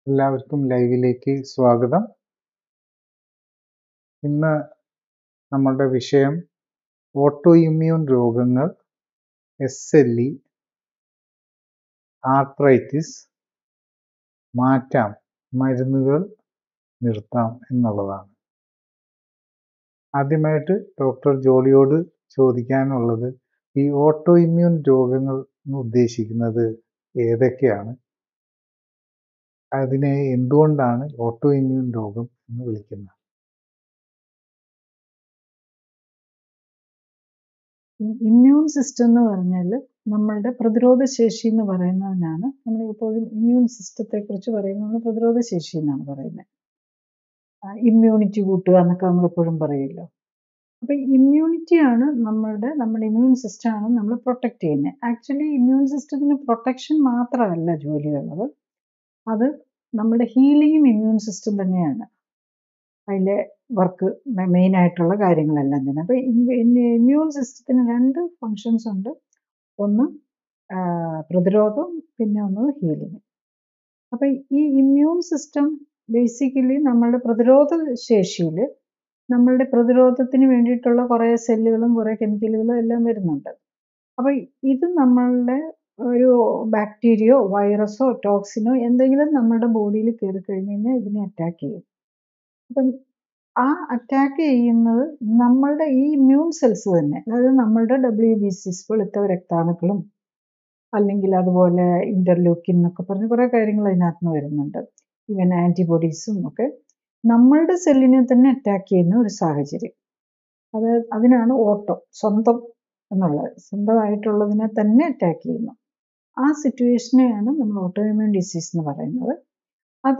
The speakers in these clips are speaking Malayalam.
എല്ലാവർക്കും ലൈവിലേക്ക് സ്വാഗതം ഇന്ന് നമ്മളുടെ വിഷയം ഓട്ടോ ഇമ്മ്യൂൺ രോഗങ്ങൾ എസ് എൽ ഇ ആർത്രൈറ്റിസ് മാറ്റാം മരുന്നുകൾ നിർത്താം എന്നുള്ളതാണ് ആദ്യമായിട്ട് ഡോക്ടർ ജോളിയോട് ചോദിക്കാനുള്ളത് ഈ ഓട്ടോ ഇമ്മ്യൂൺ രോഗങ്ങൾ എന്ന് ഉദ്ദേശിക്കുന്നത് ഏതൊക്കെയാണ് അതിനെ എന്തുകൊണ്ടാണ് ഓട്ടോ ഇമ്മ്യൂൺ രോഗം എന്ന് വിളിക്കുന്നത് ഇമ്മ്യൂൺ സിസ്റ്റം എന്ന് പറഞ്ഞാൽ നമ്മളുടെ പ്രതിരോധ ശേഷി എന്ന് പറയുന്നതിനാണ് നമ്മൾ എപ്പോഴും ഇമ്മ്യൂൺ സിസ്റ്റത്തെ കുറിച്ച് പറയുമ്പോൾ നമ്മൾ പ്രതിരോധ ശേഷി എന്നാണ് പറയുന്നത് ഇമ്മ്യൂണിറ്റി കൂട്ടുക എന്നൊക്കെ നമ്മൾ എപ്പോഴും പറയുമല്ലോ അപ്പൊ ഇമ്മ്യൂണിറ്റി ആണ് നമ്മളുടെ നമ്മുടെ ഇമ്മ്യൂൺ സിസ്റ്റം ആണ് നമ്മൾ പ്രൊട്ടക്ട് ചെയ്യുന്നത് ആക്ച്വലി ഇമ്മ്യൂൺ സിസ്റ്റത്തിന് പ്രൊട്ടക്ഷൻ മാത്രമല്ല ജോലിയുള്ളത് അത് നമ്മുടെ ഹീലിംഗും ഇമ്മ്യൂൺ സിസ്റ്റം തന്നെയാണ് അതിലെ വർക്ക് മെയിൻ ആയിട്ടുള്ള കാര്യങ്ങളെല്ലാം തന്നെ അപ്പോൾ ഇമ്മ്യൂൺ സിസ്റ്റത്തിന് രണ്ട് ഫങ്ഷൻസ് ഉണ്ട് ഒന്ന് പ്രതിരോധം പിന്നെ ഒന്ന് ഹീലിംഗ് അപ്പോൾ ഈ ഇമ്മ്യൂൺ സിസ്റ്റം ബേസിക്കലി നമ്മളുടെ പ്രതിരോധ ശേഷിയിൽ നമ്മളുടെ പ്രതിരോധത്തിന് വേണ്ടിയിട്ടുള്ള കുറേ സെല്ലുകളും കുറേ കെമിക്കലുകളും എല്ലാം വരുന്നുണ്ട് അപ്പോൾ ഇത് നമ്മളുടെ ഒരു ബാക്ടീരിയോ വൈറസോ ടോക്സിനോ എന്തെങ്കിലും നമ്മുടെ ബോഡിയിൽ കയറി കഴിഞ്ഞ് കഴിഞ്ഞാൽ ഇതിനെ അറ്റാക്ക് ചെയ്യും അപ്പം ആ അറ്റാക്ക് ചെയ്യുന്നത് നമ്മളുടെ ഈ ഇമ്മ്യൂൺ സെൽസ് തന്നെ അതായത് നമ്മളുടെ ഡബ്ല്യു ബി സിസ് വെളുത്ത രക്താണുക്കളും അല്ലെങ്കിൽ അതുപോലെ ഇന്റർലൂക്കിൻ എന്നൊക്കെ പറഞ്ഞ് കുറേ കാര്യങ്ങൾ അതിനകത്ത് നിന്ന് വരുന്നുണ്ട് ഈവൻ ആൻറ്റിബോഡീസും ഒക്കെ നമ്മളുടെ സെല്ലിനെ തന്നെ അറ്റാക്ക് ചെയ്യുന്ന ഒരു സാഹചര്യം അത് അതിനാണ് ഓട്ടോ സ്വന്തം എന്നുള്ളത് സ്വന്തമായിട്ടുള്ളതിനെ തന്നെ അറ്റാക്ക് ചെയ്യുന്നു ആ സിറ്റുവേഷനെയാണ് നമ്മൾ ഓട്ടോഇമ്യൂൺ ഡിസീസ് എന്ന് പറയുന്നത് അത്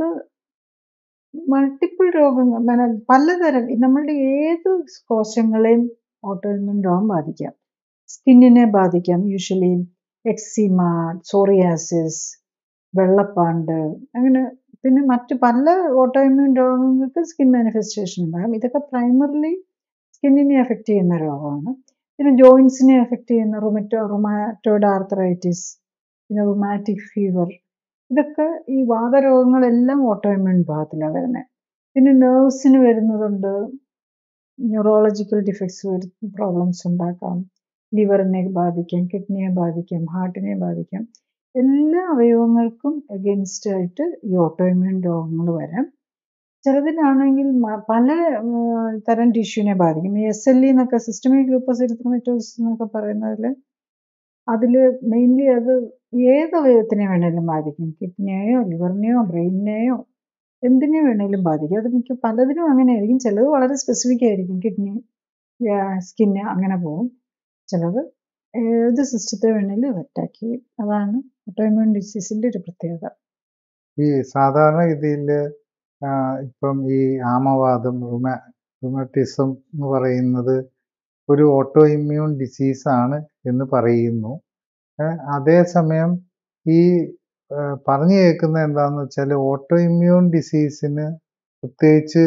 മൾട്ടിപ്പിൾ രോഗങ്ങൾ പലതരം നമ്മളുടെ ഏത് കോശങ്ങളെയും ഓട്ടോഇമ്യൂൺ രോഗം ബാധിക്കാം സ്കിന്നിനെ ബാധിക്കാം യൂഷ്വലി എക്സിമ സോറിയാസിസ് വെള്ളപ്പാണ്ട് അങ്ങനെ പിന്നെ മറ്റ് പല ഓട്ടോഇമ്യൂൺ രോഗങ്ങൾക്ക് സ്കിൻ മാനിഫെസ്റ്റേഷൻ ഉണ്ടാകും ഇതൊക്കെ പ്രൈമറിലി സ്കിന്നിനെ എഫക്റ്റ് ചെയ്യുന്ന രോഗമാണ് പിന്നെ ജോയിൻസിനെ എഫക്റ്റ് ചെയ്യുന്ന റൊമറ്റോ റൊമാറ്റോയിഡ് ആർത്രൈറ്റിസ് പിന്നെ റൊമാറ്റിക് ഫീവർ ഇതൊക്കെ ഈ വാതരോഗങ്ങളെല്ലാം ഓട്ടോഇമ്യൂൺ വിഭാഗത്തിലാണ് വരുന്നത് പിന്നെ നെർവ്സിന് വരുന്നതുണ്ട് ന്യൂറോളജിക്കൽ ഡിഫക്ട്സ് വരുന്ന പ്രോബ്ലംസ് ഉണ്ടാക്കാം ലിവറിനെ ബാധിക്കാം കിഡ്നിയെ ബാധിക്കാം ഹാർട്ടിനെ ബാധിക്കാം എല്ലാ അവയവങ്ങൾക്കും എഗൻസ്റ്റ് ആയിട്ട് ഈ ഓട്ടോഇമ്യൂൺ രോഗങ്ങൾ വരാം ചിലതിലാണെങ്കിൽ പല തരം ടിഷ്യൂവിനെ ബാധിക്കും ഈ എസ് എൽ ഇ എന്നൊക്കെ സിസ്റ്റമിക് ലൂപ്പസ് എരിത്രമറ്റോസിസ് എന്നൊക്കെ പറയുന്നതിൽ അതിൽ മെയിൻലി അത് ഏത് അവയവത്തിനെ വേണേലും ബാധിക്കും കിഡ്നിയെയോ ലിവറിനെയോ ബ്രെയിനിനെയോ എന്തിനെ വേണേലും ബാധിക്കും അത് മിക്ക പലതിനും അങ്ങനെ ആയിരിക്കും ചിലത് വളരെ സ്പെസിഫിക് ആയിരിക്കും കിഡ്നി സ്കിന്ന് അങ്ങനെ പോകും ചിലത് ഏത് സിസ്റ്റത്തെ വേണേലും അറ്റാക്ക് ചെയ്യും അതാണ് ഓട്ടോഇമ്യൂൺ ഡിസീസിൻ്റെ ഒരു പ്രത്യേകത ഈ സാധാരണ രീതിയിൽ ഇപ്പം ഈ ആമവാദം റുമ റുമറ്റിസം എന്ന് പറയുന്നത് ഒരു ഓട്ടോ ഇമ്മ്യൂൺ ഡിസീസാണ് എന്ന് പറയുന്നു അതേസമയം ഈ പറഞ്ഞു കേൾക്കുന്ന എന്താണെന്ന് വെച്ചാൽ ഓട്ടോ ഇമ്മ്യൂൺ ഡിസീസിന് പ്രത്യേകിച്ച്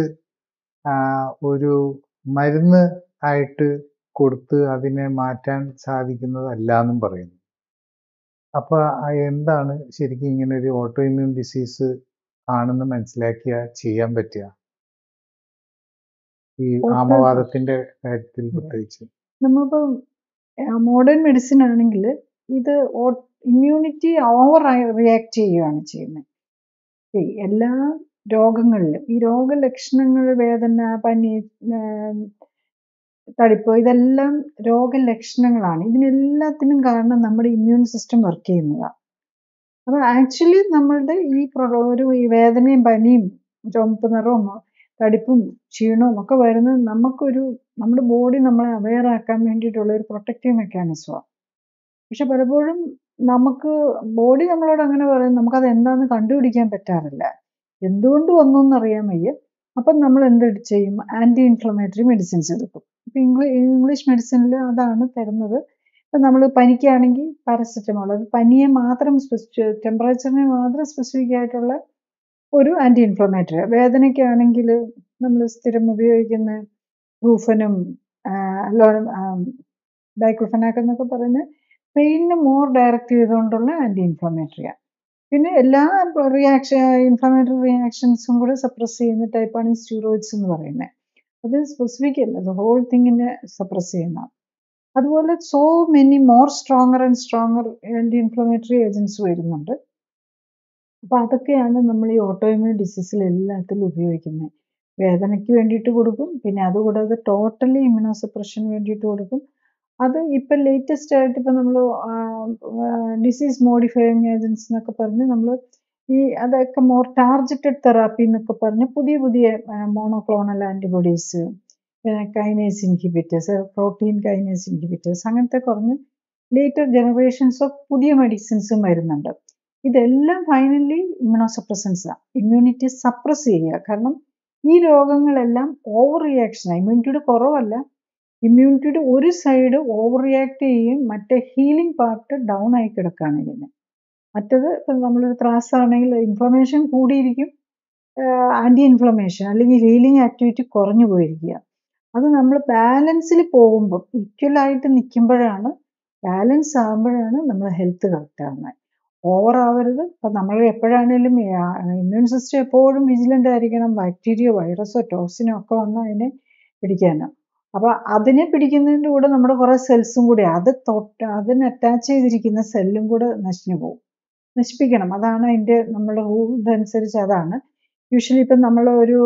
ഒരു മരുന്ന് ആയിട്ട് കൊടുത്ത് അതിനെ മാറ്റാൻ സാധിക്കുന്നതല്ല എന്നും പറയുന്നു അപ്പോൾ എന്താണ് ശരിക്കും ഇങ്ങനെ ഒരു ഓട്ടോ ഇമ്മ്യൂൺ ഡിസീസ് ആണെന്ന് മനസ്സിലാക്കിയ ചെയ്യാൻ പറ്റുക ഈ ആമവാദത്തിന്റെ കാര്യത്തിൽ പ്രത്യേകിച്ച് നമ്മളിപ്പോൾ മോഡേൺ മെഡിസിൻ ആണെങ്കിൽ ഇത് ഇമ്മ്യൂണിറ്റി ഓവർ റിയാക്ട് ചെയ്യുകയാണ് ചെയ്യുന്നത് എല്ലാ രോഗങ്ങളിലും ഈ രോഗലക്ഷണങ്ങൾ വേദന പനി തടിപ്പ് ഇതെല്ലാം രോഗലക്ഷണങ്ങളാണ് ഇതിനെല്ലാത്തിനും കാരണം നമ്മുടെ ഇമ്മ്യൂൺ സിസ്റ്റം വർക്ക് ചെയ്യുന്നതാണ് അപ്പോൾ ആക്ച്വലി നമ്മളുടെ ഈ ഒരു ഈ വേദനയും പനിയും ചുമപ്പ് നിറവും തടിപ്പും ക്ഷീണവും ഒക്കെ വരുന്നത് നമുക്കൊരു നമ്മുടെ ബോഡി നമ്മളെ അവെയർ ആക്കാൻ വേണ്ടിയിട്ടുള്ള ഒരു പ്രൊട്ടക്റ്റീവ് മെക്കാനിസമാണ് പക്ഷെ പലപ്പോഴും നമുക്ക് ബോഡി നമ്മളോട് അങ്ങനെ പറയും നമുക്കത് എന്താണെന്ന് കണ്ടുപിടിക്കാൻ പറ്റാറില്ല എന്തുകൊണ്ട് വന്നു എന്നറിയാൻ വയ്യ അപ്പം നമ്മൾ എന്ത് ചെയ്യും ആൻറ്റി ഇൻഫ്ലമേറ്ററി മെഡിസിൻസ് എടുക്കും ഇപ്പം ഇംഗ്ലീഷ് ഇംഗ്ലീഷ് മെഡിസിനിൽ അതാണ് തരുന്നത് ഇപ്പം നമ്മൾ പനിക്കാണെങ്കിൽ പാരസെറ്റമോൾ അത് പനിയെ മാത്രം സ്പെസിഫി ടെമ്പറേച്ചറിനെ മാത്രം സ്പെസിഫിക് ആയിട്ടുള്ള ഒരു ആൻറ്റി ഇൻഫ്ലമേറ്ററി വേദനയ്ക്കാണെങ്കിൽ നമ്മൾ സ്ഥിരം ഉപയോഗിക്കുന്ന റൂഫനും ഡൈക്ലോഫനാക്ക് എന്നൊക്കെ പറയുന്ന പെയിനിന് മോർ ഡയറക്റ്റ് ചെയ്തുകൊണ്ടുള്ള ആൻറ്റി ഇൻഫ്ലമേറ്ററിയാണ് പിന്നെ എല്ലാ റിയാക്ഷൻ ഇൻഫ്ലമേറ്ററി റിയാക്ഷൻസും കൂടെ സപ്രസ് ചെയ്യുന്ന ടൈപ്പാണ് ഈ സ്റ്റീറോയിഡ്സ് എന്ന് പറയുന്നത് അത് സ്പെസിഫിക് അല്ല ഹോൾ തിങ്ങിനെ സപ്രസ് ചെയ്യുന്ന അതുപോലെ so many more stronger and stronger anti inflammatory agents വരുന്നുണ്ട് അപ്പോൾ അതൊക്കെയാണ് നമ്മൾ ഈ ഓട്ടോഇമ്യൂൺ ഡിസീസിൽ എല്ലാത്തിലും ഉപയോഗിക്കുന്നത് വേദനയ്ക്ക് വേണ്ടിയിട്ട് കൊടുക്കും പിന്നെ അതുകൂടാതെ ടോട്ടലി ഇമ്മ്യൂണോസപ്രഷന് വേണ്ടിയിട്ട് കൊടുക്കും അത് ഇപ്പം ലേറ്റസ്റ്റ് ആയിട്ട് ഇപ്പം നമ്മൾ ഡിസീസ് മോഡിഫയിങ് ഏജൻസ് എന്നൊക്കെ പറഞ്ഞ് നമ്മൾ ഈ അതൊക്കെ മോർ ടാർജറ്റഡ് തെറാപ്പി എന്നൊക്കെ പറഞ്ഞ് പുതിയ പുതിയ monoclonal antibodies kinase inhibitors protein kinase inhibitors അങ്ങനത്തെ കുറഞ്ഞ് ലേറ്റർ ജനറേഷൻസ് ഓഫ് പുതിയ മെഡിസിൻസും വരുന്നുണ്ട് ഇതെല്ലാം ഫൈനലി ഇമ്മ്യൂണോസപ്രസൻസാണ് ഇമ്മ്യൂണിറ്റി സപ്രസ് ചെയ്യുക കാരണം ഈ രോഗങ്ങളെല്ലാം ഓവർ റിയാക്ഷൻ ഇമ്മ്യൂണിറ്റിയുടെ കുറവല്ല ഇമ്മ്യൂണിറ്റിയുടെ ഒരു സൈഡ് ഓവർ റിയാക്ട് ചെയ്യും മറ്റേ ഹീലിംഗ് പാർട്ട് ഡൗൺ ആയി കിടക്കുകയാണ് ഇതിന് മറ്റത് ഇപ്പം നമ്മളൊരു ത്രാസാണെങ്കിൽ ഇൻഫ്ലമേഷൻ കൂടിയിരിക്കും ആൻറ്റി ഇൻഫ്ലമേഷൻ അല്ലെങ്കിൽ ഹീലിംഗ് ആക്ടിവിറ്റി കുറഞ്ഞു പോയിരിക്കുക അത് നമ്മൾ ബാലൻസിൽ പോകുമ്പോൾ ഈക്വലായിട്ട് നിൽക്കുമ്പോഴാണ് ബാലൻസ് ആകുമ്പോഴാണ് നമ്മൾ ഹെൽത്ത് കറക്റ്റ് ആകുന്നത് ഓവർ ആവരുത് ഇപ്പം നമ്മൾ എപ്പോഴാണേലും ഇമ്മ്യൂൺ സിസ്റ്റം എപ്പോഴും വിജിലൻ്റ് ആയിരിക്കണം ബാക്ടീരിയോ വൈറസോ ടോക്സിനോ ഒക്കെ വന്ന് അതിനെ പിടിക്കാനാണ് അപ്പോൾ അതിനെ പിടിക്കുന്നതിൻ്റെ കൂടെ നമ്മുടെ കുറേ സെൽസും കൂടി അത് തൊട്ട് അതിന് അറ്റാച്ച് ചെയ്തിരിക്കുന്ന സെല്ലും കൂടെ നശിഞ്ഞു പോകും നശിപ്പിക്കണം അതാണ് അതിൻ്റെ നമ്മുടെ റൂൾ ഇതനുസരിച്ച് അതാണ് യൂഷ്വലി ഇപ്പം നമ്മൾ ഒരു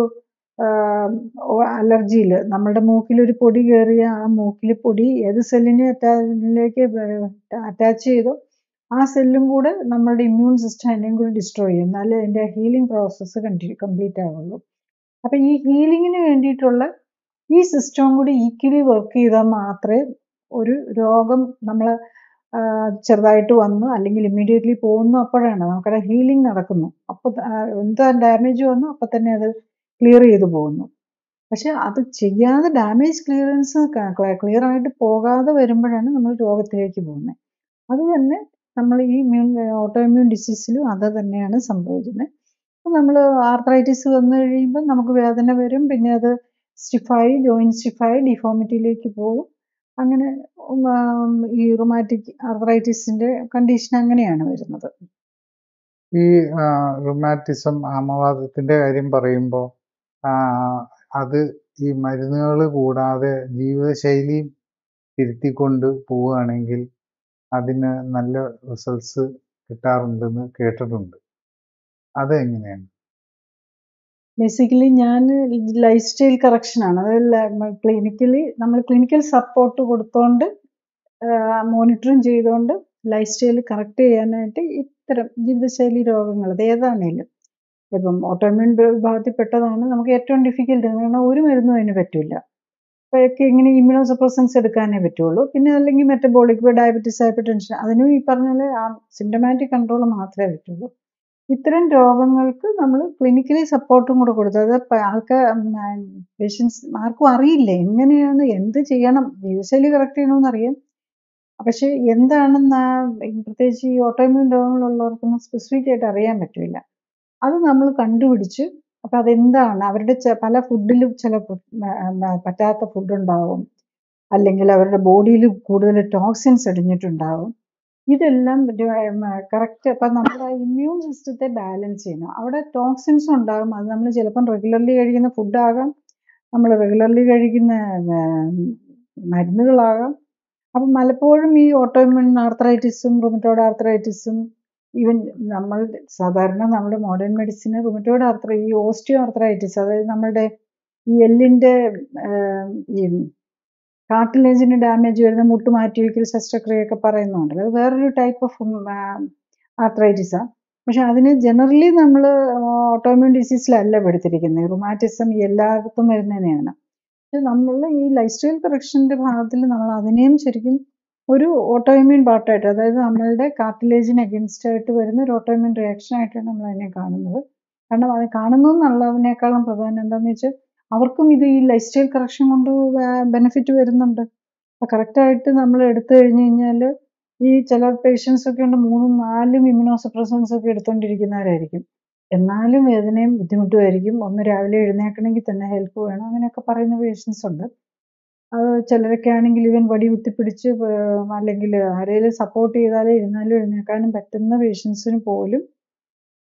അലർജിയിൽ നമ്മുടെ മൂക്കിൽ ഒരു പൊടി കയറിയ ആ മൂക്കിൽ പൊടി ഏത് സെല്ലിനെ അറ്റാച്ചിലേക്ക് അറ്റാച്ച് ചെയ്തോ ആ സെല്ലും കൂടെ നമ്മുടെ ഇമ്മ്യൂൺ സിസ്റ്റം അതിനെയും കൂടി ഡിസ്ട്രോയ് ചെയ്യും എന്നാലേ അതിൻ്റെ ഹീലിംഗ് പ്രോസസ്സ് കണ്ടിന്യൂ കംപ്ലീറ്റ് ആവുള്ളൂ അപ്പം ഈ ഹീലിങ്ങിന് വേണ്ടിയിട്ടുള്ള ഈ സിസ്റ്റവും കൂടി ഈക്വലി വർക്ക് ചെയ്താൽ മാത്രമേ ഒരു രോഗം നമ്മൾ ചെറുതായിട്ട് വന്നു അല്ലെങ്കിൽ ഇമ്മീഡിയറ്റ്ലി പോകുന്നു അപ്പോഴാണ് നമുക്കവിടെ ഹീലിംഗ് നടക്കുന്നു അപ്പോൾ എന്താ ഡാമേജ് വന്നു അപ്പം തന്നെ അത് ക്ലിയർ ചെയ്ത് പോകുന്നു പക്ഷെ അത് ചെയ്യാതെ ഡാമേജ് ക്ലിയറൻസ് ക്ലിയർ ആയിട്ട് പോകാതെ വരുമ്പോഴാണ് നമ്മൾ രോഗത്തിലേക്ക് പോകുന്നത് അത് തന്നെ നമ്മൾ ഈ ഇമ്മ്യൂൺ ഓട്ടോ ഇമ്മ്യൂൺ ഡിസീസിലും അത് തന്നെയാണ് സംഭവിക്കുന്നത് അപ്പം നമ്മൾ ആർത്രൈറ്റിസ് വന്നു കഴിയുമ്പോൾ നമുക്ക് വേദന വരും പിന്നെ അത് സ്റ്റിഫായി ജോയിൻറ്റ് സ്റ്റിഫായി ഡിഫോമിറ്റിയിലേക്ക് പോകും അങ്ങനെ ഈ റൊമാറ്റിക് ആർത്രൈറ്റിസിൻ്റെ കണ്ടീഷൻ അങ്ങനെയാണ് വരുന്നത് ഈ റുമാറ്റിസം ആമവാദത്തിൻ്റെ കാര്യം പറയുമ്പോൾ അത് ഈ മരുന്നുകൾ കൂടാതെ ജീവിതശൈലിയും തിരുത്തിക്കൊണ്ട് പോവുകയാണെങ്കിൽ അതിന് നല്ല റിസൾട്ട്സ് കിട്ടാറുണ്ടെന്ന് കേട്ടിട്ടുണ്ട് അത് എങ്ങനെയാണ് ബേസിക്കലി ഞാൻ ലൈഫ് സ്റ്റൈൽ കറക്ഷനാണ് അതായത് ക്ലിനിക്കലി നമ്മൾ ക്ലിനിക്കൽ സപ്പോർട്ട് കൊടുത്തോണ്ട് മോണിറ്ററിങ് ചെയ്തുകൊണ്ട് ലൈഫ് സ്റ്റൈൽ കറക്റ്റ് ചെയ്യാനായിട്ട് ഇത്തരം ജീവിതശൈലി രോഗങ്ങൾ അത് ഏതാണേലും ഇപ്പം ഓട്ടോമ്യൂൺ വിഭാഗത്തിൽപ്പെട്ടതാണ് നമുക്ക് ഏറ്റവും ഡിഫിക്കൽട്ട് കാരണം ഒരു മരുന്നും അതിന് പറ്റില്ല അപ്പോഴൊക്കെ ഇങ്ങനെ ഇമ്മ്യൂണോ സപ്രസൻസ് എടുക്കാനേ പറ്റുള്ളൂ പിന്നെ അല്ലെങ്കിൽ മെറ്റബോളിക് ഡയബറ്റീസ് ഹൈപ്പർ ടെൻഷൻ അതിനും ഈ പറഞ്ഞ ആ സിംറ്റമാറ്റിക് കൺട്രോൾ മാത്രമേ പറ്റുള്ളൂ ഇത്തരം രോഗങ്ങൾക്ക് നമ്മൾ ക്ലിനിക്കലി സപ്പോർട്ടും കൂടെ കൊടുത്തു അത് ആൾക്ക് പേഷ്യൻസ് ആർക്കും അറിയില്ല എങ്ങനെയാണ് എന്ത് ചെയ്യണം ജീവിതശൈലി കറക്റ്റ് ചെയ്യണമെന്ന് അറിയാം പക്ഷെ എന്താണെന്ന് പ്രത്യേകിച്ച് ഈ ഓട്ടോമ്യൂൺ രോഗങ്ങളുള്ളവർക്കൊന്നും സ്പെസിഫിക് ആയിട്ട് അറിയാൻ പറ്റില്ല അത് നമ്മൾ കണ്ടുപിടിച്ച് അപ്പം അതെന്താണ് അവരുടെ പല ഫുഡിലും ചില പറ്റാത്ത ഫുഡ് ഉണ്ടാവും അല്ലെങ്കിൽ അവരുടെ ബോഡിയിൽ കൂടുതൽ ടോക്സിൻസ് അടിഞ്ഞിട്ടുണ്ടാവും ഇതെല്ലാം കറക്റ്റ് അപ്പം നമ്മുടെ ഇമ്മ്യൂൺ സിസ്റ്റത്തെ ബാലൻസ് ചെയ്യണം അവിടെ ടോക്സിൻസ് ഉണ്ടാകും അത് നമ്മൾ ചിലപ്പം റെഗുലർലി കഴിക്കുന്ന ഫുഡാകാം നമ്മൾ റെഗുലർലി കഴിക്കുന്ന മരുന്നുകളാകാം അപ്പം പലപ്പോഴും ഈ ഓട്ടോഇമ്യൂൺ ആർത്രൈറ്റിസും റുമറ്റോഡ് ആർത്രൈറ്റിസും ഈവൻ നമ്മൾ സാധാരണ നമ്മുടെ മോഡേൺ മെഡിസിന് റുമറ്റോഡ് ആർത്ര ഈ ഓസ്റ്റിയോ ആർത്രൈറ്റിസ് അതായത് നമ്മളുടെ ഈ എല്ലിൻ്റെ ഈ കാർട്ടിലേജിന് ഡാമേജ് വരുന്ന മുട്ട് മാറ്റിവെക്കൽ ശസ്ത്രക്രിയയൊക്കെ പറയുന്നുണ്ട് അത് വേറൊരു ടൈപ്പ് ഓഫ് ആർത്രൈറ്റിസാണ് പക്ഷെ അതിന് ജനറലി നമ്മൾ ഓട്ടോമ്യൂൺ ഡിസീസിലല്ല പെടുത്തിരിക്കുന്നത് റുമാറ്റിസം എല്ലായിടത്തും വരുന്നതിനെയാണ് പക്ഷെ നമ്മൾ ഈ ലൈഫ് സ്റ്റൈൽ കറക്ഷൻ്റെ ഭാഗത്തിൽ നമ്മൾ അതിനെയും ശരിക്കും ഒരു ഓട്ടോഇമ്യൂൺ പാർട്ടായിട്ട് അതായത് നമ്മളുടെ കാർട്ടിലേജിന് അഗൻസ്റ്റ് ആയിട്ട് വരുന്ന ഒരു ഓട്ടോഇമ്യൂൺ റിയാക്ഷൻ ആയിട്ടാണ് നമ്മൾ അതിനെ കാണുന്നത് കാരണം അത് കാണുന്നു എന്നുള്ളതിനേക്കാളും പ്രധാനം എന്താണെന്ന് വെച്ചാൽ അവർക്കും ഇത് ഈ ലൈഫ് സ്റ്റൈൽ കറക്ഷൻ കൊണ്ട് ബെനിഫിറ്റ് വരുന്നുണ്ട് അപ്പോൾ കറക്റ്റായിട്ട് നമ്മൾ എടുത്തു കഴിഞ്ഞ് കഴിഞ്ഞാൽ ഈ ചില പേഷ്യൻസ് ഒക്കെ ഉണ്ട് മൂന്നും നാലും ഇമ്മ്യൂണോസപ്രസൻസ് ഒക്കെ എടുത്തുകൊണ്ടിരിക്കുന്നവരായിരിക്കും എന്നാലും വേദനയും ബുദ്ധിമുട്ടുമായിരിക്കും ഒന്ന് രാവിലെ എഴുന്നേൽക്കണമെങ്കിൽ തന്നെ ഹെൽപ്പ് വേണം അങ്ങനെയൊക്കെ പറയുന്ന പേഷ്യൻസ് ഉണ്ട് അത് ചിലരൊക്കെ ആണെങ്കിൽ ഇവൻ വടി കുത്തിപ്പിടിച്ച് അല്ലെങ്കിൽ ആരെങ്കിലും സപ്പോർട്ട് ചെയ്താലേ ഇരുന്നാലും എഴുന്നേൽക്കാനും പറ്റുന്ന പേഷ്യൻസിന് പോലും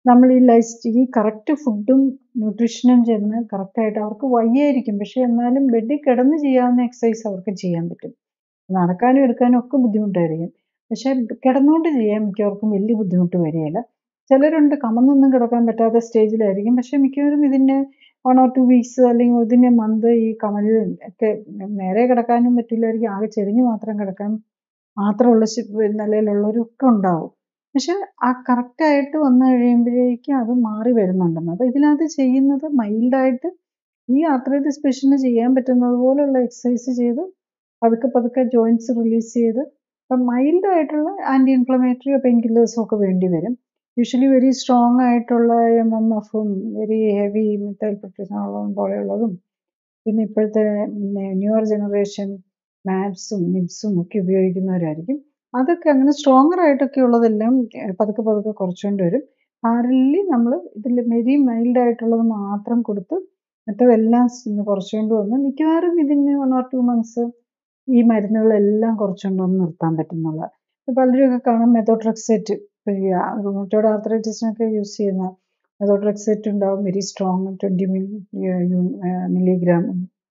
നമ്മൾ ഈ ലൈഫ് ഈ കറക്റ്റ് ഫുഡും ന്യൂട്രീഷനും ചെന്ന് കറക്റ്റായിട്ട് അവർക്ക് വയ്യായിരിക്കും പക്ഷെ എന്നാലും ബെഡിൽ കിടന്ന് ചെയ്യാവുന്ന എക്സസൈസ് അവർക്ക് ചെയ്യാൻ പറ്റും നടക്കാനും എടുക്കാനും ഒക്കെ ബുദ്ധിമുട്ടായിരിക്കും പക്ഷെ കിടന്നുകൊണ്ട് ചെയ്യാൻ മിക്കവർക്കും വലിയ ബുദ്ധിമുട്ട് വരികയില്ല ചിലരുണ്ട് കമന്നൊന്നും കിടക്കാൻ പറ്റാത്ത സ്റ്റേജിലായിരിക്കും പക്ഷെ മിക്കവരും ഇതിന് വൺ ഓർ ടു വീക്സ് അല്ലെങ്കിൽ ഇതിന് മന്ത് ഈ കമലിൽ ഒക്കെ നേരെ കിടക്കാനും പറ്റില്ലായിരിക്കും ആകെ ചെരിഞ്ഞ് മാത്രം കിടക്കാൻ മാത്രമുള്ള നിലയിലുള്ളവരൊക്കെ ഉണ്ടാവും പക്ഷെ ആ കറക്റ്റായിട്ട് വന്നു കഴിയുമ്പോഴേക്കും അത് മാറി വരുന്നുണ്ടെന്ന് അപ്പോൾ ഇതിനകത്ത് ചെയ്യുന്നത് മൈൽഡായിട്ട് ഈ ആർത്രൈറ്റിസ് പേഷ്യൻറ്റിന് ചെയ്യാൻ പറ്റുന്നത് പോലുള്ള എക്സസൈസ് ചെയ്ത് പതുക്കെ പതുക്കെ ജോയിൻറ്റ്സ് റിലീസ് ചെയ്ത് അപ്പം മൈൽഡ് ആയിട്ടുള്ള ആൻറ്റി ഇൻഫ്ലമേറ്ററിയോ പെയിൻ കില്ലേഴ്സും ഒക്കെ വേണ്ടി വരും യൂഷ്വലി വെരി സ്ട്രോങ് ആയിട്ടുള്ള എം എം എഫും വെരി ഹെവി മിത്തൈൽ പെട്രിസോളും പോലെയുള്ളതും പിന്നെ ഇപ്പോഴത്തെ ന്യൂവർ ജനറേഷൻ മാപ്സും നിബ്സും ഒക്കെ ഉപയോഗിക്കുന്നവരായിരിക്കും അതൊക്കെ അങ്ങനെ സ്ട്രോങ്ങർ ആയിട്ടൊക്കെ ഉള്ളതെല്ലാം പതുക്കെ പതുക്കെ കുറച്ചുകൊണ്ട് വരും പാരലി നമ്മൾ ഇതിൽ വെരി മൈൽഡ് ആയിട്ടുള്ളത് മാത്രം കൊടുത്ത് മറ്റതെല്ലാം കുറച്ചുകൊണ്ട് വന്ന് മിക്കവാറും ഇതിന് വൺ ഓർ ടു മന്ത്സ് ഈ മരുന്നുകളെല്ലാം കുറച്ചുകൊണ്ട് വന്ന് നിർത്താൻ പറ്റുന്നുള്ള പലരുമൊക്കെ കാണാം മെത്തോട്രക്സെറ്റ് റുമറ്റോഡ് ആർത്രൈറ്റിസിനൊക്കെ യൂസ് ചെയ്യുന്ന മെത്തോട്രക്സെറ്റ് ഉണ്ടാവും very strong twenty milli milligram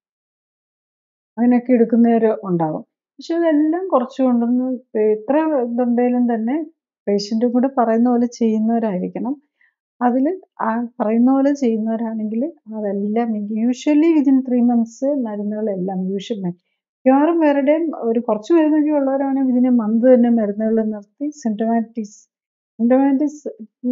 അങ്ങനെയൊക്കെ എടുക്കുന്നവർ ഉണ്ടാവും പക്ഷെ ഇതെല്ലാം കുറച്ച് കൊണ്ടൊന്ന് എത്ര ഇതുണ്ടെങ്കിലും തന്നെ പേഷ്യൻറ്റും കൂടെ പറയുന്ന പോലെ ചെയ്യുന്നവരായിരിക്കണം അതിൽ ആ പറയുന്ന പോലെ ചെയ്യുന്നവരാണെങ്കിൽ അതെല്ലാം യൂഷ്വലി വിതിൻ ത്രീ മന്ത്സ് മരുന്നുകളെല്ലാം യൂഷ്വൽ മിക്കവാറും പേരുടെയും ഒരു കുറച്ച് മരുന്നൊക്കെ ഉള്ളവരാണെങ്കിൽ ഇതിനെ മന്ത് തന്നെ മരുന്നുകൾ നിർത്തി സിംറ്റമാറ്റിക്സ് സിംറ്റമാറ്റിക്സ്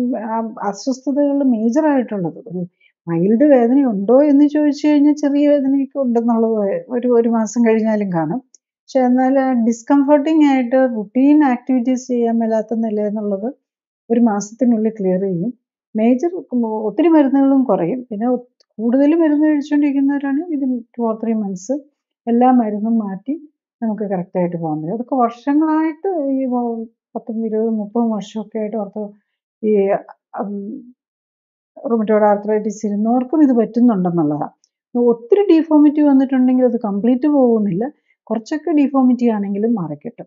അസ്വസ്ഥതകൾ മേജർ ആയിട്ടുള്ളത് ഒരു മൈൽഡ് വേദന ഉണ്ടോ എന്ന് ചോദിച്ചു കഴിഞ്ഞാൽ ചെറിയ വേദനയൊക്കെ ഉണ്ടെന്നുള്ളത് ഒരു ഒരു മാസം കഴിഞ്ഞാലും കാണും പക്ഷെ എന്നാൽ ഡിസ്കംഫർട്ടിംഗ് ആയിട്ട് റുട്ടീൻ ആക്ടിവിറ്റീസ് ചെയ്യാൻ മേലാത്ത നില എന്നുള്ളത് ഒരു മാസത്തിനുള്ളിൽ ക്ലിയർ ചെയ്യും മേജർ ഒത്തിരി മരുന്നുകളും കുറയും പിന്നെ കൂടുതൽ മരുന്ന് കഴിച്ചുകൊണ്ടിരിക്കുന്നവരാണ് ഇതിന് ടു ഓർ ത്രീ മന്ത്സ് എല്ലാ മരുന്നും മാറ്റി നമുക്ക് കറക്റ്റായിട്ട് പോകാൻ പറ്റും അതൊക്കെ വർഷങ്ങളായിട്ട് ഈ പത്തും ഇരുപതും മുപ്പതും വർഷമൊക്കെ ആയിട്ട് ഓർത്തോ ഈ റുമറ്റോഡ് ആർത്രൈറ്റിസ് ഇരുന്നവർക്കും ഇത് പറ്റുന്നുണ്ടെന്നുള്ളതാണ് ഒത്തിരി ഡീഫോമിറ്റി വന്നിട്ടുണ്ടെങ്കിൽ അത് കംപ്ലീറ്റ് പോകുന്നില്ല കുറച്ചൊക്കെ ഡീഫോമിറ്റി ആണെങ്കിലും മാറിക്കിട്ടും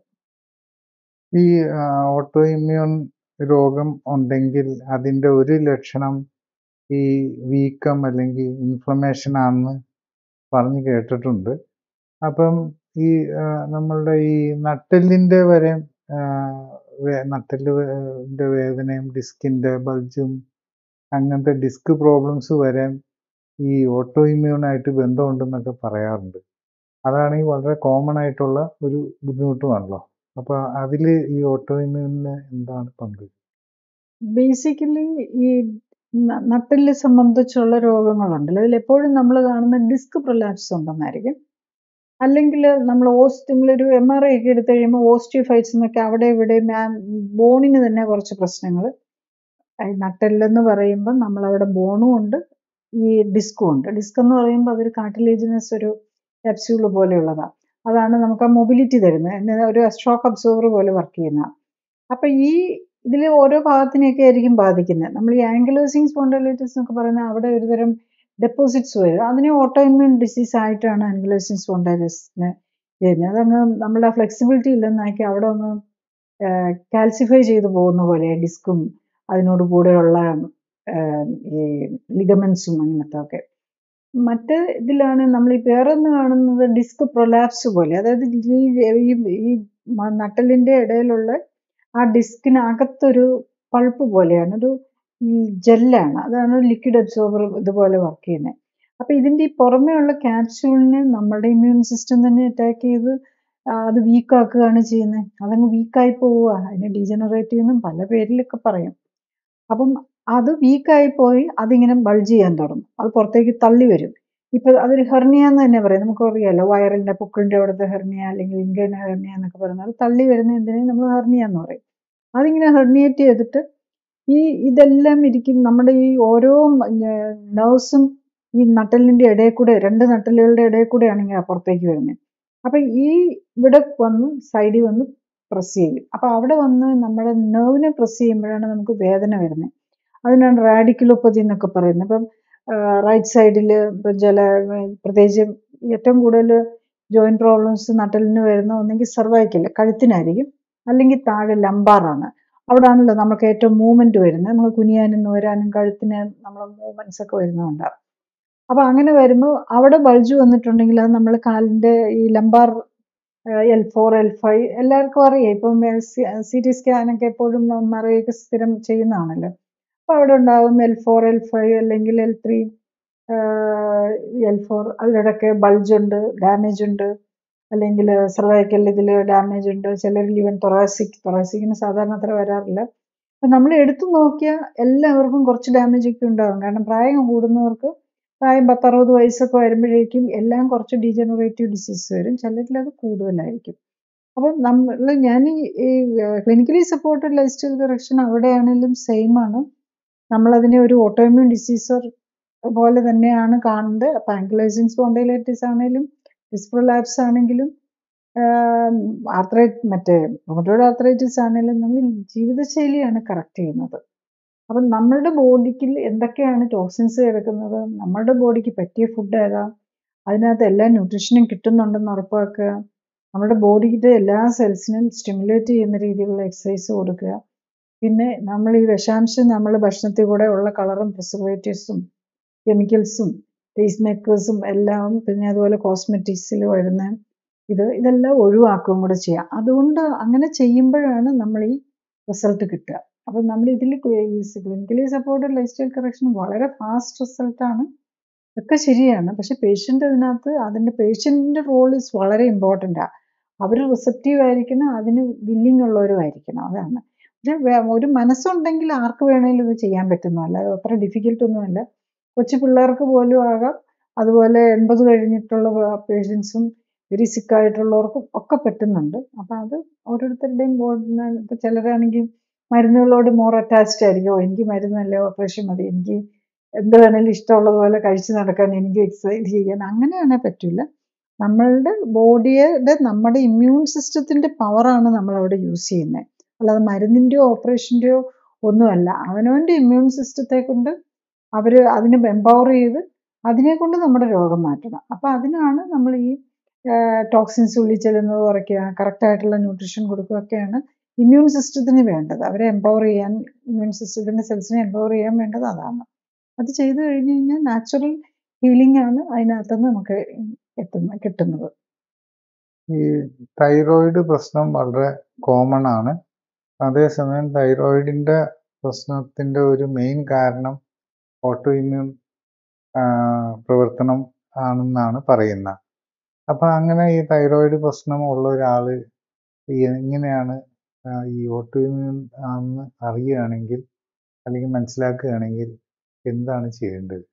ഈ ഓട്ടോ ഇമ്മ്യൂൺ രോഗം ഉണ്ടെങ്കിൽ അതിൻ്റെ ഒരു ലക്ഷണം ഈ വീക്കം അല്ലെങ്കിൽ ഇൻഫ്ലമേഷൻ ആണെന്ന് പറഞ്ഞു കേട്ടിട്ടുണ്ട് അപ്പം ഈ നമ്മളുടെ ഈ നട്ടെല്ലിൻ്റെ വരെ നട്ടെല്ലിൻ്റെ വേദനയും ഡിസ്കിൻ്റെ ബൾജും അങ്ങനത്തെ ഡിസ്ക് പ്രോബ്ലംസ് വരാൻ ഈ ഓട്ടോ ഇമ്മ്യൂണായിട്ട് ബന്ധമുണ്ടെന്നൊക്കെ പറയാറുണ്ട് അതാണെങ്കിൽ വളരെ കോമൺ ആയിട്ടുള്ള ഒരു ബുദ്ധിമുട്ടുമാണല്ലോ അപ്പോൾ അതിൽ ഈ ഓട്ടോ ഇമ്മ്യൂണിന് എന്താണ് പങ്ക് ബേസിക്കലി ഈ നട്ടെല്ല് സംബന്ധിച്ചുള്ള രോഗങ്ങളുണ്ടല്ലോ അതിലെപ്പോഴും നമ്മൾ കാണുന്ന ഡിസ്ക് പ്രൊലാപ്സ് ഉണ്ടെന്നായിരിക്കും അല്ലെങ്കിൽ നമ്മൾ ഓസ്റ്റ് നമ്മളൊരു എം ആർ ഐ ഒക്കെ എടുത്തു കഴിയുമ്പോൾ ഓസ്റ്റിഫൈറ്റ്സ് എന്നൊക്കെ അവിടെ ഇവിടെ ബോണിന് തന്നെ കുറച്ച് പ്രശ്നങ്ങൾ നട്ടെല്ലെന്ന് പറയുമ്പോൾ നമ്മളവിടെ ബോണും ഉണ്ട് ഈ ഡിസ്കും ഉണ്ട് ഡിസ്ക് എന്ന് പറയുമ്പോൾ അതൊരു കാർട്ടിലേജിനസ് ഒരു ക്യാപ്സ്യൂൾ പോലെയുള്ളതാണ് അതാണ് നമുക്ക് ആ മൊബിലിറ്റി തരുന്നത് ഒരു ഷോക്ക് അബ്സോർവർ പോലെ വർക്ക് ചെയ്യുന്നതാണ് അപ്പം ഈ ഇതിൽ ഓരോ ഭാഗത്തിനെയൊക്കെ ആയിരിക്കും ബാധിക്കുന്നത് നമ്മൾ ഈ ആംഗുലോസിങ് സ്പോണ്ടലൈറ്റിസ് എന്നൊക്കെ പറയുന്നത് അവിടെ ഒരുതരം ഡെപ്പോസിറ്റ്സ് വരും അതിനെ ഓട്ടോ ഇമ്മ്യൂൺ ഡിസീസ് ആയിട്ടാണ് ആംഗുലോസിങ് സ്പോണ്ടലൈറ്റിസിന് ചെയ്യുന്നത് അതങ്ങ് നമ്മുടെ ഫ്ലെക്സിബിലിറ്റി ഇല്ലെന്നാക്കി അവിടെ ഒന്ന് കാൽസിഫൈ ചെയ്തു പോകുന്ന പോലെ ഡിസ്കും അതിനോട് കൂടെയുള്ള ഈ ലിഗമെൻസും അങ്ങനത്തെ ഒക്കെ മറ്റ് ഇതിലാണ് നമ്മൾ ഈ വേറൊന്ന് കാണുന്നത് ഡിസ്ക് പ്രൊലാപ്സ് പോലെ അതായത് ഈ ഈ നട്ടലിൻ്റെ ഇടയിലുള്ള ആ ഡിസ്കിനകത്തൊരു പൾപ്പ് പോലെയാണ് ഒരു ജെല്ലാണ് അതാണ് ലിക്വിഡ് അബ്സോർബർ ഇതുപോലെ വർക്ക് ചെയ്യുന്നത് അപ്പോൾ ഇതിൻ്റെ ഈ പുറമേ ഉള്ള ക്യാപ്സ്യൂളിനെ നമ്മുടെ ഇമ്മ്യൂൺ സിസ്റ്റം തന്നെ അറ്റാക്ക് ചെയ്ത് അത് വീക്കാക്കുകയാണ് ചെയ്യുന്നത് അതങ്ങ് വീക്കായി പോവുക അതിനെ ഡീജനറേറ്റ് എന്നും പല പേരിലൊക്കെ പറയും അപ്പം അത് വീക്കായി പോയി അതിങ്ങനെ ബൾജ് ചെയ്യാൻ തുടങ്ങും അത് പുറത്തേക്ക് തള്ളി വരും ഇപ്പം അതൊരു ഹെർണിയ എന്ന് തന്നെ പറയും നമുക്ക് അറിയാമല്ലോ വയറിൻ്റെ പൊക്കിളിൻ്റെ അവിടുത്തെ ഹെർണിയ അല്ലെങ്കിൽ ഇൻകൈന ഹെർണിയ എന്നൊക്കെ പറയുന്നത് അത് തള്ളി വരുന്ന എന്തിനെ നമ്മൾ ഹെർണിയ എന്ന് പറയും അതിങ്ങനെ ഹെർണിയേറ്റ് ചെയ്തിട്ട് ഈ ഇതെല്ലാം ഇരിക്കും നമ്മുടെ ഈ ഓരോ നെർവ്സും ഈ നട്ടലിൻ്റെ ഇടയിൽ കൂടെ രണ്ട് നട്ടലുകളുടെ ഇടയിൽ കൂടെയാണ് പുറത്തേക്ക് വരുന്നത് അപ്പം ഈ ഇവിടെ വന്ന് സൈഡിൽ വന്ന് പ്രസ് ചെയ്യും അപ്പോൾ അവിടെ വന്ന് നമ്മുടെ നെർവിനെ പ്രസ് ചെയ്യുമ്പോഴാണ് നമുക്ക് വേദന വരുന്നത് അതിനാണ് റാഡിക്കുലോപ്പതി എന്നൊക്കെ പറയുന്നത് അപ്പം റൈറ്റ് സൈഡിൽ ഇപ്പം ചില പ്രത്യേകിച്ച് ഏറ്റവും കൂടുതൽ ജോയിൻറ്റ് പ്രോബ്ലംസ് നട്ടലിന് വരുന്ന ഒന്നെങ്കിൽ സർവൈക്കൽ കഴുത്തിനായിരിക്കും അല്ലെങ്കിൽ താഴെ ലംബാറാണ് അവിടാണല്ലോ നമുക്ക് ഏറ്റവും മൂവ്മെന്റ് വരുന്നത് നമ്മൾ കുനിയാനും നൂരാനും കഴുത്തിന് നമ്മൾ മൂവ്മെന്റ്സ് ഒക്കെ വരുന്നുണ്ടാവും അപ്പൊ അങ്ങനെ വരുമ്പോൾ അവിടെ ബൾജ് വന്നിട്ടുണ്ടെങ്കിൽ അത് നമ്മൾ കാലിന്റെ ഈ lumbar L four L five എല്ലാവർക്കും അറിയാം ഇപ്പം സി ടി സ്കാനൊക്കെ എപ്പോഴും മറയൊക്കെ സ്ഥിരം ചെയ്യുന്നതാണല്ലോ അപ്പൊ അവിടെ ഉണ്ടാകും എൽ ഫോർ എൽ ഫൈവ് അല്ലെങ്കിൽ എൽ ത്രീ എൽ ഫോർ അതിലിടയ്ക്ക് ബൾജ് ഉണ്ട് ഡാമേജ് ഉണ്ട് അല്ലെങ്കിൽ സർവൈക്കൽ ഇതിൽ ഡാമേജ് ഉണ്ട് ചിലരിൽ ഈവൻ തൊറാസിക് തൊറാസിക്കിന് സാധാരണ അത്ര വരാറില്ല അപ്പം നമ്മൾ എടുത്തു നോക്കിയാൽ എല്ലാവർക്കും കുറച്ച് ഡാമേജ് ഒക്കെ ഉണ്ടാകും കാരണം പ്രായം കൂടുന്നവർക്ക് പ്രായം പത്തറുപത് വയസ്സൊക്കെ വരുമ്പോഴേക്കും എല്ലാം കുറച്ച് ഡീജനറേറ്റീവ് ഡിസീസ് വരും ചിലരിൽ അത് കൂടുതലായിരിക്കും അപ്പം നമ്മൾ ഞാൻ ഈ clinically supported life style correction അവിടെയാണെങ്കിലും സെയിം ആണ് നമ്മളതിനെ ഒരു ഓട്ടോമ്യൂൺ ഡിസീസർ പോലെ തന്നെയാണ് കാണുന്നത് അപ്പം ആങ്കുലൈസിങ് സ്പോണ്ടൈലൈറ്റിസ് ആണെങ്കിലും ഡിസ്പ്രൊലാപ്സ് ആണെങ്കിലും ആർത്രൈറ്റ് മറ്റേ റൊമറ്റോയിഡ് ആർത്രൈറ്റിസ് ആണെങ്കിലും നമ്മൾ ജീവിതശൈലിയാണ് കറക്റ്റ് ചെയ്യുന്നത് അപ്പം നമ്മളുടെ ബോഡിക്ക് എന്തൊക്കെയാണ് ടോക്സിൻസ് കിടക്കുന്നത് നമ്മളുടെ ബോഡിക്ക് പറ്റിയ ഫുഡ് ഏതാ അതിനകത്ത് എല്ലാ ന്യൂട്രീഷനും കിട്ടുന്നുണ്ടെന്ന് ഉറപ്പാക്കുക നമ്മുടെ ബോഡിയുടെ എല്ലാ സെൽസിനും സ്റ്റിമുലേറ്റ് ചെയ്യുന്ന രീതിയിലുള്ള എക്സസൈസ് കൊടുക്കുക പിന്നെ നമ്മൾ ഈ വിഷാംശം നമ്മൾ ഭക്ഷണത്തിൽ കൂടെ ഉള്ള കളറും പ്രിസർവേറ്റീവ്സും കെമിക്കൽസും ടേസ്റ്റ് മേക്കേഴ്സും എല്ലാം പിന്നെ അതുപോലെ കോസ്മെറ്റിക്സിൽ വരുന്ന ഇത് ഇതെല്ലാം ഒഴിവാക്കുകയും കൂടെ ചെയ്യാം അതുകൊണ്ട് അങ്ങനെ ചെയ്യുമ്പോഴാണ് നമ്മൾ ഈ റിസൾട്ട് കിട്ടുക അപ്പം നമ്മൾ ഇതിൽ clinically supported life style correction വളരെ ഫാസ്റ്റ് റിസൾട്ടാണ് ഒക്കെ ശരിയാണ് പക്ഷെ പേഷ്യൻ്റ് അതിനകത്ത് അതിൻ്റെ പേഷ്യൻറ്റിൻ്റെ റോൾ ഇസ് വളരെ ഇമ്പോർട്ടൻ്റാണ് അവർ റിസപ്റ്റീവ് ആയിരിക്കണം അതിന് വില്ലിങ് ഉള്ളവരുമായിരിക്കണം അതാണ് പക്ഷെ ഒരു മനസ്സുണ്ടെങ്കിൽ ആർക്ക് വേണമെങ്കിലും ഇത് ചെയ്യാൻ പറ്റുന്നതല്ല അത് അത്ര ഡിഫിക്കൽട്ട് ഒന്നുമല്ല കൊച്ചു പിള്ളേർക്ക് പോലും ആകാം അതുപോലെ എൺപത് കഴിഞ്ഞിട്ടുള്ള പേഷ്യൻസും വെരി സിക്കായിട്ടുള്ളവർക്കും ഒക്കെ പറ്റുന്നുണ്ട് അപ്പം അത് ഓരോരുത്തരുടെയും ബോഡിന് ഇപ്പം ചിലരാണെങ്കിൽ മരുന്നുകളോട് മോർ അറ്റാച്ച്ഡ് ആയിരിക്കും എനിക്ക് മരുന്നല്ല ഓപ്പറേഷൻ മതി എനിക്ക് എന്ത് വേണേലും ഇഷ്ടമുള്ളതുപോലെ കഴിച്ചു നടക്കാൻ എനിക്ക് എക്സസൈസ് ചെയ്യാൻ അങ്ങനെയാണെ പറ്റില്ല നമ്മളുടെ ബോഡിയുടെ നമ്മുടെ ഇമ്മ്യൂൺ സിസ്റ്റത്തിൻ്റെ പവറാണ് നമ്മൾ അവിടെ യൂസ് ചെയ്യുന്നത് അല്ലാതെ മരുന്നിൻ്റെയോ ഓപ്പറേഷൻ്റെയോ ഒന്നുമല്ല അവനവൻ്റെ ഇമ്മ്യൂൺ സിസ്റ്റത്തെ കൊണ്ട് അവർ അതിനെ എംപവർ ചെയ്ത് അതിനെ കൊണ്ട് നമ്മുടെ രോഗം മാറ്റണം അപ്പം അതിനാണ് നമ്മൾ ഈ ടോക്സിൻസ് ഉള്ളിൽ ചെല്ലുന്നത് കുറയ്ക്കുക കറക്റ്റായിട്ടുള്ള ന്യൂട്രീഷൻ കൊടുക്കുകയൊക്കെയാണ് ഇമ്മ്യൂൺ സിസ്റ്റത്തിന് വേണ്ടത് അവരെ എംപവർ ചെയ്യാൻ ഇമ്മ്യൂൺ സിസ്റ്റത്തിൻ്റെ സെൽസിനെ എംപവർ ചെയ്യാൻ വേണ്ടത് അതാണ് അത് ചെയ്തു കഴിഞ്ഞ് കഴിഞ്ഞാൽ നാച്ചുറൽ ഹീലിംഗ് ആണ് അതിനകത്തുനിന്ന് നമുക്ക് എത്തുന്ന കിട്ടുന്നത് ഈ തൈറോയിഡ് പ്രശ്നം വളരെ കോമൺ ആണ് അതേസമയം തൈറോയിഡിൻ്റെ പ്രശ്നത്തിൻ്റെ ഒരു മെയിൻ കാരണം ഓട്ടോ ഇമ്മ്യൂൺ പ്രവർത്തനം ആണെന്നാണ് പറയുന്നത് അപ്പം അങ്ങനെ ഈ തൈറോയിഡ് പ്രശ്നം ഉള്ള ഒരാൾ എങ്ങനെയാണ് ഈ ഓട്ടോ ഇമ്മ്യൂൺ ആണെന്ന് അറിയുകയാണെങ്കിൽ അല്ലെങ്കിൽ മനസ്സിലാക്കുകയാണെങ്കിൽ എന്താണ് ചെയ്യേണ്ടത്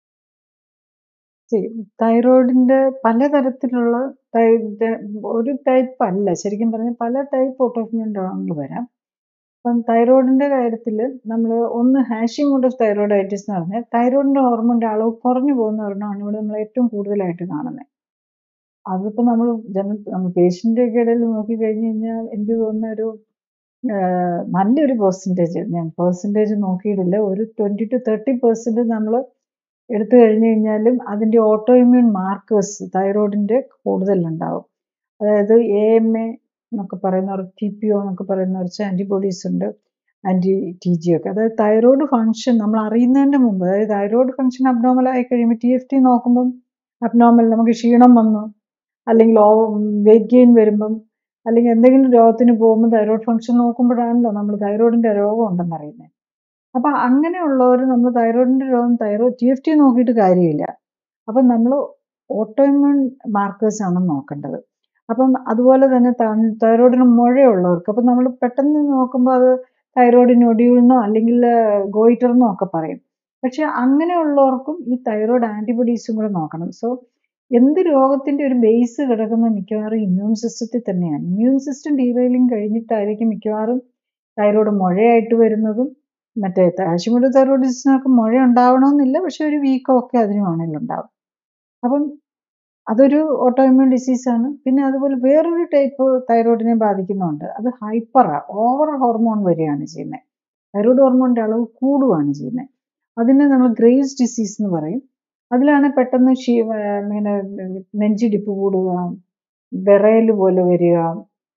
തൈറോയിഡിന്റെ പലതരത്തിലുള്ള ഒരു ടൈപ്പ് അല്ല ശരിക്കും പറഞ്ഞാൽ പല ടൈപ്പ് ഓട്ടോമിയൻ രോഗങ്ങൾ വരാം അപ്പം തൈറോയിഡിന്റെ കാര്യത്തിൽ നമ്മൾ ഒന്ന് ഹാഷിംഗ് ഓഫ് തൈറോയിഡൈറ്റിസ് എന്ന് പറഞ്ഞാൽ തൈറോയിഡിന്റെ ഹോർമോണിന്റെ അളവ് കുറഞ്ഞു പോകുന്ന ഒരെണ്ണമാണ് ഇവിടെ നമ്മൾ ഏറ്റവും കൂടുതലായിട്ട് കാണുന്നത് അതിപ്പോൾ നമ്മൾ ജന നമ്മൾ പേഷ്യൻ്റെ ഒക്കെ ഇടയിൽ നോക്കി കഴിഞ്ഞ് കഴിഞ്ഞാൽ എനിക്ക് തോന്നുന്ന ഒരു നല്ലൊരു പെർസെൻറ്റേജ് ഞാൻ പെർസെൻറ്റേജ് നോക്കിയിട്ടില്ല ഒരു ട്വൻറ്റി ടു തേർട്ടി പെർസെൻറ്റ് നമ്മൾ എടുത്തു കഴിഞ്ഞ് കഴിഞ്ഞാലും അതിൻ്റെ ഓട്ടോ ഇമ്മ്യൂൺ മാർക്കേഴ്സ് തൈറോയിഡിൻ്റെ കൂടുതലുണ്ടാവും അതായത് എ എം എ എന്നൊക്കെ പറയുന്നവർ ടി പി ഒ എന്നൊക്കെ പറയുന്ന കുറച്ച് ആൻറ്റിബോഡീസ് ഉണ്ട് ആൻറ്റി ടി ജി ഒക്കെ അതായത് തൈറോയ്ഡ് ഫംഗ്ഷൻ നമ്മൾ അറിയുന്നതിൻ്റെ മുമ്പ് അതായത് തൈറോയ്ഡ് ഫംഗ്ഷൻ അബ്നോമൽ ആയി കഴിയുമ്പോൾ ടി എഫ് ടി നോക്കുമ്പം അബ്നോമൽ നമുക്ക് ക്ഷീണം വന്നു അല്ലെങ്കിൽ ഓ വെയിറ്റ് ഗെയിൻ വരുമ്പം അല്ലെങ്കിൽ എന്തെങ്കിലും രോഗത്തിന് പോകുമ്പോൾ തൈറോയ്ഡ് ഫംഗ്ഷൻ നോക്കുമ്പോഴാണല്ലോ നമ്മൾ തൈറോയിഡിൻ്റെ രോഗം ഉണ്ടെന്ന് അറിയുന്നത് അപ്പം അങ്ങനെയുള്ളവർ നമ്മൾ തൈറോയിഡിൻ്റെ രോഗം തൈറോയ്ഡ് ടി എഫ് ടി നോക്കിയിട്ട് കാര്യമില്ല അപ്പം നമ്മൾ ഓട്ടോഇമ്യൂൺ മാർക്കേഴ്സ് ആണ് നോക്കേണ്ടത് അപ്പം അതുപോലെ തന്നെ തൈറോയിഡിന് മുഴയുള്ളവർക്ക് അപ്പം നമ്മൾ പെട്ടെന്ന് നോക്കുമ്പോൾ അത് തൈറോയിഡ് നൊഡ്യൂളിനോ അല്ലെങ്കിൽ ഗോയിറ്ററിനോ ഒക്കെ പറയും പക്ഷെ അങ്ങനെയുള്ളവർക്കും ഈ തൈറോയിഡ് ആൻറ്റിബോഡീസും കൂടെ നോക്കണം സോ എന്ത് രോഗത്തിൻ്റെ ഒരു ബേസ് കിടക്കുന്ന മിക്കവാറും ഇമ്മ്യൂൺ സിസ്റ്റത്തിൽ തന്നെയാണ് ഇമ്മ്യൂൺ സിസ്റ്റം ഡീറെയിലിംഗ് കഴിഞ്ഞിട്ടായിരിക്കും മിക്കവാറും തൈറോയിഡ് മുഴയായിട്ട് വരുന്നതും മറ്റേ ഹാഷിമോഡ് തൈറോയിഡിസിനൊക്കെ മുഴ ഉണ്ടാവണമെന്നില്ല പക്ഷെ ഒരു വീക്കം ഒക്കെ അതിന് വേണമെങ്കിൽ ഉണ്ടാവും അപ്പം അതൊരു ഓട്ടോ ഇമ്മ്യൂൺ ഡിസീസാണ് പിന്നെ അതുപോലെ വേറൊരു ടൈപ്പ് തൈറോയിഡിനെ ബാധിക്കുന്നുണ്ട് അത് ഹൈപ്പറാ ഓവർ ഹോർമോൺ വരികയാണ് ചെയ്യുന്നത് തൈറോയിഡ് ഹോർമോണിൻ്റെ അളവ് കൂടുകയാണ് ചെയ്യുന്നത് അതിനെ നമ്മൾ ഗ്രേവ്സ് ഡിസീസ് എന്ന് പറയും അതിലാണ് പെട്ടെന്ന് ക്ഷീ ഇങ്ങനെ നെഞ്ചിടിപ്പ് കൂടുക വിറയൽ പോലെ വരിക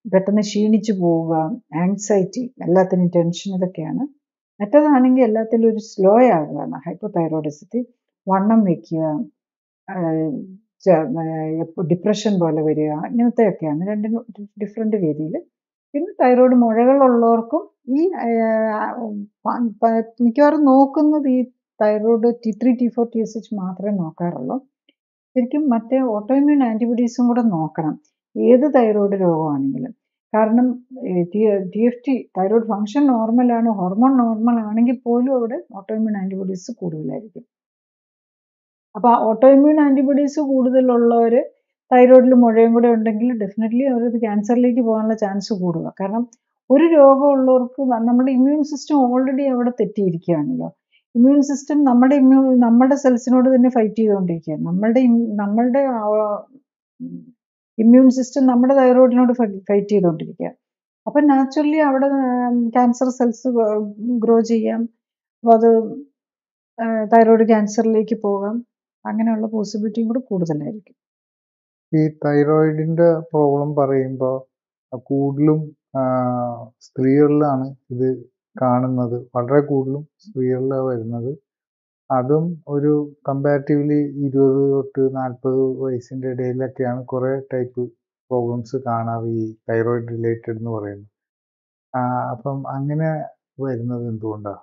പെട്ടെന്ന് ക്ഷീണിച്ചു പോവുക ആങ്സൈറ്റി എല്ലാത്തിനും ടെൻഷൻ ഇതൊക്കെയാണ് മറ്റേതാണെങ്കിൽ എല്ലാത്തിലും ഒരു സ്ലോ ആകുകയാണ് ഹൈപ്പോ തൈറോയിഡിസത്തിൽ വണ്ണം വയ്ക്കുക ഡിപ്രഷൻ പോലെ വരിക ഇങ്ങനത്തെയൊക്കെയാണ് രണ്ടിനും ഡിഫറെൻ്റ് രീതിയിൽ പിന്നെ തൈറോയ്ഡ് മുഴകളുള്ളവർക്കും ഈ മിക്കവാറും നോക്കുന്നത് ഈ thyroid T three T four T S H മാത്രമേ നോക്കാറുള്ളൂ ശരിക്കും മറ്റേ ഓട്ടോഇമ്യൂൺ ആൻറ്റിബോഡീസും കൂടെ നോക്കണം ഏത് തൈറോയ്ഡ് രോഗമാണെങ്കിലും കാരണം T T F T thyroid function നോർമലാണ് ഹോർമോൺ നോർമൽ ആണെങ്കിൽ പോലും അവിടെ ഓട്ടോഇമ്യൂൺ ആൻറ്റിബോഡീസ് കൂടുതലായിരിക്കും അപ്പോൾ ഓട്ടോഇമ്യൂൺ ആൻറ്റിബോഡീസ് കൂടുതലുള്ളവർ തൈറോയിഡിൽ മുഴയും കൂടെ ഉണ്ടെങ്കിൽ ഡെഫിനറ്റ്ലി അവരത് ക്യാൻസറിലേക്ക് പോകാനുള്ള ചാൻസ് കൂടുക കാരണം ഒരു രോഗമുള്ളവർക്ക് നമ്മുടെ ഇമ്മ്യൂൺ സിസ്റ്റം ഓൾറെഡി അവിടെ തെറ്റിയിരിക്കുകയാണല്ലോ ഇമ്മ്യൂൺ സിസ്റ്റം നമ്മുടെ ഇമ്മ്യൂൺ നമ്മുടെ സെൽസിനോട് തന്നെ ഫൈറ്റ് ചെയ്തുകൊണ്ടിരിക്കുക നമ്മളുടെ നമ്മളുടെ ഇമ്മ്യൂൺ സിസ്റ്റം നമ്മുടെ തൈറോയിഡിനോട് ഫൈറ്റ് ചെയ്തുകൊണ്ടിരിക്കുക അപ്പം നാച്ചുറലി അവിടെ ക്യാൻസർ സെൽസ് ഗ്രോ ചെയ്യാം അപ്പോൾ അത് തൈറോയിഡ് ക്യാൻസറിലേക്ക് പോകാം അങ്ങനെയുള്ള പോസിബിലിറ്റിയും കൂടെ കൂടുതലായിരിക്കും ഈ തൈറോയിഡിന്റെ പ്രോബ്ലം പറയുമ്പോൾ കൂടുതലും സ്ത്രീകളിലാണ് ഇത് കാണുന്നത് വളരെ കൂടുതലും സ്ത്രീകളിലാണ് വരുന്നത് അതും ഒരു കമ്പാരിറ്റീവ്ലി ഇരുപത് തൊട്ട് നാൽപ്പത് വയസ്സിൻ്റെ ഇടയിലൊക്കെയാണ് കുറേ ടൈപ്പ് പ്രോബ്ലംസ് കാണാറ് ഈ തൈറോയിഡ് റിലേറ്റഡ് എന്ന് പറയുന്നത് അപ്പം അങ്ങനെ വരുന്നത് എന്തുകൊണ്ടാണ്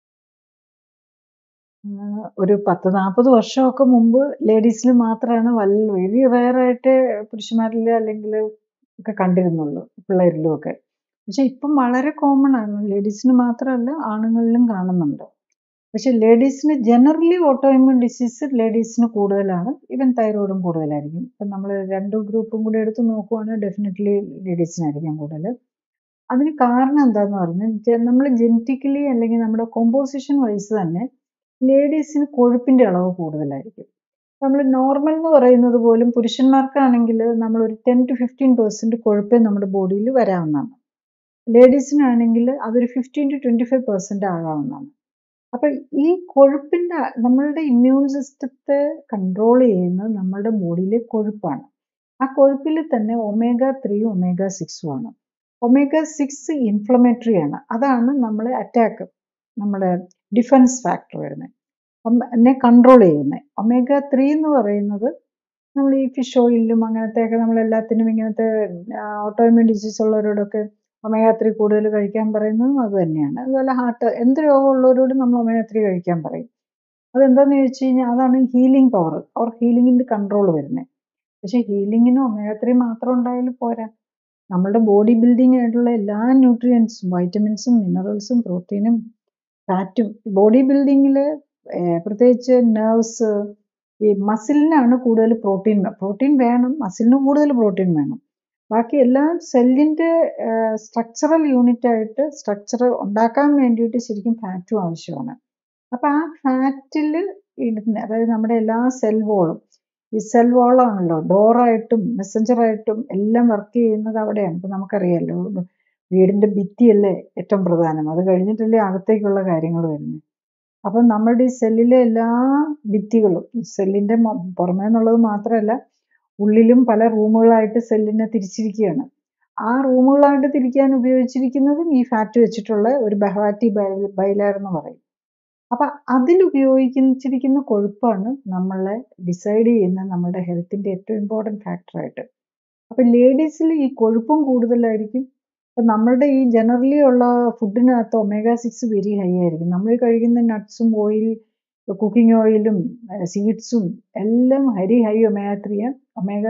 ഒരു പത്ത് നാൽപ്പത് വർഷമൊക്കെ മുമ്പ് ലേഡീസിൽ മാത്രമാണ് വല്ല വെരി റയറായിട്ട് പുരുഷന്മാരിൽ അല്ലെങ്കിൽ ഒക്കെ കണ്ടിരുന്നുള്ളൂ പിള്ളേരിലും ഒക്കെ പക്ഷെ ഇപ്പം വളരെ കോമൺ ആണ് ലേഡീസിന് മാത്രമല്ല ആണുങ്ങളിലും കാണുന്നുണ്ട് പക്ഷെ ലേഡീസിന് ജനറലി ഓട്ടോ ഇമ്യൂൺ ഡിസീസ് ലേഡീസിന് കൂടുതലാണ് ഈവൻ തൈറോയിഡും കൂടുതലായിരിക്കും ഇപ്പം നമ്മൾ രണ്ട് ഗ്രൂപ്പും കൂടി എടുത്ത് നോക്കുവാണെങ്കിൽ ഡെഫിനറ്റ്ലി ലേഡീസിനായിരിക്കും കൂടുതൽ അതിന് കാരണം എന്താന്ന് പറഞ്ഞാൽ നമ്മൾ ജനറ്റിക്കലി അല്ലെങ്കിൽ നമ്മുടെ കോമ്പോസിഷൻ വൈസ് തന്നെ ലേഡീസിന് കൊഴുപ്പിൻ്റെ അളവ് കൂടുതലായിരിക്കും നമ്മൾ നോർമൽ എന്ന് പറയുന്നത് പോലും പുരുഷന്മാർക്കാണെങ്കിൽ നമ്മൾ ഒരു ടെൻ ടു ഫിഫ്റ്റീൻ പെർസെൻറ്റ് കൊഴുപ്പേ നമ്മുടെ ബോഡിയിൽ വരാവുന്നതാണ് ലേഡീസിനാണെങ്കിൽ അതൊരു fifteen to twenty five percent ആകാവുന്നതാണ് അപ്പം ഈ കൊഴുപ്പിൻ്റെ നമ്മളുടെ ഇമ്മ്യൂൺ സിസ്റ്റത്തെ കൺട്രോൾ ചെയ്യുന്നത് നമ്മളുടെ ബോഡിയിലെ കൊഴുപ്പാണ് ആ കൊഴുപ്പിൽ തന്നെ ഒമേഗ ത്രീ ഒമേഗ സിക്സും ആണ് ഒമേഗ സിക്സ് ഇൻഫ്ലമേറ്ററി ആണ് അതാണ് നമ്മളെ അറ്റാക്ക് നമ്മുടെ ഡിഫൻസ് ഫാക്ടർ വരുന്നത് എന്നെ കൺട്രോൾ ചെയ്യുന്നത് ഒമേഗ ത്രീ എന്ന് പറയുന്നത് നമ്മൾ ഈ ഫിഷ് ഓയിലും അങ്ങനത്തെയൊക്കെ നമ്മൾ എല്ലാത്തിനും ഇങ്ങനത്തെ ഓട്ടോഇമ്യൂൺ ഡിസീസ് ഉള്ളവരോടൊക്കെ ഒമേഗ ത്രീ കൂടുതൽ കഴിക്കാൻ പറയുന്നതും അത് തന്നെയാണ് അതുപോലെ ഹാർട്ട് എന്ത് രോഗമുള്ളവരോടും നമ്മൾ ഒമേഗ ത്രീ കഴിക്കാൻ പറയും അതെന്താണെന്ന് ചോദിച്ചു കഴിഞ്ഞാൽ അതാണ് ഹീലിംഗ് പവർ അവർ ഹീലിങ്ങിൻ്റെ കൺട്രോൾ വരുന്നത് പക്ഷേ ഹീലിങ്ങിന് ഒമേഗ ത്രീ മാത്രം ഉണ്ടായാലും പോരാ നമ്മളുടെ ബോഡി ബിൽഡിംഗ് ആയിട്ടുള്ള എല്ലാ ന്യൂട്രിയൻസും വൈറ്റമിൻസും മിനറൽസും പ്രോട്ടീനും ഫാറ്റും ബോഡി ബിൽഡിങ്ങിൽ പ്രത്യേകിച്ച് നെർവ്സ് ഈ മസിലിനാണ് കൂടുതൽ പ്രോട്ടീൻ പ്രോട്ടീൻ വേണം മസിലിന് കൂടുതൽ പ്രോട്ടീൻ വേണം ബാക്കി എല്ലാം സെല്ലിൻ്റെ സ്ട്രക്ചറൽ യൂണിറ്റ് ആയിട്ട് സ്ട്രക്ചർ ഉണ്ടാക്കാൻ വേണ്ടിയിട്ട് ശരിക്കും ഫാറ്റും ആവശ്യമാണ് അപ്പോൾ ആ ഫാറ്റിൽ ഇടുന്ന അതായത് നമ്മുടെ എല്ലാ സെൽ വോളും ഈ സെൽ വോളാണല്ലോ ഡോറായിട്ടും മെസ്സഞ്ചറായിട്ടും എല്ലാം വർക്ക് ചെയ്യുന്നത് അവിടെയാണ് ഇപ്പം നമുക്കറിയാമല്ലോ വീടിൻ്റെ ഭിത്തിയല്ലേ ഏറ്റവും പ്രധാനം അത് കഴിഞ്ഞിട്ടല്ലേ അകത്തേക്കുള്ള കാര്യങ്ങൾ വരുന്നത് അപ്പം നമ്മുടെ ഈ സെല്ലിലെ എല്ലാ ഭിത്തികളും സെല്ലിൻ്റെ പുറമേ എന്നുള്ളത് മാത്രമല്ല ഉള്ളിലും പല റൂമുകളായിട്ട് സെല്ലിനെ തിരിച്ചിരിക്കുകയാണ് ആ റൂമുകളായിട്ട് തിരിക്കാൻ ഉപയോഗിച്ചിരിക്കുന്നതും ഈ ഫാറ്റ് വെച്ചിട്ടുള്ള ഒരു ബഹവാറ്റി ബൈലാർ എന്ന് പറയും അപ്പം അതിൽ ഉപയോഗിച്ചിരിക്കുന്ന കൊഴുപ്പാണ് നമ്മളെ ഡിസൈഡ് ചെയ്യുന്ന നമ്മുടെ ഹെൽത്തിൻ്റെ ഏറ്റവും ഇമ്പോർട്ടൻറ്റ് ഫാക്ടറായിട്ട് അപ്പം ലേഡീസിൽ ഈ കൊഴുപ്പും കൂടുതലായിരിക്കും അപ്പം നമ്മളുടെ ഈ ജനറലി ഉള്ള ഫുഡിനകത്ത് ഒമേഗ സിക്സ് വെരി ഹൈ ആയിരിക്കും നമ്മൾ കഴിക്കുന്ന നട്ട്സും ഓയിൽ കുക്കിംഗ് ഓയിലും സീഡ്സും എല്ലാം ഹരി high omega three omega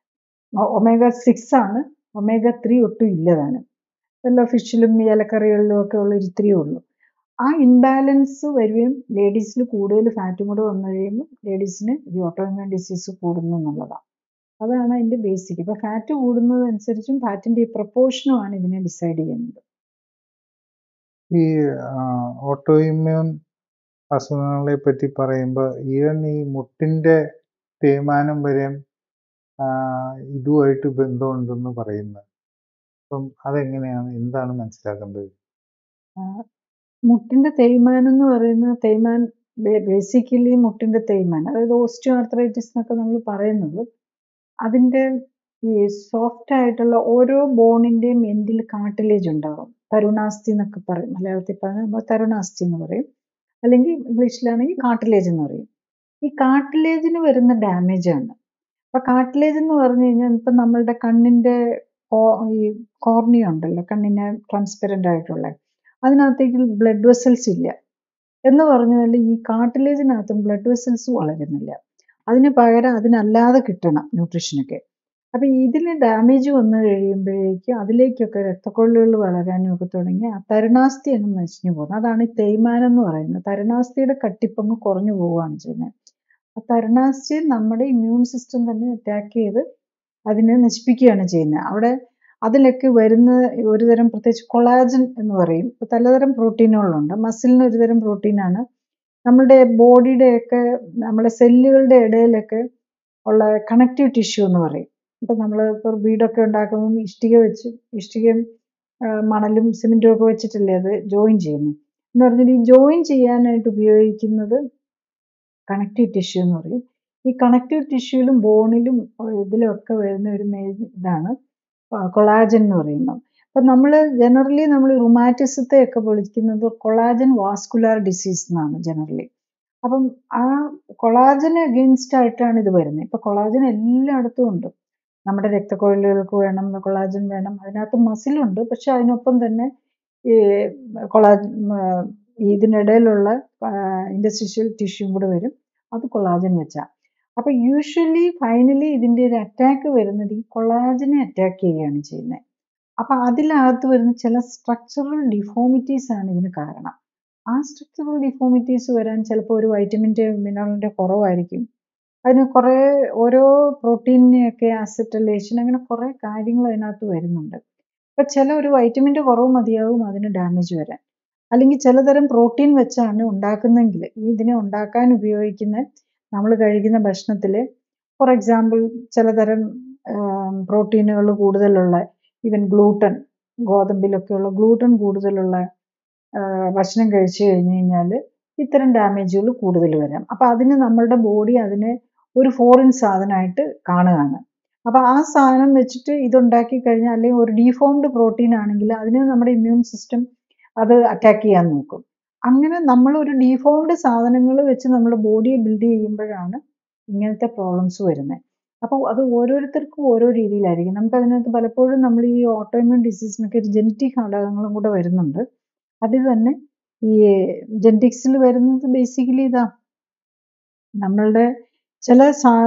omega six ആണ് ഒമേഗ ത്രീ ഒട്ടും ഇല്ലതാണ് എല്ലാ ഫിഷിലും ഇലക്കറികളിലും ഒക്കെ ഉള്ള ഇത്തിരിയേ ഉള്ളൂ ആ ഇംബാലൻസ് വരികയും ലേഡീസിൽ കൂടുതൽ ഫാറ്റും കൂടെ വന്നു കഴിയുമ്പോൾ ലേഡീസിന് ഈ ഓട്ടോഇമ്യൂൺ ഡിസീസ് കൂടുന്നു എന്നുള്ളതാണ് അതാണ് അതിൻ്റെ ബേസിക് ഇപ്പോൾ ഫാറ്റ് കൂടുന്നതനുസരിച്ചും ഫാറ്റിൻ്റെ ഈ പ്രപ്പോർഷനുമാണ് ഇതിനെ ഡിസൈഡ് ചെയ്യുന്നത് ഈ ഓട്ടോ ഇമ്മ്യൂൺ അസുഖങ്ങളെ പറ്റി പറയുമ്പോൾ ഈവൻ ഈ മുട്ടിൻ്റെ തേയ്മാനം വരെ ഇതുമായിട്ട് ബന്ധമുണ്ടെന്ന് പറയുന്നത് അപ്പം അതെങ്ങനെയാണ് എന്താണ് മനസ്സിലാക്കേണ്ടത് മുട്ടിൻ്റെ തേയ്മാനം എന്ന് പറയുന്നത് തേയ്മാൻ ബേസിക്കലി മുട്ടിൻ്റെ തേയ്മാൻ അതായത് ഓസ്റ്റിയോ ആർത്രൈറ്റിസ് എന്നൊക്കെ നമ്മൾ പറയുന്നത് അതിൻ്റെ ഈ സോഫ്റ്റ് ആയിട്ടുള്ള ഓരോ ബോണിൻ്റെയും എൻഡിൽ കാട്ടിലേജ് ഉണ്ടാകും തരുണാസ്ഥി എന്നൊക്കെ പറയും മലയാളത്തിൽ പറഞ്ഞാൽ തരുണാസ്ഥി എന്ന് പറയും അല്ലെങ്കിൽ ഇംഗ്ലീഷിലാണെങ്കിൽ കാട്ടിലേജ് എന്ന് പറയും ഈ കാട്ടിലേജിന് വരുന്ന ഡാമേജ് ആണ് അപ്പൊ കാട്ടിലേജ് എന്ന് പറഞ്ഞു കഴിഞ്ഞാൽ ഇപ്പൊ നമ്മളുടെ കണ്ണിന്റെ ഈ കോർണിയ ഉണ്ടല്ലോ കണ്ണിന് ട്രാൻസ്പെറൻ്റ് ആയിട്ടുള്ള അതിനകത്തേക്ക് ബ്ലഡ് വെസൽസ് ഇല്ല എന്ന് പറഞ്ഞാൽ ഈ കാട്ടിലേജിനകത്തും ബ്ലഡ് വെസൽസ് വളരുന്നില്ല അതിന് പകരം അതിനല്ലാതെ കിട്ടണം ന്യൂട്രീഷനൊക്കെ അപ്പം ഇതിന് ഡാമേജ് വന്നു കഴിയുമ്പോഴേക്കും അതിലേക്കൊക്കെ രക്തക്കൊള്ളുകൾ വളരാനും ഒക്കെ തുടങ്ങി ആ തരുണാസ്ഥി അങ്ങ് നശിഞ്ഞു പോകുന്നു അതാണ് ഈ തേയ്മാനം എന്ന് പറയുന്നത് തരുണാസ്ഥിയുടെ കട്ടിപ്പങ്ങ് കുറഞ്ഞു പോവുകയാണ് ചെയ്യുന്നത് ആ തരുണാസ്ഥി നമ്മുടെ ഇമ്മ്യൂൺ സിസ്റ്റം തന്നെ അറ്റാക്ക് ചെയ്ത് അതിനെ നശിപ്പിക്കുകയാണ് ചെയ്യുന്നത് അവിടെ അതിലൊക്കെ വരുന്ന ഒരുതരം പ്രത്യേകിച്ച് കൊളാജൻ എന്ന് പറയും പലതരം പ്രോട്ടീനുകളുണ്ട് മസിലിന് ഒരുതരം പ്രോട്ടീനാണ് നമ്മുടെ ബോഡിയുടെയൊക്കെ നമ്മുടെ സെല്ലുകളുടെ ഇടയിലൊക്കെ ഉള്ള കണക്റ്റീവ് ടിഷ്യൂ എന്ന് പറയും ഇപ്പം നമ്മൾ ഇപ്പോൾ വീടൊക്കെ ഉണ്ടാക്കുമ്പോൾ ഇഷ്ടിക വെച്ച് ഇഷ്ടികയും മണലും സിമെൻറ്റും ഒക്കെ വെച്ചിട്ടല്ലേ അത് ജോയിൻ ചെയ്യുന്നത് എന്ന് പറഞ്ഞാൽ ഈ ജോയിൻ ചെയ്യാനായിട്ട് ഉപയോഗിക്കുന്നത് കണക്റ്റീവ് ടിഷ്യൂ എന്ന് പറയും ഈ കണക്റ്റീവ് ടിഷ്യൂലും ബോണിലും ഇതിലും ഒക്കെ വരുന്ന ഒരു ഇതാണ് കൊളാജൻ എന്ന് പറയുന്നത് അപ്പം നമ്മൾ ജനറലി നമ്മൾ റുമാറ്റിസത്തെ ഒക്കെ വിളിക്കുന്നത് കൊളാജൻ വാസ്കുലാർ ഡിസീസ് എന്നാണ് ജനറലി അപ്പം ആ കൊളാജന് അഗെയിൻസ്റ്റ് ആയിട്ടാണ് ഇത് വരുന്നത് ഇപ്പം കൊളാജൻ എല്ലായിടത്തും ഉണ്ട് നമ്മുടെ രക്തക്കൊഴലുകൾക്ക് വേണം കൊളാജൻ വേണം അതിനകത്ത് മസിലുണ്ട് പക്ഷെ അതിനൊപ്പം തന്നെ ഈ കൊളാജൻ ഇതിനിടയിലുള്ള ഇൻഡസ്ട്രിഷ്യൽ ടിഷ്യൂം കൂടെ വരും അത് കൊളാജൻ വെച്ചാൽ അപ്പം യൂഷ്വലി ഫൈനലി ഇതിൻ്റെ ഒരു അറ്റാക്ക് വരുന്നത് ഈ കൊളാജനെ അറ്റാക്ക് ചെയ്യുകയാണ് ചെയ്യുന്നത് അപ്പം അതിനകത്ത് വരുന്ന ചില സ്ട്രക്ചറൽ ഡിഫോമിറ്റീസ് ആണ് ഇതിന് കാരണം ആ സ്ട്രക്ചറൽ ഡിഫോമിറ്റീസ് വരാൻ ചിലപ്പോൾ ഒരു വൈറ്റമിൻ്റെ മിനറലിൻ്റെ കുറവായിരിക്കും അതിന് കുറേ ഓരോ പ്രോട്ടീനിനെയൊക്കെ അസറ്റലേഷൻ അങ്ങനെ കുറേ കാര്യങ്ങൾ അതിനകത്ത് വരുന്നുണ്ട് അപ്പം ചില ഒരു വൈറ്റമിൻ്റെ കുറവ് മതിയാവും അതിന് ഡാമേജ് വരാൻ അല്ലെങ്കിൽ ചിലതരം പ്രോട്ടീൻ വെച്ചാണ് ഉണ്ടാക്കുന്നെങ്കിൽ ഇതിനെ ഉണ്ടാക്കാൻ ഉപയോഗിക്കുന്ന നമ്മൾ കഴിക്കുന്ന ഭക്ഷണത്തിൽ ഫോർ എക്സാമ്പിൾ ചിലതരം പ്രോട്ടീനുകൾ കൂടുതലുള്ള ഈവൻ ഗ്ലൂട്ടൺ ഗോതമ്പിലൊക്കെയുള്ള ഗ്ലൂട്ടൺ കൂടുതലുള്ള ഭക്ഷണം കഴിച്ചു കഴിഞ്ഞ് കഴിഞ്ഞാൽ ഇത്തരം ഡാമേജുകൾ കൂടുതൽ വരാം അപ്പോൾ അതിന് നമ്മളുടെ ബോഡി അതിനെ ഒരു ഫോറിൻ സാധനമായിട്ട് കാണുകയാണ് അപ്പോൾ ആ സാധനം വെച്ചിട്ട് ഇതുണ്ടാക്കി കഴിഞ്ഞാൽ അല്ലെങ്കിൽ ഒരു ഡീഫോംഡ് പ്രോട്ടീൻ ആണെങ്കിൽ അതിനെ നമ്മുടെ ഇമ്മ്യൂൺ സിസ്റ്റം അത് അറ്റാക്ക് ചെയ്യാൻ നോക്കും അങ്ങനെ നമ്മൾ ഒരു ഡീഫോംഡ് സാധനങ്ങൾ വെച്ച് നമ്മുടെ ബോഡിയെ ബിൽഡ് ചെയ്യുമ്പോഴാണ് ഇങ്ങനത്തെ പ്രോബ്ലംസ് വരുന്നത് അപ്പോൾ അത് ഓരോരുത്തർക്കും ഓരോ രീതിയിലായിരിക്കും നമുക്ക് അതിനകത്ത് പലപ്പോഴും നമ്മൾ ഈ ഓട്ടോഇമ്യൂൺ ഡിസീസിനൊക്കെ ഒരു ജനറ്റിക് ഘടകങ്ങളും കൂടെ വരുന്നുണ്ട് അതിൽ തന്നെ ഈ ജെനറ്റിക്സിൽ വരുന്നത് ബേസിക്കലി ഇതാ നമ്മളുടെ ചില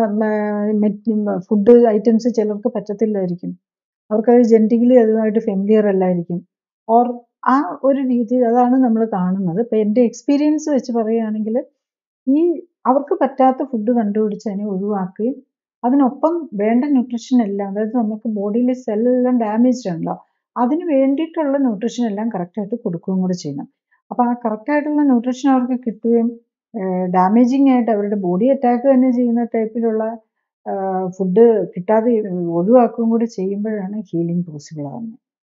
ഫുഡ് ഐറ്റംസ് ചിലർക്ക് പറ്റത്തില്ലായിരിക്കും അവർക്കത് ജെനറ്റിക്കലി അതുമായിട്ട് ഫെമിലിയർ അല്ലായിരിക്കും ഓർ ആ ഒരു രീതി അതാണ് നമ്മൾ കാണുന്നത് ഇപ്പം എൻ്റെ എക്സ്പീരിയൻസ് വെച്ച് പറയുകയാണെങ്കിൽ ഈ അവർക്ക് പറ്റാത്ത ഫുഡ് കണ്ടുപിടിച്ച് അതിനെ ഒഴിവാക്കുകയും അതിനൊപ്പം വേണ്ട ന്യൂട്രീഷൻ എല്ലാം അതായത് നമുക്ക് ബോഡിയിലെ സെല്ലെല്ലാം ഡാമേജ്ഡ് ഉണ്ടല്ലോ അതിന് വേണ്ടിയിട്ടുള്ള ന്യൂട്രീഷൻ എല്ലാം കറക്റ്റായിട്ട് കൊടുക്കുകയും കൂടെ ചെയ്യണം അപ്പോൾ ആ കറക്റ്റായിട്ടുള്ള ന്യൂട്രീഷൻ അവർക്ക് കിട്ടുകയും ഡാമേജിങ് ആയിട്ട് അവരുടെ ബോഡി അറ്റാക്ക് തന്നെ ചെയ്യുന്ന ടൈപ്പിലുള്ള ഫുഡ് കിട്ടാതെ ഒഴിവാക്കുകയും കൂടി ചെയ്യുമ്പോഴാണ് ഹീലിംഗ് പോസിബിൾ ആകുന്നത്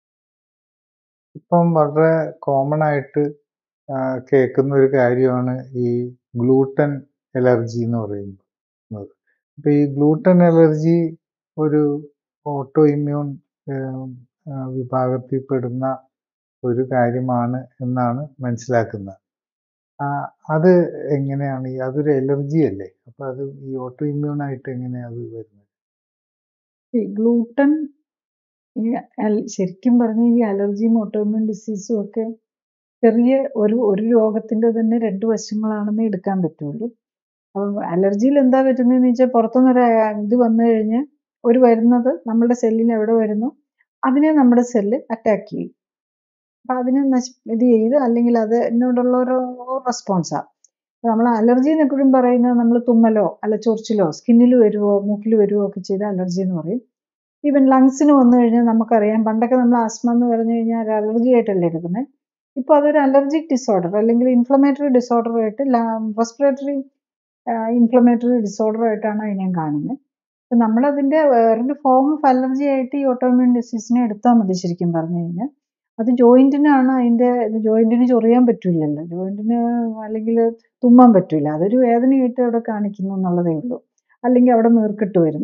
ഇപ്പം വളരെ കോമൺ ആയിട്ട് കേൾക്കുന്ന ഒരു കാര്യമാണ് ഈ ഗ്ലൂട്ടൻ അലർജി എന്ന് പറയുന്നത് അപ്പോൾ ഈ ഗ്ലൂട്ടൻ അലർജി ഒരു ഓട്ടോ ഇമ്മ്യൂൺ വിഭാഗത്തിൽപ്പെടുന്ന ഒരു കാര്യമാണ് എന്നാണ് മനസ്സിലാക്കുന്നത് അത് എങ്ങനെയാണ് ഈ അതൊരു അലർജി അല്ലേ അപ്പോൾ അത് ഈ ഓട്ടോ ഇമ്മ്യൂൺ ആയിട്ട് എങ്ങനെയാണ് അത് വരുന്നത് ഗ്ലൂട്ടൻ ഈ ശരിക്കും പറഞ്ഞ ഈ അലർജിയും ഓട്ടോമ്യൂൺ ഡിസീസും ഒക്കെ ചെറിയ ഒരു ഒരു രോഗത്തിൻ്റെ തന്നെ രണ്ട് വശങ്ങളാണെന്ന് എടുക്കാൻ പറ്റുള്ളൂ അപ്പം അലർജിയിൽ എന്താ പറ്റുന്നതെന്ന് വെച്ചാൽ പുറത്തുനിന്നൊരു ഇത് വന്നു കഴിഞ്ഞ് ഒരു വരുന്നത് നമ്മുടെ സെല്ലിൽ എവിടെ വരുന്നു അതിനെ നമ്മുടെ സെല്ല് അറ്റാക്ക് ചെയ്യും അപ്പം അതിനെ നശി ഇത് ചെയ്ത് അല്ലെങ്കിൽ അത് എന്നോടുള്ള ഒരു റെസ്പോൺസാണ് നമ്മൾ അലർജി എന്ന് എപ്പോഴും പറയുന്നത് നമ്മൾ തുമ്മലോ അല്ല ചൊറിച്ചിലോ സ്കിന്നിൽ വരുമോ മൂക്കിൽ വരുമോ ഒക്കെ ചെയ്ത അലർജി എന്ന് പറയും ഈവൻ ലങ്സിന് വന്നു കഴിഞ്ഞാൽ നമുക്കറിയാം പണ്ടൊക്കെ നമ്മൾ ആസ്മ എന്ന് പറഞ്ഞു കഴിഞ്ഞാൽ ഒരു അലർജി ആയിട്ടല്ലേ എടുക്കുന്നത് ഇപ്പോൾ അതൊരു അലർജിക് ഡിസോർഡർ അല്ലെങ്കിൽ ഇൻഫ്ലമേറ്ററി ഡിസോർഡർ ആയിട്ട് റെസ്പിറേറ്ററി ഇൻഫ്ലമേറ്ററി ഡിസോർഡർ ആയിട്ടാണ് അതിനെ കാണുന്നത് അപ്പം നമ്മളതിൻ്റെ വേറൊരു ഫോം ഓഫ് അലർജി ആയിട്ട് ഈ ഓട്ടോമ്യൂൺ ഡിസീസിനെ എടുത്താൽ മതി ശരിക്കും പറഞ്ഞു കഴിഞ്ഞാൽ അത് ജോയിൻറ്റിനാണ് അതിൻ്റെ ജോയിൻറ്റിന് ചൊറിയാൻ പറ്റില്ലല്ലോ ജോയിൻറ്റിന് അല്ലെങ്കിൽ തുമ്മാൻ പറ്റില്ല അതൊരു വേദനയായിട്ട് അവിടെ കാണിക്കുന്നു എന്നുള്ളതേ ഉള്ളൂ അല്ലെങ്കിൽ അവിടെ നീർക്കെട്ട് വരുന്നു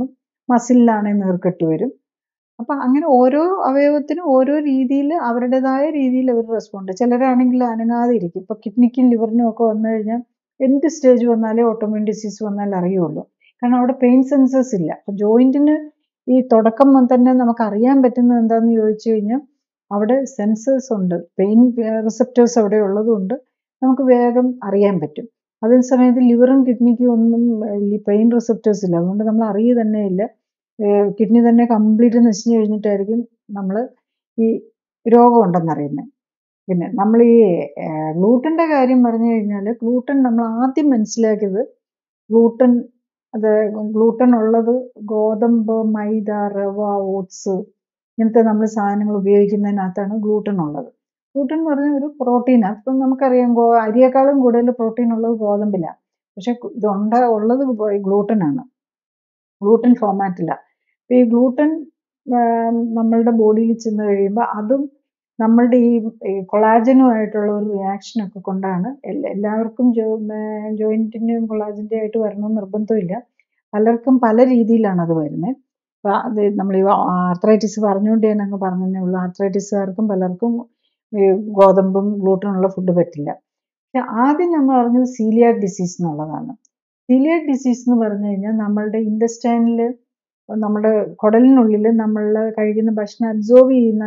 മസിലിലാണെങ്കിൽ നീർക്കെട്ട് വരും അപ്പം അങ്ങനെ ഓരോ അവയവത്തിനും ഓരോ രീതിയിൽ അവരുടേതായ രീതിയിൽ അവർ റെസ്പോണ്ട് ചിലരാണെങ്കിൽ അനങ്ങാതെ ഇരിക്കും ഇപ്പം കിഡ്നിക്കും ലിവറിനും ഒക്കെ വന്നു കഴിഞ്ഞാൽ എന്ത് സ്റ്റേജ് വന്നാലേ ഓട്ടോമിൻ ഡിസീസ് വന്നാൽ അറിയുള്ളൂ കാരണം അവിടെ പെയിൻ സെൻസേഴ്സ് ഇല്ല അപ്പം ജോയിൻറ്റിന് ഈ തുടക്കം തന്നെ നമുക്ക് അറിയാൻ പറ്റുന്നത് എന്താണെന്ന് ചോദിച്ചു കഴിഞ്ഞാൽ അവിടെ സെൻസേഴ്സ് ഉണ്ട് പെയിൻ റിസപ്റ്റേഴ്സ് അവിടെ ഉള്ളതുകൊണ്ട് നമുക്ക് വേഗം അറിയാൻ പറ്റും അതേ സമയത്ത് ലിവറും കിഡ്നിക്കും ഒന്നും പെയിൻ റിസപ്റ്റേഴ്സ് ഇല്ല അതുകൊണ്ട് നമ്മൾ അറിയുക തന്നെ ഇല്ല കിഡ്നി തന്നെ കംപ്ലീറ്റ് നശിച്ചു കഴിഞ്ഞിട്ടായിരിക്കും നമ്മൾ ഈ രോഗം ഉണ്ടെന്നറിയുന്നത് പിന്നെ നമ്മൾ ഈ ഗ്ലൂട്ടൻ്റെ കാര്യം പറഞ്ഞു കഴിഞ്ഞാൽ ഗ്ലൂട്ടൻ നമ്മൾ ആദ്യം മനസ്സിലാക്കിയത് ഗ്ലൂട്ടൻ അത് ഗ്ലൂട്ടൻ ഉള്ളത് ഗോതമ്പ് മൈദ റവ ഓട്സ് ഇങ്ങനത്തെ നമ്മൾ സാധനങ്ങൾ ഉപയോഗിക്കുന്നതിനകത്താണ് ഗ്ലൂട്ടൻ ഉള്ളത് ഗ്ലൂട്ടൻ എന്ന് പറഞ്ഞാൽ ഒരു പ്രോട്ടീനാണ് അപ്പം നമുക്കറിയാം ഗോ അരിയേക്കാളും കൂടുതൽ പ്രോട്ടീൻ ഉള്ളത് ഗോതമ്പിലാണ് പക്ഷെ ഇതുണ്ട ഉള്ളത് ഗ്ലൂട്ടനാണ് ഗ്ലൂട്ടൻ ഫോമാറ്റിലാണ് അപ്പം ഈ ഗ്ലൂട്ടൻ നമ്മളുടെ ബോഡിയിൽ ചെന്ന് കഴിയുമ്പോൾ അതും നമ്മളുടെ ഈ കൊളാജനുമായിട്ടുള്ള ഒരു റിയാക്ഷനൊക്കെ കൊണ്ടാണ് എല്ലാവർക്കും ജോ ജോയിൻറ്റിൻ്റെയും കൊളാജൻ്റെ ആയിട്ട് വരണമെന്ന് നിർബന്ധമില്ല പലർക്കും പല രീതിയിലാണ് അത് വരുന്നത് അപ്പം അത് നമ്മൾ ഈ ആർത്രൈറ്റിസ് പറഞ്ഞുകൊണ്ട് ഞാൻ അങ്ങ് പറഞ്ഞതേ ഉള്ളൂ ആർത്രൈറ്റിസുകാർക്കും പലർക്കും ഈ ഗോതമ്പും ഗ്ലൂട്ടനുള്ള ഫുഡ് പറ്റില്ല പക്ഷെ ആദ്യം നമ്മൾ പറഞ്ഞത് സീലിയാക് ഡിസീസ് എന്നുള്ളതാണ് സീലിയാക് ഡിസീസ് എന്ന് പറഞ്ഞു കഴിഞ്ഞാൽ നമ്മളുടെ ഇൻഡസ്റ്റൈനിൽ നമ്മുടെ കുടലിനുള്ളിൽ നമ്മൾ കഴിക്കുന്ന ഭക്ഷണം അബ്സോർബ് ചെയ്യുന്ന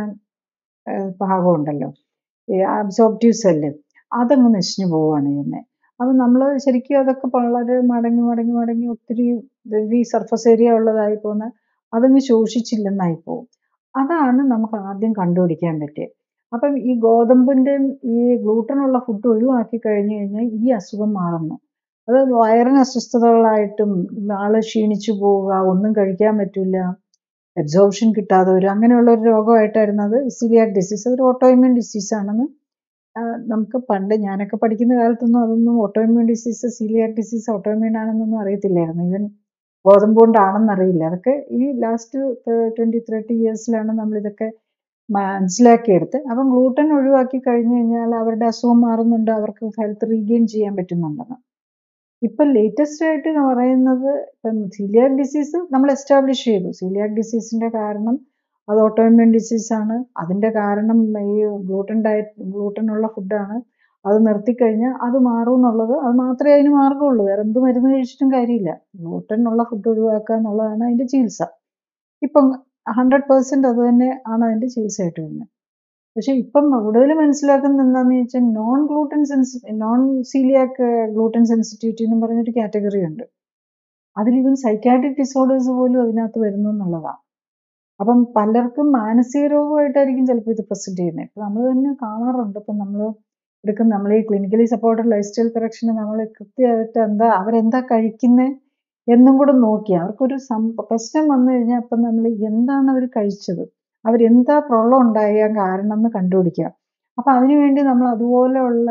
ഭാഗമുണ്ടല്ലോ ഈ അബ്സോർപ്റ്റീവ് സെല്ല് അതങ്ങ് നശിഞ്ഞു പോവുകയാണ് ചെയ്യുന്നത് അപ്പം നമ്മൾ ശരിക്കും അതൊക്കെ വളരെ മടങ്ങി മടങ്ങി മടങ്ങി ഒത്തിരി ഈ സർഫസ് ഏരിയ ഉള്ളതായി പോകുന്ന അതങ്ങ് ശോഷിച്ചില്ലെന്നായി പോകും അതാണ് നമുക്ക് ആദ്യം കണ്ടുപിടിക്കാൻ പറ്റിയത് അപ്പം ഈ ഗോതമ്പിൻ്റെയും ഈ ഗ്ലൂട്ടനുള്ള ഫുഡ് ഒഴിവാക്കി കഴിഞ്ഞു കഴിഞ്ഞാൽ ഈ അസുഖം മാറുന്നു അത് വയറിന് അസ്വസ്ഥതകളായിട്ടും ആള് ക്ഷീണിച്ചു പോവുക ഒന്നും കഴിക്കാൻ പറ്റില്ല അബ്സോർപ്ഷൻ കിട്ടാതെ വരും അങ്ങനെയുള്ള ഒരു രോഗമായിട്ടായിരുന്നു അത് സിലിയാക് ഡിസീസ് അതൊരു ഓട്ടോഇമ്യൂൺ ഡിസീസ് ആണെന്ന് നമുക്ക് പണ്ട് ഞാനൊക്കെ പഠിക്കുന്ന കാലത്തൊന്നും അതൊന്നും autoimmune disease coeliac disease autoimmune ആണെന്നൊന്നും അറിയത്തില്ലായിരുന്നു ഈവൻ ഗോതമ്പ് കൊണ്ടാണെന്ന് അറിയില്ല അതൊക്കെ ഈ ലാസ്റ്റ് ട്വൻറ്റി തേർട്ടി ഇയേഴ്സിലാണ് നമ്മളിതൊക്കെ മനസ്സിലാക്കിയെടുത്ത് അപ്പം ഗ്ലൂട്ടൻ ഒഴിവാക്കി കഴിഞ്ഞു കഴിഞ്ഞാൽ അവരുടെ അസുഖം മാറുന്നുണ്ട് അവർക്ക് ഹെൽത്ത് റീഗെയിൻ ചെയ്യാൻ പറ്റുന്നുണ്ടെന്ന് ഇപ്പം ലേറ്റസ്റ്റ് ആയിട്ട് പറയുന്നത് ഇപ്പം സീലിയാക് ഡിസീസ് നമ്മൾ എസ്റ്റാബ്ലിഷ് ചെയ്തു സീലിയാക് ഡിസീസിൻ്റെ കാരണം അത് ഓട്ടോഇമ്യൂൺ ഡിസീസാണ് അതിൻ്റെ കാരണം ഈ ഗ്ലൂട്ടൻ ഡയറ്റ് ഗ്ലൂട്ടനുള്ള ഫുഡാണ് അത് നിർത്തിക്കഴിഞ്ഞാൽ അത് മാറും എന്നുള്ളത് അത് മാത്രമേ അതിന് മാർഗമുള്ളൂ വേറെ എന്ത് മരുന്ന് കഴിച്ചിട്ടും കാര്യമില്ല ഗ്ലൂട്ടൻ ഉള്ള ഫുഡ് ഒഴിവാക്കുക എന്നുള്ളതാണ് അതിൻ്റെ ചികിത്സ ഇപ്പം ഹൺഡ്രഡ് പെർസെൻറ്റ് അത് തന്നെ ആണ് അതിൻ്റെ ചികിത്സയായിട്ട് വരുന്നത് പക്ഷെ ഇപ്പം കൂടുതൽ മനസ്സിലാക്കുന്നത് എന്താണെന്ന് വെച്ചാൽ നോൺ ഗ്ലൂട്ടൻ സെൻസി നോൺ സീലിയാക്ക് ഗ്ലൂട്ടൻ സെൻസിറ്റിവിറ്റി എന്ന് പറഞ്ഞൊരു കാറ്റഗറി ഉണ്ട് അതിൽ ഇവൻ സൈക്കാട്രിക് ഡിസോർഡേഴ്സ് പോലും അതിനകത്ത് വരുന്നു എന്നുള്ളതാണ് അപ്പം പലർക്കും മാനസിക രോഗമായിട്ടായിരിക്കും ചിലപ്പോൾ ഇത് പ്രസൻറ്റ് ചെയ്യുന്നത് ഇപ്പം നമ്മൾ തന്നെ കാണാറുണ്ട് ഇപ്പം നമ്മൾ എടുക്കുന്ന നമ്മൾ ഈ ക്ലിനിക്കലി സപ്പോർട്ടഡ് ലൈഫ് സ്റ്റൈൽ കറക്ഷന് നമ്മൾ കൃത്യമായിട്ട് എന്താ അവരെന്താ കഴിക്കുന്നത് എന്നും കൂടെ നോക്കി അവർക്കൊരു സം പ്രശ്നം വന്നു കഴിഞ്ഞാൽ അപ്പം നമ്മൾ എന്താണ് അവർ കഴിച്ചത് അവരെന്താ പ്രോബ്ലം ഉണ്ടായ കാരണം എന്ന് കണ്ടുപിടിക്കുക അപ്പം അതിനുവേണ്ടി നമ്മൾ അതുപോലെയുള്ള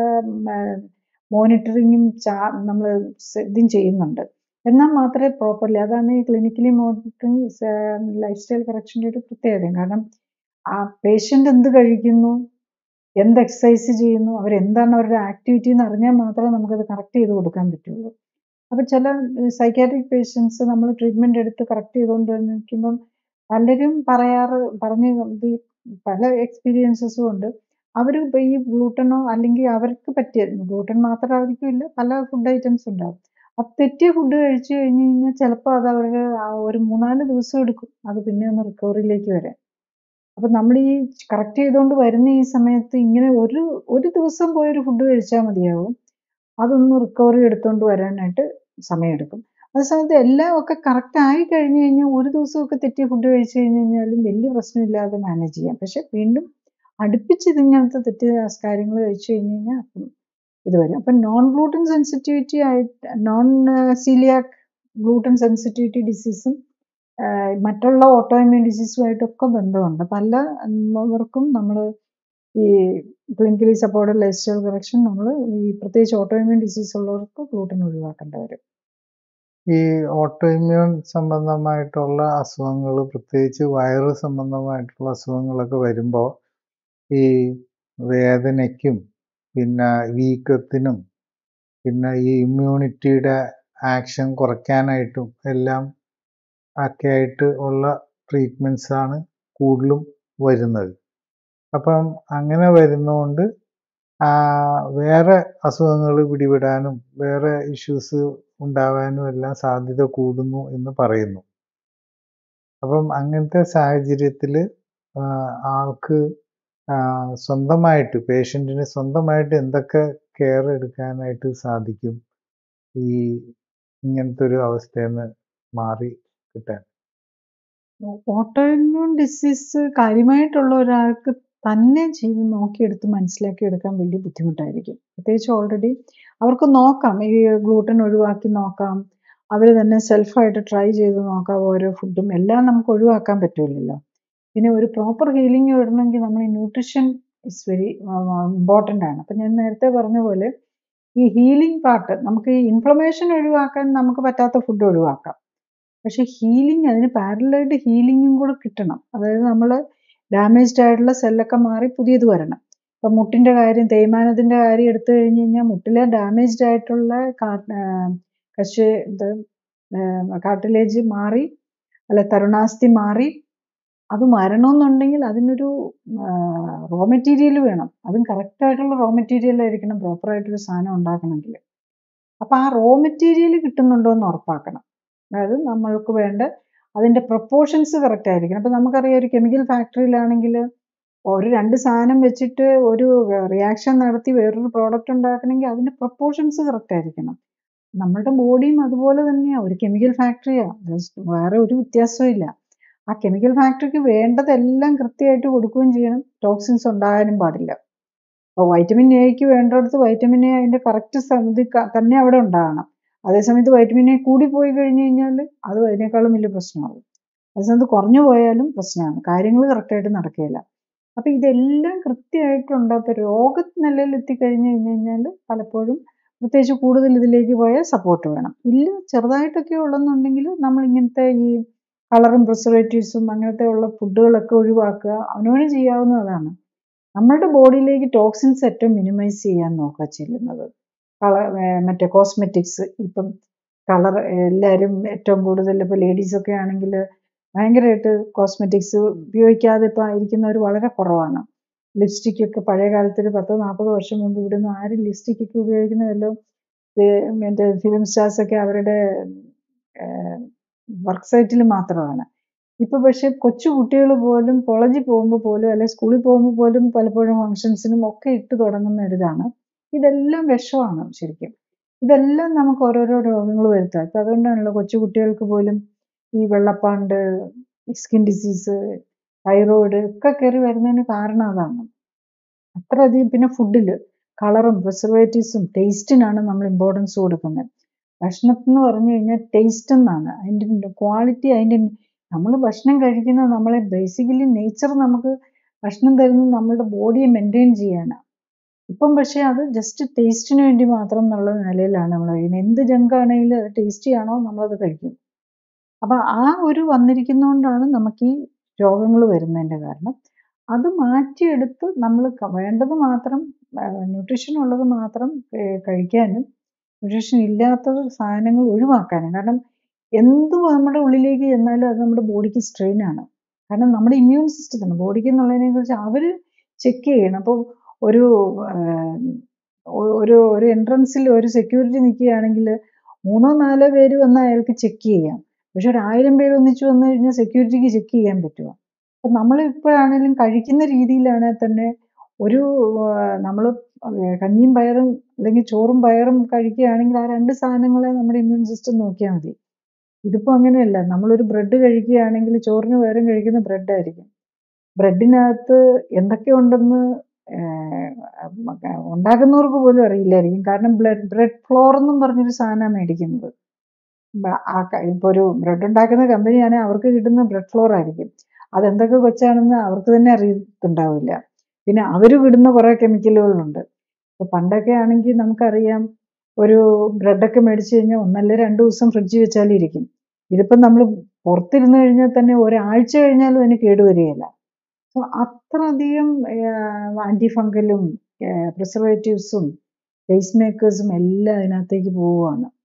മോണിറ്ററിങ്ങും ചാ നമ്മൾ ഇതും ചെയ്യുന്നുണ്ട് എന്നാൽ മാത്രമേ പ്രോപ്പർലി അതാണ് ഈ ക്ലിനിക്കലി മോണിറ്ററിങ് ലൈഫ് സ്റ്റൈൽ കറക്ഷൻ്റെ ഒരു പ്രത്യേകത കാരണം ആ പേഷ്യൻ്റ് എന്ത് കഴിക്കുന്നു എന്ത് എക്സസൈസ് ചെയ്യുന്നു അവരെന്താണ് അവരുടെ ആക്ടിവിറ്റി എന്ന് അറിഞ്ഞാൽ മാത്രമേ നമുക്കത് കറക്റ്റ് ചെയ്ത് കൊടുക്കാൻ പറ്റുള്ളൂ അപ്പോൾ ചില സൈക്കാട്രിക് പേഷ്യൻസ് നമ്മൾ ട്രീറ്റ്മെൻറ്റ് എടുത്ത് കറക്റ്റ് ചെയ്തുകൊണ്ട് നിൽക്കുമ്പം പലരും പറയാറ് പറഞ്ഞ് ഇത് പല എക്സ്പീരിയൻസസും ഉണ്ട് അവർ ഈ ഗ്ലൂട്ടനോ അല്ലെങ്കിൽ അവർക്ക് പറ്റിയ ഗ്ലൂട്ടൻ മാത്രമായിരിക്കില്ല പല ഫുഡ് ഐറ്റംസ് ഉണ്ടാവും ആ തെറ്റിയ ഫുഡ് കഴിച്ചു കഴിഞ്ഞ് കഴിഞ്ഞാൽ ചിലപ്പോൾ അത് അവർക്ക് ഒരു മൂന്നാല് ദിവസം എടുക്കും അത് പിന്നെ ഒന്ന് റിക്കവറിയിലേക്ക് വരാൻ അപ്പം നമ്മൾ ഈ കറക്റ്റ് ചെയ്തുകൊണ്ട് വരുന്ന ഈ സമയത്ത് ഇങ്ങനെ ഒരു ഒരു ദിവസം പോയൊരു ഫുഡ് കഴിച്ചാൽ മതിയാവും അതൊന്ന് റിക്കവറി എടുത്തുകൊണ്ട് വരാനായിട്ട് സമയമെടുക്കും അതേസമയത്ത് എല്ലാം ഒക്കെ കറക്റ്റ് ആയി കഴിഞ്ഞ് കഴിഞ്ഞാൽ ഒരു ദിവസമൊക്കെ തെറ്റിയ ഫുഡ് കഴിച്ചു കഴിഞ്ഞ് കഴിഞ്ഞാലും വലിയ പ്രശ്നമില്ലാതെ മാനേജ് ചെയ്യാം പക്ഷെ വീണ്ടും അടുപ്പിച്ച് ഇതിങ്ങനത്തെ തെറ്റിയ കാര്യങ്ങൾ കഴിച്ചു കഴിഞ്ഞ് കഴിഞ്ഞാൽ അപ്പം ഇത് വരും അപ്പം നോൺ ഗ്ലൂട്ടൻ സെൻസിറ്റിവിറ്റി ആയിട്ട് നോൺ സീലിയാക് ഗ്ലൂട്ടൻ സെൻസിറ്റിവിറ്റി ഡിസീസും മറ്റുള്ള ഓട്ടോഇമ്യൂൺ ഡിസീസുമായിട്ടൊക്കെ ബന്ധമുണ്ട് പലവർക്കും നമ്മൾ ഈ clinically supported life style correction നമ്മൾ ഈ പ്രത്യേകിച്ച് ഓട്ടോഇമ്യൂൺ ഡിസീസ് ഉള്ളവർക്ക് ഗ്ലൂട്ടൻ ഒഴിവാക്കേണ്ടി വരും ഈ ഓട്ടോഇമ്യൂൺ സംബന്ധമായിട്ടുള്ള അസുഖങ്ങൾ പ്രത്യേകിച്ച് വയറ് സംബന്ധമായിട്ടുള്ള അസുഖങ്ങളൊക്കെ വരുമ്പോൾ ഈ വേദനയ്ക്കും പിന്നെ വീക്കത്തിനും പിന്നെ ഈ ഇമ്മ്യൂണിറ്റിയുടെ ആക്ഷൻ കുറയ്ക്കാനായിട്ടും എല്ലാം ഒക്കെ ആയിട്ട് ഉള്ള ട്രീറ്റ്മെൻറ്റ്സ് ആണ് കൂടുതലും വരുന്നത് അപ്പം അങ്ങനെ വരുന്നതുകൊണ്ട് വേറെ അസുഖങ്ങൾ പിടിപെടാനും വേറെ ഇഷ്യൂസ് ഉണ്ടാവാനും എല്ലാം സാധ്യത കൂടുന്നു എന്ന് പറയുന്നു അപ്പം അങ്ങനത്തെ സാഹചര്യത്തിൽ ആൾക്ക് സ്വന്തമായിട്ട് പേഷ്യൻറ്റിന് സ്വന്തമായിട്ട് എന്തൊക്കെ കെയർ എടുക്കാനായിട്ട് സാധിക്കും ഈ ഇങ്ങനത്തെ ഒരു അവസ്ഥയിൽ നിന്ന് മാറി കിട്ടാൻ ഓട്ടോ ഇമ്മ്യൂൺ ഡിസീസ് കാര്യമായിട്ടുള്ള ഒരാൾക്ക് തന്നെ ചെയ്ത് നോക്കിയെടുത്ത് മനസ്സിലാക്കി എടുക്കാൻ വലിയ ബുദ്ധിമുട്ടായിരിക്കും പ്രത്യേകിച്ച് ഓൾറെഡി അവർക്ക് നോക്കാം ഈ ഗ്ലൂട്ടൻ ഒഴിവാക്കി നോക്കാം അവർ തന്നെ സെൽഫായിട്ട് ട്രൈ ചെയ്ത് നോക്കാം ഓരോ ഫുഡും എല്ലാം നമുക്ക് ഒഴിവാക്കാൻ പറ്റില്ലല്ലോ പിന്നെ ഒരു പ്രോപ്പർ ഹീലിംഗ് വരണമെങ്കിൽ നമ്മൾ ഈ ന്യൂട്രീഷൻ ഇസ് വെരി ഇമ്പോർട്ടൻ്റ് ആണ് അപ്പം ഞാൻ നേരത്തെ പറഞ്ഞ പോലെ ഈ ഹീലിംഗ് പാർട്ട് നമുക്ക് ഈ ഇൻഫ്ലമേഷൻ ഒഴിവാക്കാൻ നമുക്ക് പറ്റാത്ത ഫുഡ് ഒഴിവാക്കാം പക്ഷേ ഹീലിംഗ് അതിന് പാരലായിട്ട് ഹീലിംഗും കൂടെ കിട്ടണം അതായത് നമ്മൾ ഡാമേജ്ഡ് ആയിട്ടുള്ള സെല്ലൊക്കെ മാറി പുതിയത് വരണം ഇപ്പം മുട്ടിൻ്റെ കാര്യം തേയ്മാനത്തിൻ്റെ കാര്യം എടുത്തു കഴിഞ്ഞ് കഴിഞ്ഞാൽ മുട്ടിലെ ഡാമേജ്ഡ് ആയിട്ടുള്ള കശ് ഇത് കാർട്ടിലേജ് മാറി അല്ല തരുണാസ്ഥി മാറി അത് വരണമെന്നുണ്ടെങ്കിൽ അതിനൊരു റോ മെറ്റീരിയൽ വേണം അതും കറക്റ്റായിട്ടുള്ള റോ മെറ്റീരിയൽ ആയിരിക്കണം പ്രോപ്പറായിട്ടൊരു സാധനം ഉണ്ടാക്കണമെങ്കിൽ അപ്പോൾ ആ റോ മെറ്റീരിയൽ കിട്ടുന്നുണ്ടോ എന്ന് ഉറപ്പാക്കണം അതായത് നമ്മൾക്ക് വേണ്ട അതിൻ്റെ പ്രപ്പോർഷൻസ് കറക്റ്റ് ആയിരിക്കണം അപ്പോൾ നമുക്കറിയാം ഒരു കെമിക്കൽ ഫാക്ടറിയിലാണെങ്കിൽ ഒരു രണ്ട് സാധനം വെച്ചിട്ട് ഒരു റിയാക്ഷൻ നടത്തി വേറൊരു പ്രോഡക്റ്റ് ഉണ്ടാക്കണമെങ്കിൽ അതിൻ്റെ പ്രപ്പോർഷൻസ് കറക്റ്റ് ആയിരിക്കണം നമ്മളുടെ ബോഡിയും അതുപോലെ തന്നെയാണ് ഒരു കെമിക്കൽ ഫാക്ടറിയാണ് വേറെ ഒരു വ്യത്യാസവും ഇല്ല ആ കെമിക്കൽ ഫാക്ടറിക്ക് വേണ്ടതെല്ലാം കൃത്യമായിട്ട് കൊടുക്കുകയും ചെയ്യണം ടോക്സിൻസ് ഉണ്ടാകാനും പാടില്ല അപ്പോൾ വൈറ്റമിൻ എക്ക് വേണ്ടിടത്ത് വൈറ്റമിൻ എ അതിൻ്റെ കറക്റ്റ് ഇത് തന്നെ അവിടെ ഉണ്ടാകണം അതേസമയത്ത് വൈറ്റമിൻ എ കൂടി പോയി കഴിഞ്ഞ് കഴിഞ്ഞാൽ അത് അതിനേക്കാളും വലിയ പ്രശ്നമാകും അതേസമയത്ത് കുറഞ്ഞു പോയാലും പ്രശ്നമാണ് കാര്യങ്ങൾ കറക്റ്റായിട്ട് നടക്കുകയില്ല അപ്പോൾ ഇതെല്ലാം കൃത്യമായിട്ടുണ്ട് അപ്പോൾ രോഗ നിലയിൽ എത്തിക്കഴിഞ്ഞ് കഴിഞ്ഞ് കഴിഞ്ഞാൽ പലപ്പോഴും പ്രത്യേകിച്ച് കൂടുതൽ ഇതിലേക്ക് പോയാൽ സപ്പോർട്ട് വേണം ഇല്ല ചെറുതായിട്ടൊക്കെ ഉള്ളെന്നുണ്ടെങ്കിൽ നമ്മൾ ഇങ്ങനത്തെ ഈ കളറും പ്രിസർവേറ്റീവ്സും അങ്ങനത്തെ ഉള്ള ഫുഡുകളൊക്കെ ഒഴിവാക്കുക അവനവന് ചെയ്യാവുന്നതാണ് നമ്മളുടെ ബോഡിയിലേക്ക് ടോക്സിൻസ് ഏറ്റവും മിനിമൈസ് ചെയ്യാൻ നോക്കുക ചെല്ലുന്നത് കളർ മറ്റേ കോസ്മെറ്റിക്സ് ഇപ്പം കളർ എല്ലാവരും ഏറ്റവും കൂടുതൽ ഇപ്പോൾ ലേഡീസൊക്കെ ആണെങ്കിൽ ഭയങ്കരമായിട്ട് കോസ്മെറ്റിക്സ് ഉപയോഗിക്കാതെ ഇപ്പോൾ ഇരിക്കുന്നവർ വളരെ കുറവാണ് ലിപ്സ്റ്റിക് ഒക്കെ പഴയ കാലത്ത് ഒരു പത്തോ നാൽപ്പതോ വർഷം മുമ്പ് ഇവിടുന്ന് ആരും ലിപ്സ്റ്റിക് ഒക്കെ ഉപയോഗിക്കുന്നതല്ലോ മറ്റേ ഫിലിം സ്റ്റാർസൊക്കെ അവരുടെ വർക്ക് സൈറ്റിൽ മാത്രമാണ് ഇപ്പൊ പക്ഷെ കൊച്ചു കുട്ടികൾ പോലും കോളേജിൽ പോകുമ്പോൾ പോലും അല്ലെ സ്കൂളിൽ പോകുമ്പോൾ പോലും പലപ്പോഴും ഫങ്ഷൻസിനും ഒക്കെ ഇട്ട് തുടങ്ങുന്ന ഒരിതാണ് ഇതെല്ലാം വിഷമാണ് ശരിക്കും ഇതെല്ലാം നമുക്ക് ഓരോരോ രോഗങ്ങൾ വരുത്താം ഇപ്പം അതുകൊണ്ടാണല്ലോ കൊച്ചു കുട്ടികൾക്ക് പോലും ഈ വെള്ളപ്പാണ്ട് സ്കിൻ ഡിസീസ് തൈറോയിഡ് ഒക്കെ കയറി വരുന്നതിന് കാരണം അതാണ് അത്രയധികം പിന്നെ ഫുഡിൽ കളറും പ്രിസർവേറ്റീവ്സും ടേസ്റ്റിനാണ് നമ്മൾ ഇമ്പോർട്ടൻസ് കൊടുക്കുന്നത് ഭക്ഷണത്തിൽ എന്ന് പറഞ്ഞു കഴിഞ്ഞാൽ ടേസ്റ്റ് എന്നാണ് അതിൻ്റെ ക്വാളിറ്റി അതിൻ്റെ നമ്മൾ ഭക്ഷണം കഴിക്കുന്നത് നമ്മളെ ബേസിക്കലി നേച്ചർ നമുക്ക് ഭക്ഷണം തരുന്നത് നമ്മളുടെ ബോഡിയെ മെയിൻറ്റെയിൻ ചെയ്യാനാണ് ഇപ്പം പക്ഷേ അത് ജസ്റ്റ് ടേസ്റ്റിന് വേണ്ടി മാത്രം എന്നുള്ള നിലയിലാണ് നമ്മൾ കഴിക്കുന്നത് എന്ത് ജങ്കാണെങ്കിലും അത് ടേസ്റ്റി ആണോ നമ്മളത് കഴിക്കും അപ്പം ആ ഒരു വന്നിരിക്കുന്നതുകൊണ്ടാണ് നമുക്ക് ഈ രോഗങ്ങൾ വരുന്നതിൻ്റെ കാരണം അത് മാറ്റിയെടുത്ത് നമ്മൾ വേണ്ടത് മാത്രം ന്യൂട്രീഷൻ ഉള്ളത് മാത്രം കഴിക്കാനും ന്യൂട്രീഷൻ ഇല്ലാത്തത് സാധനങ്ങൾ ഒഴിവാക്കാനും കാരണം എന്ത് നമ്മുടെ ഉള്ളിലേക്ക് ചെന്നാലും അത് നമ്മുടെ ബോഡിക്ക് സ്ട്രെയിൻ ആണ് കാരണം നമ്മുടെ ഇമ്മ്യൂൺ സിസ്റ്റത്തിന് ബോഡിക്ക് എന്നുള്ളതിനെ കുറിച്ച് അവർ ചെക്ക് ചെയ്യണം അപ്പോൾ ഒരു ഒരു ഒരു എൻട്രൻസിൽ ഒരു സെക്യൂരിറ്റി നിൽക്കുകയാണെങ്കിൽ മൂന്നോ നാലോ പേര് വന്ന് അയാൾക്ക് ചെക്ക് ചെയ്യാം പക്ഷെ ഒരു ആയിരം പേര് ഒന്നിച്ച് വന്നു കഴിഞ്ഞാൽ സെക്യൂരിറ്റിക്ക് ചെക്ക് ചെയ്യാൻ പറ്റുമോ അപ്പം നമ്മൾ ഇപ്പോഴാണെങ്കിലും കഴിക്കുന്ന രീതിയിലാണെങ്കിൽ തന്നെ ഒരു നമ്മൾ കഞ്ഞിയും പയറും അല്ലെങ്കിൽ ചോറും പയറും കഴിക്കുകയാണെങ്കിൽ ആ രണ്ട് സാധനങ്ങളെ നമ്മുടെ ഇമ്മ്യൂൺ സിസ്റ്റം നോക്കിയാൽ മതി ഇതിപ്പോൾ അങ്ങനെയല്ല നമ്മളൊരു ബ്രെഡ് കഴിക്കുകയാണെങ്കിൽ ചോറിന് പകരം കഴിക്കുന്ന ബ്രെഡായിരിക്കും ബ്രെഡിനകത്ത് എന്തൊക്കെ ഉണ്ടെന്ന് ഉണ്ടാക്കുന്നവർക്ക് പോലും അറിയില്ലായിരിക്കും കാരണം ബ്ലഡ് ബ്രെഡ് ഫ്ലോർ എന്നും പറഞ്ഞൊരു സാധനമാണ് മേടിക്കുന്നത് ആ ഇപ്പോൾ ഒരു ബ്രെഡ് ഉണ്ടാക്കുന്ന കമ്പനിയാണെങ്കിൽ അവർക്ക് കിട്ടുന്ന ബ്രെഡ് ഫ്ലോർ ആയിരിക്കും അതെന്തൊക്കെ കൊച്ചാണെന്ന് അവർക്ക് തന്നെ അറിയത്തുണ്ടാവില്ല പിന്നെ അവർ വിടുന്ന കുറേ കെമിക്കലുകളുണ്ട് ഇപ്പോൾ പണ്ടൊക്കെ ആണെങ്കിൽ നമുക്കറിയാം ഒരു ബ്രെഡൊക്കെ മേടിച്ചു കഴിഞ്ഞാൽ ഒന്നല്ല രണ്ട് ദിവസം ഫ്രിഡ്ജിൽ വെച്ചാലും ഇരിക്കും ഇതിപ്പം നമ്മൾ പുറത്തിരുന്ന് കഴിഞ്ഞാൽ തന്നെ ഒരാഴ്ച കഴിഞ്ഞാലും അതിന് കേടുവരികയില്ല സോ അത്രയധികം ആൻറ്റി ഫംഗലും പ്രിസർവേറ്റീവ്സും പേസ് മേക്കേഴ്സും എല്ലാം അതിനകത്തേക്ക് പോവുകയാണ്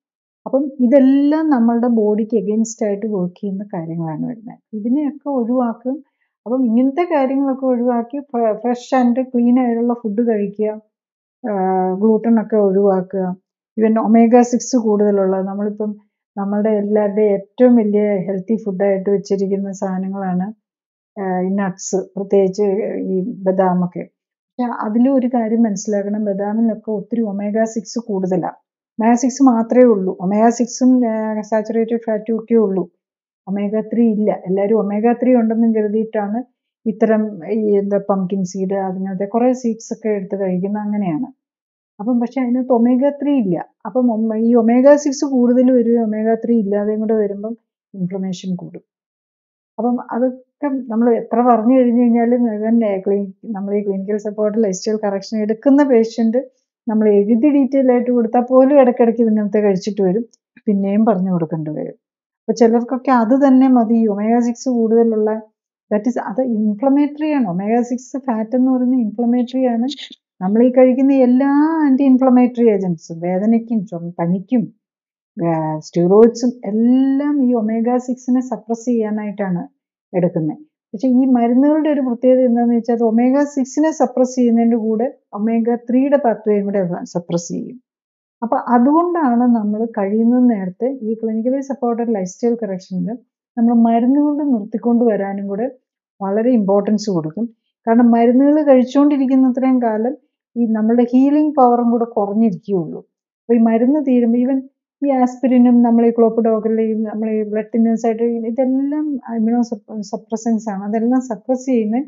അപ്പം ഇതെല്ലാം നമ്മളുടെ ബോഡിക്ക് എഗെയിൻസ്റ്റ് ആയിട്ട് വർക്ക് ചെയ്യുന്ന കാര്യങ്ങളാണ് വരുന്നത് ഇതിനെയൊക്കെ ഒഴിവാക്കും അപ്പം ഇങ്ങനത്തെ കാര്യങ്ങളൊക്കെ ഒഴിവാക്കി ഫ്രഷ് ആൻഡ് ക്ലീൻ ആയിട്ടുള്ള ഫുഡ് കഴിക്കുക ഗ്ലൂട്ടൺ ഒക്കെ ഒഴിവാക്കുക ഇവൻ ഒമേഗ സിക്സ് കൂടുതലുള്ള നമ്മളിപ്പം നമ്മളുടെ എല്ലാവരുടെയും ഏറ്റവും വലിയ ഹെൽത്തി ഫുഡായിട്ട് വെച്ചിരിക്കുന്ന സാധനങ്ങളാണ് ഈ നട്ട്സ് പ്രത്യേകിച്ച് ഈ ബദാമൊക്കെ പക്ഷെ അതിലും ഒരു കാര്യം മനസ്സിലാക്കണം ബദാമിലൊക്കെ ഒത്തിരി ഒമേഗ സിക്സ് കൂടുതലാണ് ഒമേഗ സിക്സ് മാത്രമേ ഉള്ളൂ ഒമേഗ സിക്സും സാച്ചുറേറ്റഡ് ഫാറ്റും ഒക്കെ ഉള്ളൂ ഒമേഗ ത്രീ ഇല്ല എല്ലാവരും ഒമേഗ ത്രീ ഉണ്ടെന്ന് കരുതിയിട്ടാണ് ഇത്തരം ഈ എന്താ പംകിൻ സീഡ് അങ്ങനത്തെ കുറേ സീഡ്സ് ഒക്കെ എടുത്ത് കഴിക്കുന്നത് അങ്ങനെയാണ് അപ്പം പക്ഷെ അതിനകത്ത് ഒമേഗ ത്രീ ഇല്ല അപ്പം ഈ ഒമേഗ സിക്സ് കൂടുതൽ വരും ഒമേഗ ത്രീ ഇല്ലാതെയും കൂടെ വരുമ്പം ഇൻഫ്ലമേഷൻ കൂടും അപ്പം അതൊക്കെ നമ്മൾ എത്ര പറഞ്ഞു കഴിഞ്ഞു കഴിഞ്ഞാലും ഇവൻ നമ്മൾ ഈ clinical support life style correction എടുക്കുന്ന പേഷ്യൻ്റ് നമ്മൾ എഴുതി ഡീറ്റെയിൽ ആയിട്ട് കൊടുത്താൽ പോലും ഇടയ്ക്കിടയ്ക്ക് ഇതിനകത്ത് കഴിച്ചിട്ട് വരും പിന്നെയും പറഞ്ഞു കൊടുക്കേണ്ടി വരും അപ്പോൾ ചിലർക്കൊക്കെ അത് തന്നെ മതി ഒമേഗ സിക്സ് കൂടുതലുള്ള ദാറ്റ് ഈസ് അത് ഇൻഫ്ലമേറ്ററി ആണ് ഒമേഗ സിക്സ് ഫാറ്റ് എന്ന് പറയുന്നത് ഇൻഫ്ലമേറ്ററി ആണ് നമ്മൾ ഈ കഴിക്കുന്ന എല്ലാ ആൻറ്റി ഇൻഫ്ലമേറ്ററി ഏജൻസും വേദനയ്ക്കും പനിക്കും സ്റ്റീറോയിഡ്സും എല്ലാം ഈ ഒമേഗ സിക്സിനെ സപ്രസ് ചെയ്യാനായിട്ടാണ് എടുക്കുന്നത് പക്ഷെ ഈ മരുന്നുകളുടെ ഒരു പ്രത്യേകത എന്താണെന്ന് വെച്ചാൽ അത് ഒമേഗ സിക്സിനെ സപ്രസ് ചെയ്യുന്നതിൻ്റെ കൂടെ ഒമേഗ ത്രീയുടെ പാത്വേയും കൂടെ സപ്രസ് ചെയ്യും അപ്പം അതുകൊണ്ടാണ് നമ്മൾ കഴിയുന്ന നേരത്തെ ഈ ക്ലിനിക്കലി സപ്പോർട്ടഡ് ലൈഫ് സ്റ്റൈൽ കറക്ഷനിൽ നമ്മൾ മരുന്നുകൊണ്ട് നിർത്തിക്കൊണ്ട് വരാനും കൂടെ വളരെ ഇമ്പോർട്ടൻസ് കൊടുക്കും കാരണം മരുന്നുകൾ കഴിച്ചുകൊണ്ടിരിക്കുന്നത്രയും കാലം ഈ നമ്മുടെ ഹീലിംഗ് പവറും കൂടെ കുറഞ്ഞിരിക്കുകയുള്ളൂ അപ്പോൾ ഈ മരുന്ന് തീരുമ്പോൾ ഈവൻ ഈ ആസ്പിരിനും നമ്മൾ ഈ ക്ലോപ്പിഡോഗറിലെയും നമ്മൾ ഈ ബ്ലഡ് തിന്നേഴ്സ് ആയിട്ട് ഇതെല്ലാം ഇമ്യൂണോ സപ്രസൻസ് ആണ് അതെല്ലാം സപ്രസ് ചെയ്യുന്ന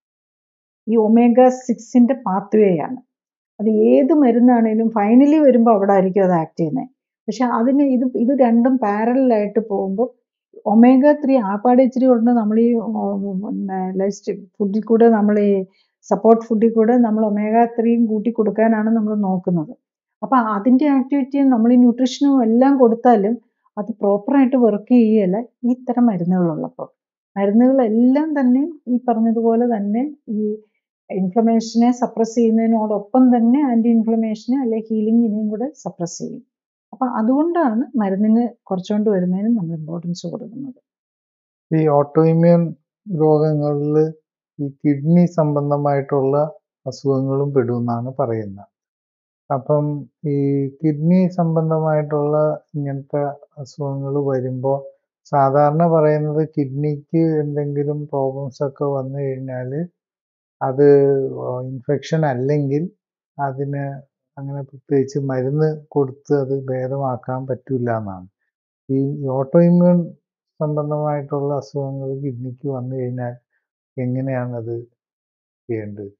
ഈ ഒമേഗ സിക്സിൻ്റെ പാത്വേ ആണ് അത് ഏത് മരുന്നാണേലും ഫൈനലി വരുമ്പോൾ അവിടെ ആയിരിക്കും അത് ആക്ട് ചെയ്യുന്നത് പക്ഷെ അതിന് ഇത് ഇത് രണ്ടും പാരലായിട്ട് പോകുമ്പോൾ ഒമേഗ ത്രീ ആപ്പാടെ ഇച്ചിരി കൊണ്ട് നമ്മൾ ഈ ലൈഫ് ഫുഡിൽ കൂടെ നമ്മൾ ഈ സപ്പോർട്ട് ഫുഡിൽ കൂടെ നമ്മൾ ഒമേഗ ത്രീയും കൂട്ടി കൊടുക്കാനാണ് നമ്മൾ നോക്കുന്നത് അപ്പം അതിൻ്റെ ആക്ടിവിറ്റിയും നമ്മൾ ഈ ന്യൂട്രീഷനും എല്ലാം കൊടുത്താലും അത് പ്രോപ്പറായിട്ട് വർക്ക് ചെയ്യുകയല്ല ഈ തരം മരുന്നുകളുള്ളപ്പോൾ മരുന്നുകളെല്ലാം തന്നെ ഈ പറഞ്ഞതുപോലെ തന്നെ ഈ ഇൻഫ്ലമേഷനെ സപ്രസ് ചെയ്യുന്നതിനോടൊപ്പം തന്നെ ആൻറ്റി ഇൻഫ്ലമേഷനെ അല്ലെ ഹീലിങ്ങിനെയും കൂടെ സപ്രസ് ചെയ്യും അപ്പം അതുകൊണ്ടാണ് മരുന്നിന് കുറച്ചുകൊണ്ട് വരുന്നതിന് നമ്മൾ ഇമ്പോർട്ടൻസ് കൊടുക്കുന്നത് ഈ ഓട്ടോ ഇമ്മ്യൂൺ രോഗങ്ങളിൽ ഈ കിഡ്നി സംബന്ധമായിട്ടുള്ള അസുഖങ്ങളും പെടുമെന്നാണ് പറയുന്നത് അപ്പം ഈ കിഡ്നി സംബന്ധമായിട്ടുള്ള ഇങ്ങനത്തെ അസുഖങ്ങൾ വരുമ്പോൾ സാധാരണ പറയുന്നത് കിഡ്നിക്ക് എന്തെങ്കിലും പ്രോബ്ലംസ് ഒക്കെ വന്നു കഴിഞ്ഞാൽ അത് ഇൻഫെക്ഷൻ അല്ലെങ്കിൽ അതിന് അങ്ങനെ പ്രത്യേകിച്ച് മരുന്ന് കൊടുത്ത് അത് ഭേദമാക്കാൻ പറ്റില്ല എന്നാണ് ഈ ഓട്ടോ ഇമ്മ്യൂൺ സംബന്ധമായിട്ടുള്ള അസുഖങ്ങൾ കിഡ്നിക്ക് വന്നു കഴിഞ്ഞാൽ എങ്ങനെയാണ് അത് ചെയ്യേണ്ടത്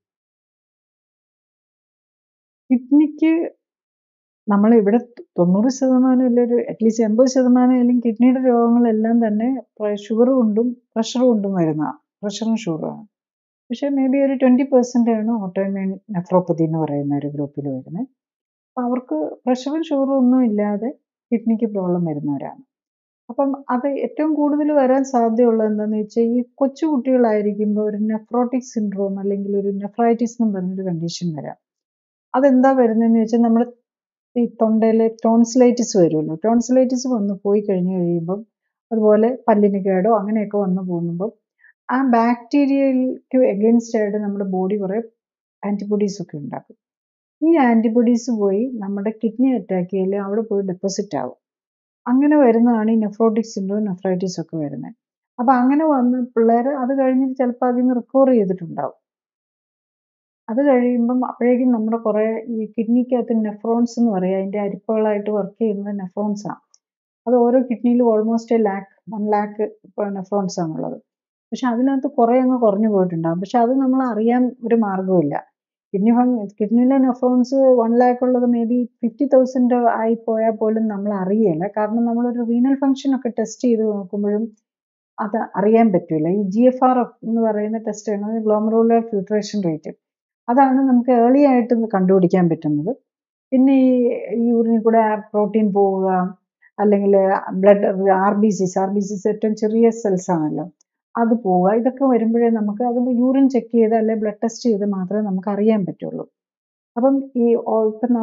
കിഡ്നിക്ക് നമ്മൾ ഇവിടെ തൊണ്ണൂറ് ശതമാനം അല്ലെ ഒരു അറ്റ്ലീസ്റ്റ് എൺപത് ശതമാനം അല്ലെങ്കിൽ കിഡ്നിയുടെ രോഗങ്ങളെല്ലാം തന്നെ ഷുഗർ കൊണ്ടും പ്രഷർ കൊണ്ടും വരുന്നതാണ് പ്രഷറും ഷുഗറുമാണ് പക്ഷേ മേ ബി ഒരു ട്വൻറ്റി പെർസെൻ്റ് ആണ് ഓട്ടോഇമ്യൂൺ നെഫ്രോപ്പതി എന്ന് പറയുന്ന ഒരു ഗ്രൂപ്പിൽ വരുന്നത് അപ്പോൾ അവർക്ക് പ്രഷറും ഷുഗറും ഒന്നും ഇല്ലാതെ കിഡ്നിക്ക് പ്രോബ്ലം വരുന്നവരാണ് അപ്പം അത് ഏറ്റവും കൂടുതൽ വരാൻ സാധ്യതയുള്ളത് എന്താണെന്ന് വെച്ചാൽ ഈ കൊച്ചു കുട്ടികളായിരിക്കുമ്പോൾ ഒരു നെഫ്രോട്ടിക് സിൻഡ്രോം അല്ലെങ്കിൽ ഒരു നെഫ്രൈറ്റിസ് എന്ന് പറഞ്ഞൊരു കണ്ടീഷൻ വരാം അതെന്താ വരുന്നതെന്ന് വെച്ചാൽ നമ്മുടെ ഈ തൊണ്ടയിൽ ടോൺസിലൈറ്റിസ് വരുമല്ലോ ടോൺസിലൈറ്റിസ് വന്ന് പോയി കഴിഞ്ഞ് കഴിയുമ്പം അതുപോലെ പല്ലിന് കേടോ അങ്ങനെയൊക്കെ വന്ന് പോകുമ്പോൾ ആ ബാക്ടീരിയയ്ക്ക് എഗൻസ്റ്റ് ആയിട്ട് നമ്മുടെ ബോഡി കുറേ ആൻറ്റിബോഡീസ് ഒക്കെ ഉണ്ടാക്കും ഈ ആൻറ്റിബോഡീസ് പോയി നമ്മുടെ കിഡ്നി അറ്റാക്ക് ചെയ്യൽ അവിടെ പോയി ഡെപ്പോസിറ്റ് ആവും അങ്ങനെ വരുന്നതാണ് ഈ നെഫ്രോട്ടിക് സിൻഡ്രോം നെഫ്രൈറ്റിസ് ഒക്കെ വരുന്നത് അപ്പോൾ അങ്ങനെ വന്ന് പിള്ളേർ അത് കഴിഞ്ഞിട്ട് ചിലപ്പോൾ അതിൽ നിന്ന് റിക്കവർ ചെയ്തിട്ടുണ്ടാവും അത് കഴിയുമ്പം അപ്പോഴേക്കും നമ്മുടെ കുറേ ഈ കിഡ്നിക്കകത്ത് നെഫ്രോൺസ് എന്ന് പറയും അതിൻ്റെ അരിപ്പകളായിട്ട് വർക്ക് ചെയ്യുന്നത് നെഫ്രോൺസ് ആണ് അത് ഓരോ കിഡ്നിയിലും almost lakh one lakh nephrons ആണുള്ളത് പക്ഷെ അതിനകത്ത് കുറേ അങ്ങ് കുറഞ്ഞു പോയിട്ടുണ്ടാകും പക്ഷെ അത് നമ്മൾ അറിയാൻ ഒരു മാർഗ്ഗമില്ല കിഡ്നി ഫങ് കിഡ്നിയിലെ നെഫ്രോൺസ് വൺ ലാക്ക് ഉള്ളത് മേ ബി ഫിഫ്റ്റി തൗസൻഡ് ആയി പോയാൽ പോലും നമ്മൾ അറിയില്ല കാരണം നമ്മളൊരു റീനൽ ഫങ്ഷൻ ഒക്കെ ടെസ്റ്റ് ചെയ്ത് നോക്കുമ്പോഴും അത് അറിയാൻ പറ്റില്ല ഈ ജി എഫ് ആർ എന്ന് പറയുന്ന ടെസ്റ്റ് ആണ് ഗ്ലോമറുലർ ഫിൽട്രേഷൻ റേറ്റ് അതാണ് നമുക്ക് ഏർലി ആയിട്ട് കണ്ടുപിടിക്കാൻ പറ്റുന്നത് പിന്നെ ഈ യൂറിനിൽ കൂടെ പ്രോട്ടീൻ പോവുക അല്ലെങ്കിൽ blood R B Cs R B Cs ഏറ്റവും ചെറിയ സെൽസ് ആണല്ലോ അത് പോവുക ഇതൊക്കെ വരുമ്പോഴേ നമുക്ക് അത് യൂറിൻ ചെക്ക് ചെയ്ത് അല്ലെങ്കിൽ ബ്ലഡ് ടെസ്റ്റ് ചെയ്ത് മാത്രമേ നമുക്ക് അറിയാൻ പറ്റുള്ളൂ അപ്പം ഈ ഇപ്പം നമ്മൾ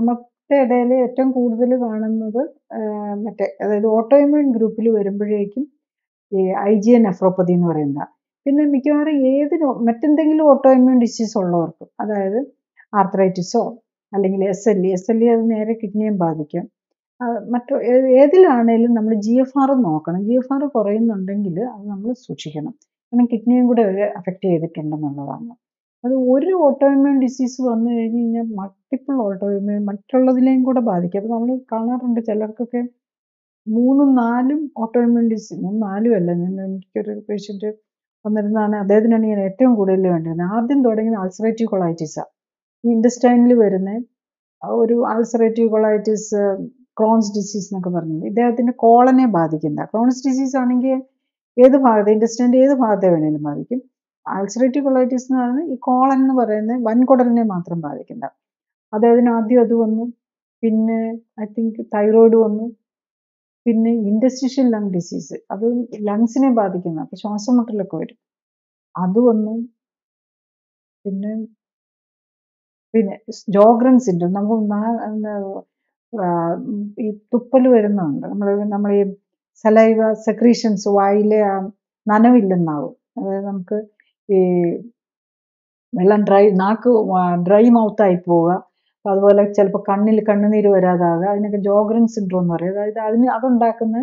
ഇടയിൽ ഏറ്റവും കൂടുതൽ കാണുന്നത് മറ്റേ അതായത് ഓട്ടോഇമ്യൂൺ ഗ്രൂപ്പിൽ വരുമ്പോഴേക്കും ഈ ഐ ജി എൻ നെഫ്രോപ്പതി എന്ന് പറയുന്ന പിന്നെ മിക്കവാറും ഏത് മറ്റെന്തെങ്കിലും ഓട്ടോഇമ്യൂൺ ഡിസീസ് ഉള്ളവർക്കും അതായത് ആർത്രൈറ്റിസോ അല്ലെങ്കിൽ S L E S L E അത് നേരെ കിഡ്നിയും ബാധിക്കും മറ്റു ഏതിലാണേലും നമ്മൾ ജി എഫ് ആർ നോക്കണം ജി എഫ് ആർ കുറയുന്നുണ്ടെങ്കിൽ അത് നമ്മൾ സൂക്ഷിക്കണം കാരണം കിഡ്നിയും കൂടെ അഫക്റ്റ് ചെയ്തിട്ടുണ്ടെന്നുള്ളതാണ് അത് ഒരു ഓട്ടോഇമ്യൂൺ ഡിസീസ് വന്നു കഴിഞ്ഞ് കഴിഞ്ഞാൽ മൾട്ടിപ്പിൾ ഓട്ടോഇമ്യൂൺ മറ്റുള്ളതിനെയും കൂടെ ബാധിക്കും അപ്പോൾ നമ്മൾ കാണാറുണ്ട് ചിലർക്കൊക്കെ മൂന്നും നാലും ഓട്ടോഇമ്യൂൺ ഡിസീസ് മൂന്നും നാലും അല്ല ഞാൻ എനിക്കൊരു പേഷ്യൻറ്റ് വന്നിരുന്നതാണ് അദ്ദേഹത്തിനാണ് ഞാൻ ഏറ്റവും കൂടുതൽ വേണ്ടിയിരുന്നത് ആദ്യം തുടങ്ങിയത് അൾസറേറ്റീവ് കൊളൈറ്റിസാണ് ഈ ഇൻഡസ്റ്റൈനിൽ വരുന്ന ഒരു അൾസറേറ്റീവ് കൊളൈറ്റിസ് ക്രോൺസ് ഡിസീസ് എന്നൊക്കെ പറഞ്ഞത് ഇദ്ദേഹത്തിൻ്റെ കോളനെ ബാധിക്കുന്ന ക്രോൺസ് ഡിസീസ് ആണെങ്കിൽ ഏത് ഭാഗത്ത് ഇൻഡസ്റ്റൈൻ്റെ ഏത് ഭാഗത്തെ വേണേലും ബാധിക്കും അൾസറേറ്റീവ് കൊളൈറ്റിസ് എന്ന് പറയുന്നത് ഈ കോളൻ എന്ന് പറയുന്നത് വൻകുടലിനെ മാത്രം ബാധിക്കുന്ന അദ്ദേഹത്തിന് ആദ്യം അത് വന്നു പിന്നെ ഐ തിങ്ക് തൈറോയിഡ് വന്നു പിന്നെ ഇൻഡസ്ട്രിഷ്യൽ ലങ് ഡിസീസ് അത് ലങ്സിനെ ബാധിക്കുന്ന അപ്പോൾ ശ്വാസമുട്ടലൊക്കെ വരും അത് വന്നു പിന്നെ പിന്നെ ജോഗ്രൻ സിൻഡ്രോം നമുക്ക് ഈ തുപ്പൽ വരുന്നുണ്ട് നമ്മൾ നമ്മൾ ഈ സലൈവ സെക്രീഷൻസ് വായിലെ നനവില്ലെന്നാവും അതായത് നമുക്ക് ഈ വെള്ളം ഡ്രൈ നാക്ക് ഡ്രൈ മൗത്തായി പോവുക അപ്പോൾ അതുപോലെ ചിലപ്പോൾ കണ്ണിൽ കണ്ണുനീര് വരാതാവുക അതിനൊക്കെ ജോഗ്രൻ സിൻഡ്രോം എന്ന് പറയും അതായത് അതിന് അതുണ്ടാക്കുന്ന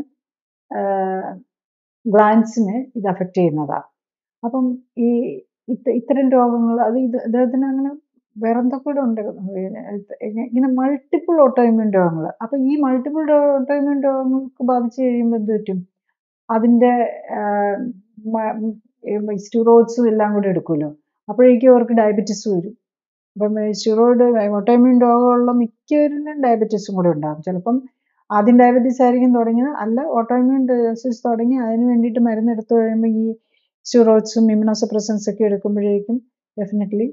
ഗ്ലാൻസിനെ ഇത് അഫക്റ്റ് ചെയ്യുന്നതാണ് അപ്പം ഈ ഇത്തരം രോഗങ്ങൾ അത് ഇത് ഇദ്ദേഹത്തിന് അങ്ങനെ വേറെ എന്തൊക്കെ കൂടെ ഉണ്ട് ഇങ്ങനെ മൾട്ടിപ്പിൾ ഓട്ടോഇമ്യൂൺ രോഗങ്ങൾ അപ്പോൾ ഈ മൾട്ടിപ്പിൾ ഓട്ടോഇമ്യൂൺ രോഗങ്ങൾക്ക് ബാധിച്ചു കഴിയുമ്പോൾ എന്ത് പറ്റും അതിൻ്റെ സ്റ്റിറോയിഡ്സും എല്ലാം കൂടെ എടുക്കുമല്ലോ അപ്പോഴേക്കും അവർക്ക് ഡയബറ്റീസ് വരും അപ്പം സ്റ്റിറോയിഡ് ഓട്ടോഇമ്യൂൺ രോഗമുള്ള മിക്കവരിലും ഡയബറ്റീസും കൂടെ ഉണ്ടാകും ചിലപ്പം ആദ്യം ഡയബറ്റീസ് ആയിരിക്കും തുടങ്ങിയത് അല്ല ഓട്ടോഇമ്യൂൺ ഡിസീസ് തുടങ്ങി അതിന് വേണ്ടിയിട്ട് മരുന്ന് എടുത്തു കഴിയുമ്പോൾ ഈ സ്റ്റിറോയിഡ്സും ഇമ്യൂണോസപ്രസൻസ് ഒക്കെ എടുക്കുമ്പോഴേക്കും ഡെഫിനറ്റ്ലി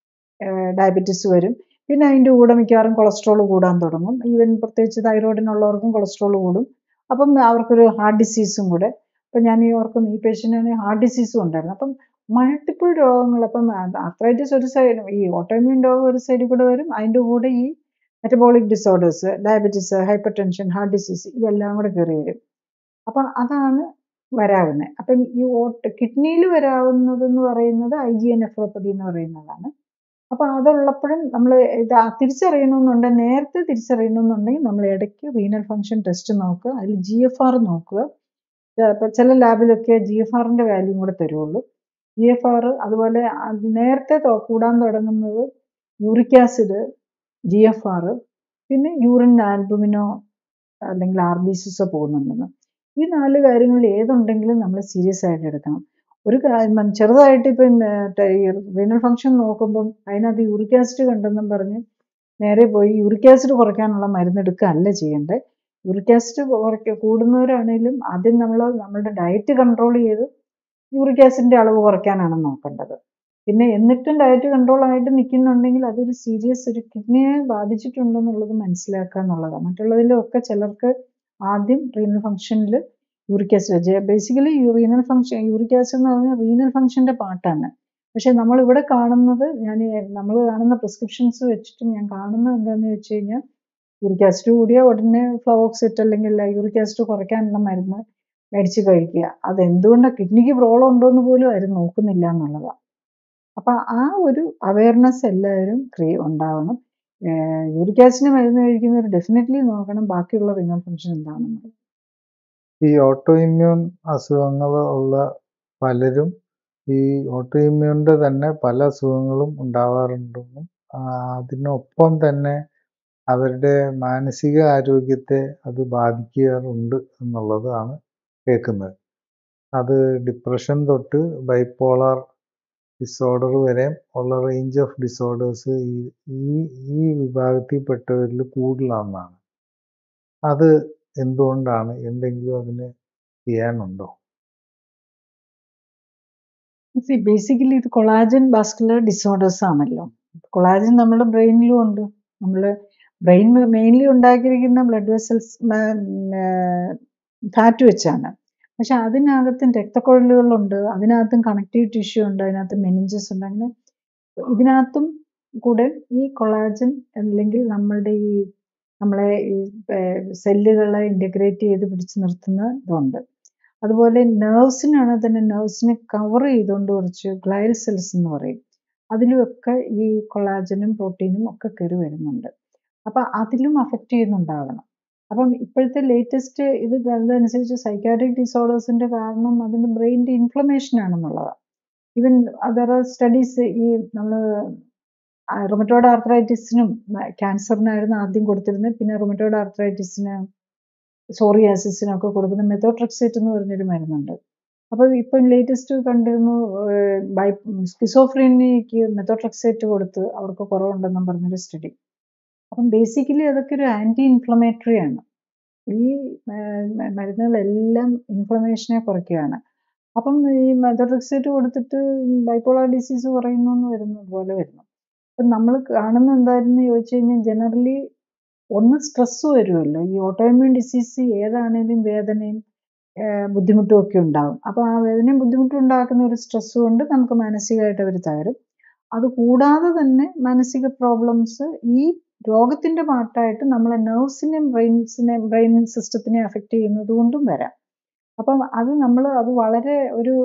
ഡയബറ്റീസ് വരും പിന്നെ അതിൻ്റെ കൂടെ മിക്കവാറും കൊളസ്ട്രോൾ കൂടാൻ തുടങ്ങും ഈവൻ പ്രത്യേകിച്ച് തൈറോയിഡിനുള്ളവർക്കും കൊളസ്ട്രോൾ കൂടും അപ്പം അവർക്കൊരു ഹാർട്ട് ഡിസീസും കൂടെ അപ്പം ഞാൻ ഈ ഓർക്കും ഈ പേഷ്യൻ്റാണെങ്കിൽ ഹാർട്ട് ഡിസീസും ഉണ്ടായിരുന്നു അപ്പം മൾട്ടിപ്പിൾ രോഗങ്ങൾ അപ്പം ആർത്രൈറ്റിസ് ഒരു സൈഡ് ഈ ഓട്ടോമ്യൂൺ രോഗം ഒരു സൈഡിൽ കൂടെ വരും അതിൻ്റെ കൂടെ ഈ metabolic disorders diabetes hypertension heart disease ഇതെല്ലാം കൂടെ കയറി വരും അപ്പം അതാണ് വരാവുന്നത് അപ്പം ഈ ഓട്ട് കിഡ്നിയിൽ വരാവുന്നതെന്ന് പറയുന്നത് ഐ ജി എൻ എഫ്രോപ്പതി എന്ന് പറയുന്നതാണ് അപ്പോൾ അതുള്ളപ്പോഴും നമ്മൾ ഇത് തിരിച്ചറിയണമെന്നുണ്ടെങ്കിൽ നേരത്തെ തിരിച്ചറിയണമെന്നുണ്ടെങ്കിൽ നമ്മൾ ഇടയ്ക്ക് റീനൽ ഫംഗ്ഷൻ ടെസ്റ്റ് നോക്കുക അതിൽ ജി എഫ് ആർ നോക്കുക ഇപ്പം ചില ലാബിലൊക്കെ ജി എഫ് ആറിൻ്റെ വാല്യൂം കൂടെ തരുള്ളൂ ജി എഫ് ആർ അതുപോലെ നേരത്തെ കൂടാൻ തുടങ്ങുന്നത് uric acid G F R പിന്നെ യൂറിൻ ആൽബുമിനോ അല്ലെങ്കിൽ ആർ ബി സിസോ പോകുന്നുണ്ടെന്ന് ഈ നാല് കാര്യങ്ങളിൽ ഏതുണ്ടെങ്കിലും നമ്മൾ സീരിയസ് ആയിട്ട് എടുക്കണം ഒരു ചെറുതായിട്ട് ഇപ്പം റീനൽ ഫംഗ്ഷൻ നോക്കുമ്പം അതിനകത്ത് യൂറിക് ആസിഡ് കണ്ടെന്നും പറഞ്ഞ് നേരെ പോയി യൂറിക് ആസിഡ് കുറയ്ക്കാനുള്ള മരുന്ന് എടുക്കുകയല്ല ചെയ്യേണ്ടത് യൂറിക് ആസിഡ് കുറയ്ക്ക കൂടുന്നവരാണെങ്കിലും ആദ്യം നമ്മൾ നമ്മളുടെ ഡയറ്റ് കൺട്രോൾ ചെയ്ത് യൂറിക് ആസിഡിൻ്റെ അളവ് കുറയ്ക്കാനാണ് നോക്കേണ്ടത് പിന്നെ എന്നിട്ടും ഡയറ്റ് കൺട്രോൾ ആയിട്ട് നിൽക്കുന്നുണ്ടെങ്കിൽ അതൊരു സീരിയസ് ഒരു കിഡ്നിയെ ബാധിച്ചിട്ടുണ്ടെന്നുള്ളത് മനസ്സിലാക്കുക എന്നുള്ളതാണ് മറ്റുള്ളതിലൊക്കെ ചിലർക്ക് ആദ്യം റീനൽ ഫംഗ്ഷനിൽ uric acid basically renal function uric acid എന്ന് പറഞ്ഞാൽ റീനൽ ഫംഗ്ഷൻ്റെ പാർട്ടാണ് പക്ഷെ നമ്മൾ ഇവിടെ കാണുന്നത് ഞാൻ നമ്മൾ കാണുന്ന പ്രിസ്ക്രിപ്ഷൻസ് വെച്ചിട്ട് ഞാൻ കാണുന്നത് എന്താണെന്ന് വെച്ച് കഴിഞ്ഞാൽ യൂറിക് ആസിഡ് കൂടിയ ഉടനെ ഫ്ലവോക്സിറ്റ് അല്ലെങ്കിൽ യൂറിക് ആസിഡ് കുറയ്ക്കാനുള്ള മരുന്ന് മേടിച്ച് കഴിക്കുക അത് എന്തുകൊണ്ടാണ് കിഡ്നിക്ക് പ്രോബ്ലം ഉണ്ടോ എന്ന് പോലും ആരും നോക്കുന്നില്ല എന്നുള്ളതാണ് അപ്പം ആ ഒരു അവയർനെസ് എല്ലാവരും ക്രിയ ഉണ്ടാവണം യൂറിക് ആസിഡിന് മരുന്ന് കഴിക്കുന്നവർ ഡെഫിനറ്റ്ലി നോക്കണം ബാക്കിയുള്ള റിനൽ ഫംഗ്ഷൻ എന്താണെന്ന് ഈ ഓട്ടോ ഇമ്മ്യൂൺ അസുഖങ്ങൾ ഉള്ള പലരും ഈ ഓട്ടോ ഇമ്മ്യൂണിൻ്റെ തന്നെ പല അസുഖങ്ങളും ഉണ്ടാവാറുണ്ടെന്നും അതിനൊപ്പം തന്നെ അവരുടെ മാനസിക ആരോഗ്യത്തെ അത് ബാധിക്കാറുണ്ട് എന്നുള്ളതാണ് കേൾക്കുന്നത് അത് ഡിപ്രഷൻ തൊട്ട് ബൈപ്പോളാർ ഡിസോർഡർ വരെ ഉള്ള റേഞ്ച് ഓഫ് ഡിസോർഡേഴ്സ് ഈ ഈ ഈ വിഭാഗത്തിൽപ്പെട്ടവരിൽ കൂടുതലാണെന്നാണ് അത് എന്തുകൊണ്ടാണ് എന്തെങ്കിലും അതിന് ചെയ്യാനുണ്ടോ ബേസിക്കലി ഇത് കൊളാജൻ വാസ്കുലർ ഡിസോർഡേഴ്സ് ആണല്ലോ കൊളാജൻ നമ്മുടെ ബ്രെയിനിലും ഉണ്ട് നമ്മൾ ബ്രെയിൻ മെയിൻലി ഉണ്ടാക്കിയിരിക്കുന്ന ബ്ലഡ് വെസൽസ് ഫാറ്റ് വെച്ചാണ് പക്ഷെ അതിനകത്തും രക്തക്കുഴലുകളുണ്ട് അതിനകത്തും കണക്റ്റീവ് ടിഷ്യൂ ഉണ്ട് അതിനകത്ത് മെനിഞ്ചസ് ഉണ്ട് അങ്ങനെ ഇതിനകത്തും കൂടെ ഈ കൊളാജൻ അല്ലെങ്കിൽ നമ്മളുടെ ഈ നമ്മളെ ഈ സെല്ലുകളെ ഇൻ്റഗ്രേറ്റ് ചെയ്ത് പിടിച്ചു നിർത്തുന്ന ഇതുണ്ട് അതുപോലെ നെർവ്സിനാണ് തന്നെ നെർവ്സിനെ കവർ ചെയ്തുകൊണ്ട് കുറച്ച് ഗ്ലയൽ സെൽസ് എന്ന് പറയും അതിലുമൊക്കെ ഈ കൊളാജനും പ്രോട്ടീനും ഒക്കെ കയറി വരുന്നുണ്ട് അപ്പം അതിലും അഫക്റ്റ് ചെയ്യുന്നുണ്ടാകണം അപ്പം ഇപ്പോഴത്തെ ലേറ്റസ്റ്റ് ഇത് അതനുസരിച്ച് സൈക്കാട്രിക് ഡിസോർഡേഴ്സിൻ്റെ കാരണം അതിൻ്റെ ബ്രെയിനിൻ്റെ ഇൻഫ്ലമേഷൻ ആണെന്നുള്ളതാണ് ഈവൻ അതർ സ്റ്റഡീസ് ഈ നമ്മൾ റൊമറ്റോയിഡ് ആർത്രൈറ്റിസിനും ക്യാൻസറിനായിരുന്നു ആദ്യം കൊടുത്തിരുന്നത് പിന്നെ റൊമറ്റോയിഡ് ആർത്രൈറ്റിസിന് സോറിയാസിസിനൊക്കെ കൊടുക്കുന്ന മെത്തോട്രക്സേറ്റ് എന്ന് പറഞ്ഞൊരു മരുന്നുണ്ട് അപ്പോൾ ഇപ്പം ലേറ്റസ്റ്റ് കണ്ടിരുന്നു ബൈ സ്കിസോഫ്രീനിക്ക് മെത്തോട്രക്സേറ്റ് കൊടുത്ത് അവർക്ക് കുറവുണ്ടെന്നും പറഞ്ഞൊരു സ്റ്റഡി അപ്പം ബേസിക്കലി അതൊക്കെ ഒരു ആൻറ്റി ഇൻഫ്ലമേറ്ററി ആണ് ഈ മരുന്നുകളെല്ലാം ഇൻഫ്ലമേഷനെ കുറയ്ക്കുകയാണ് അപ്പം ഈ മെത്തോട്രക്സേറ്റ് കൊടുത്തിട്ട് ബൈപ്പോളാർ ഡിസീസ് കുറയുന്നു എന്ന് വരുന്നത് പോലെ വരുന്നു അപ്പം നമ്മൾ കാണുന്ന എന്തായിരുന്നു ചോദിച്ചു കഴിഞ്ഞാൽ ജനറലി ഒന്ന് സ്ട്രെസ് വരുമല്ലോ ഈ ഓട്ടോഇമ്യൂൺ ഡിസീസ് ഏതാണേലും വേദനയും ബുദ്ധിമുട്ടും ഒക്കെ ഉണ്ടാകും അപ്പോൾ ആ വേദനയും ബുദ്ധിമുട്ടും ഉണ്ടാക്കുന്ന ഒരു സ്ട്രെസ് കൊണ്ട് നമുക്ക് മാനസികമായിട്ട് അവർ തകരും അതുകൂടാതെ തന്നെ മാനസിക പ്രോബ്ലംസ് ഈ രോഗത്തിൻ്റെ പാർട്ടായിട്ട് നമ്മളെ നെർവ്സിനെയും ബ്രെയിൻസിനെ ബ്രെയിൻ സിസ്റ്റത്തിനെ അഫക്റ്റ് ചെയ്യുന്നത് കൊണ്ടും വരാം അപ്പം അത് നമ്മൾ അത് വളരെ ഒരു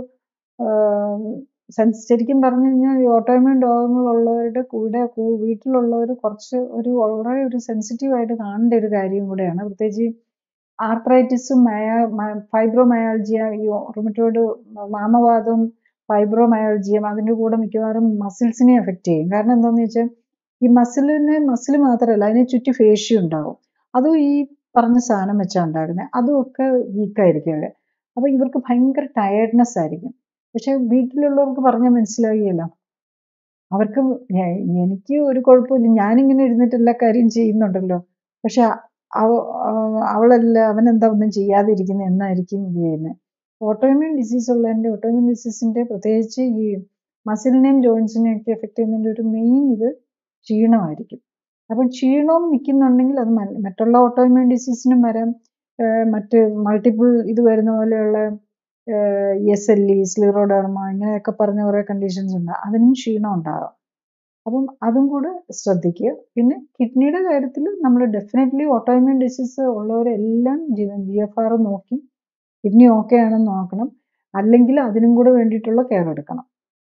സെൻസ് ശരിക്കും പറഞ്ഞു കഴിഞ്ഞാൽ ഈ ഓട്ടോഇമ്യൂൺ രോഗങ്ങളുള്ളവരുടെ കൂടെ വീട്ടിലുള്ളവർ കുറച്ച് ഒരു വളരെ ഒരു സെൻസിറ്റീവായിട്ട് കാണേണ്ട ഒരു കാര്യം കൂടെയാണ് പ്രത്യേകിച്ച് ആർത്രൈറ്റിസും മയാ ഫൈബ്രോമയാൾജിയ ഈ റൊമറ്റോയിഡ് മാമവാദം ഫൈബ്രോമയാൾജിയം അതിൻ്റെ കൂടെ മിക്കവാറും മസിൽസിനെ എഫക്റ്റ് ചെയ്യും കാരണം എന്താണെന്ന് വെച്ചാൽ ഈ മസിലിനെ മസിൽ മാത്രമല്ല അതിനെ ചുറ്റി ഫേഷ്യ ഉണ്ടാവും അതും ഈ പറഞ്ഞ സാധനം വെച്ചാണ് ഉണ്ടാക്കുന്നത് അതും ഒക്കെ വീക്കായിരിക്കും അവർ അപ്പോൾ ഇവർക്ക് ഭയങ്കര ടയർഡ്നെസ് ആയിരിക്കും പക്ഷെ വീട്ടിലുള്ളവർക്ക് പറഞ്ഞാൽ മനസ്സിലാകുകയില്ല അവർക്ക് എനിക്ക് ഒരു കുഴപ്പമില്ല ഞാനിങ്ങനെ ഇരുന്നിട്ട് എല്ലാ കാര്യം ചെയ്യുന്നുണ്ടല്ലോ പക്ഷെ അവ അവളല്ല അവനെന്താ ഒന്നും ചെയ്യാതിരിക്കുന്നത് എന്നായിരിക്കും ഇത് ചെയ്യുന്നത് ഓട്ടോഇമ്യൂൺ ഡിസീസ് ഉള്ളതിൻ്റെ ഓട്ടോഇമ്യൂൺ ഡിസീസിൻ്റെ പ്രത്യേകിച്ച് ഈ മസിലിനെയും ജോയിൻസിനെയും ഒക്കെ എഫക്റ്റ് ചെയ്യുന്നതിൻ്റെ ഒരു മെയിൻ ഇത് ക്ഷീണമായിരിക്കും അപ്പം ക്ഷീണവും നിൽക്കുന്നുണ്ടെങ്കിൽ അത് മറ്റുള്ള ഓട്ടോഇമ്യൂൺ ഡിസീസിനും വരാം മറ്റ് മൾട്ടിപ്പിൾ ഇത് വരുന്ന പോലെയുള്ള എസ് എൽ ഇ സ്ലിറോഡർമ ഇങ്ങനെയൊക്കെ പറഞ്ഞ കുറേ കണ്ടീഷൻസ് ഉണ്ട് അതിനും ക്ഷീണം ഉണ്ടാകാം അപ്പം അതും കൂടെ ശ്രദ്ധിക്കുക പിന്നെ കിഡ്നിയുടെ കാര്യത്തിൽ നമ്മൾ ഡെഫിനറ്റ്ലി ഓട്ടോഇമ്യൂൺ ഡിസീസ് ഉള്ളവരെല്ലാം ജി ജി എഫ് ആർ നോക്കി കിഡ്നി ഓക്കെ ആണെന്ന് നോക്കണം അല്ലെങ്കിൽ അതിനും കൂടെ വേണ്ടിയിട്ടുള്ള കെയർ എടുക്കണം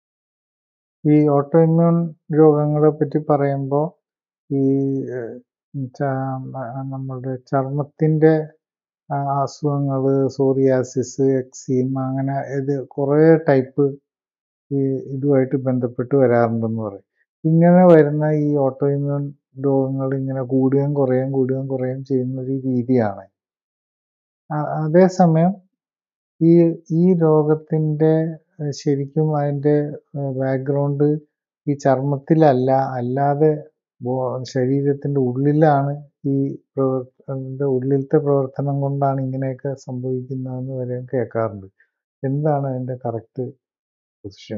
ഈ ഓട്ടോഇമ്യൂൺ രോഗങ്ങളെ പറ്റി പറയുമ്പോൾ ഈ നമ്മളുടെ ചർമ്മത്തിൻ്റെ അസുഖങ്ങൾ സോറിയാസിസ് എക്സീമ അങ്ങനെ ഇത് കുറേ ടൈപ്പ് ഈ ഇതുമായിട്ട് ബന്ധപ്പെട്ട് വരാറുണ്ടെന്ന് പറയും ഇങ്ങനെ വരുന്ന ഈ ഓട്ടോഇമ്യൂൺ രോഗങ്ങൾ ഇങ്ങനെ കൂടുകയും കുറയുകയും കൂടുകയും കുറയുകയും ചെയ്യുന്ന ഒരു രീതിയാണ് അതേസമയം ഈ ഈ രോഗത്തിൻ്റെ ശരിക്കും അതിൻ്റെ ബാക്ക്ഗ്രൗണ്ട് ഈ ചർമ്മത്തിലല്ല അല്ലാതെ ശരീരത്തിൻ്റെ ഉള്ളിലാണ് ഈ പ്രവർത്തനത്തിൻ്റെ ഉള്ളിലത്തെ പ്രവർത്തനം കൊണ്ടാണ് ഇങ്ങനെയൊക്കെ സംഭവിക്കുന്നതെന്ന് വരെ കേൾക്കാറുണ്ട് എന്താണ് അതിൻ്റെ കറക്റ്റ് പൊസിഷൻ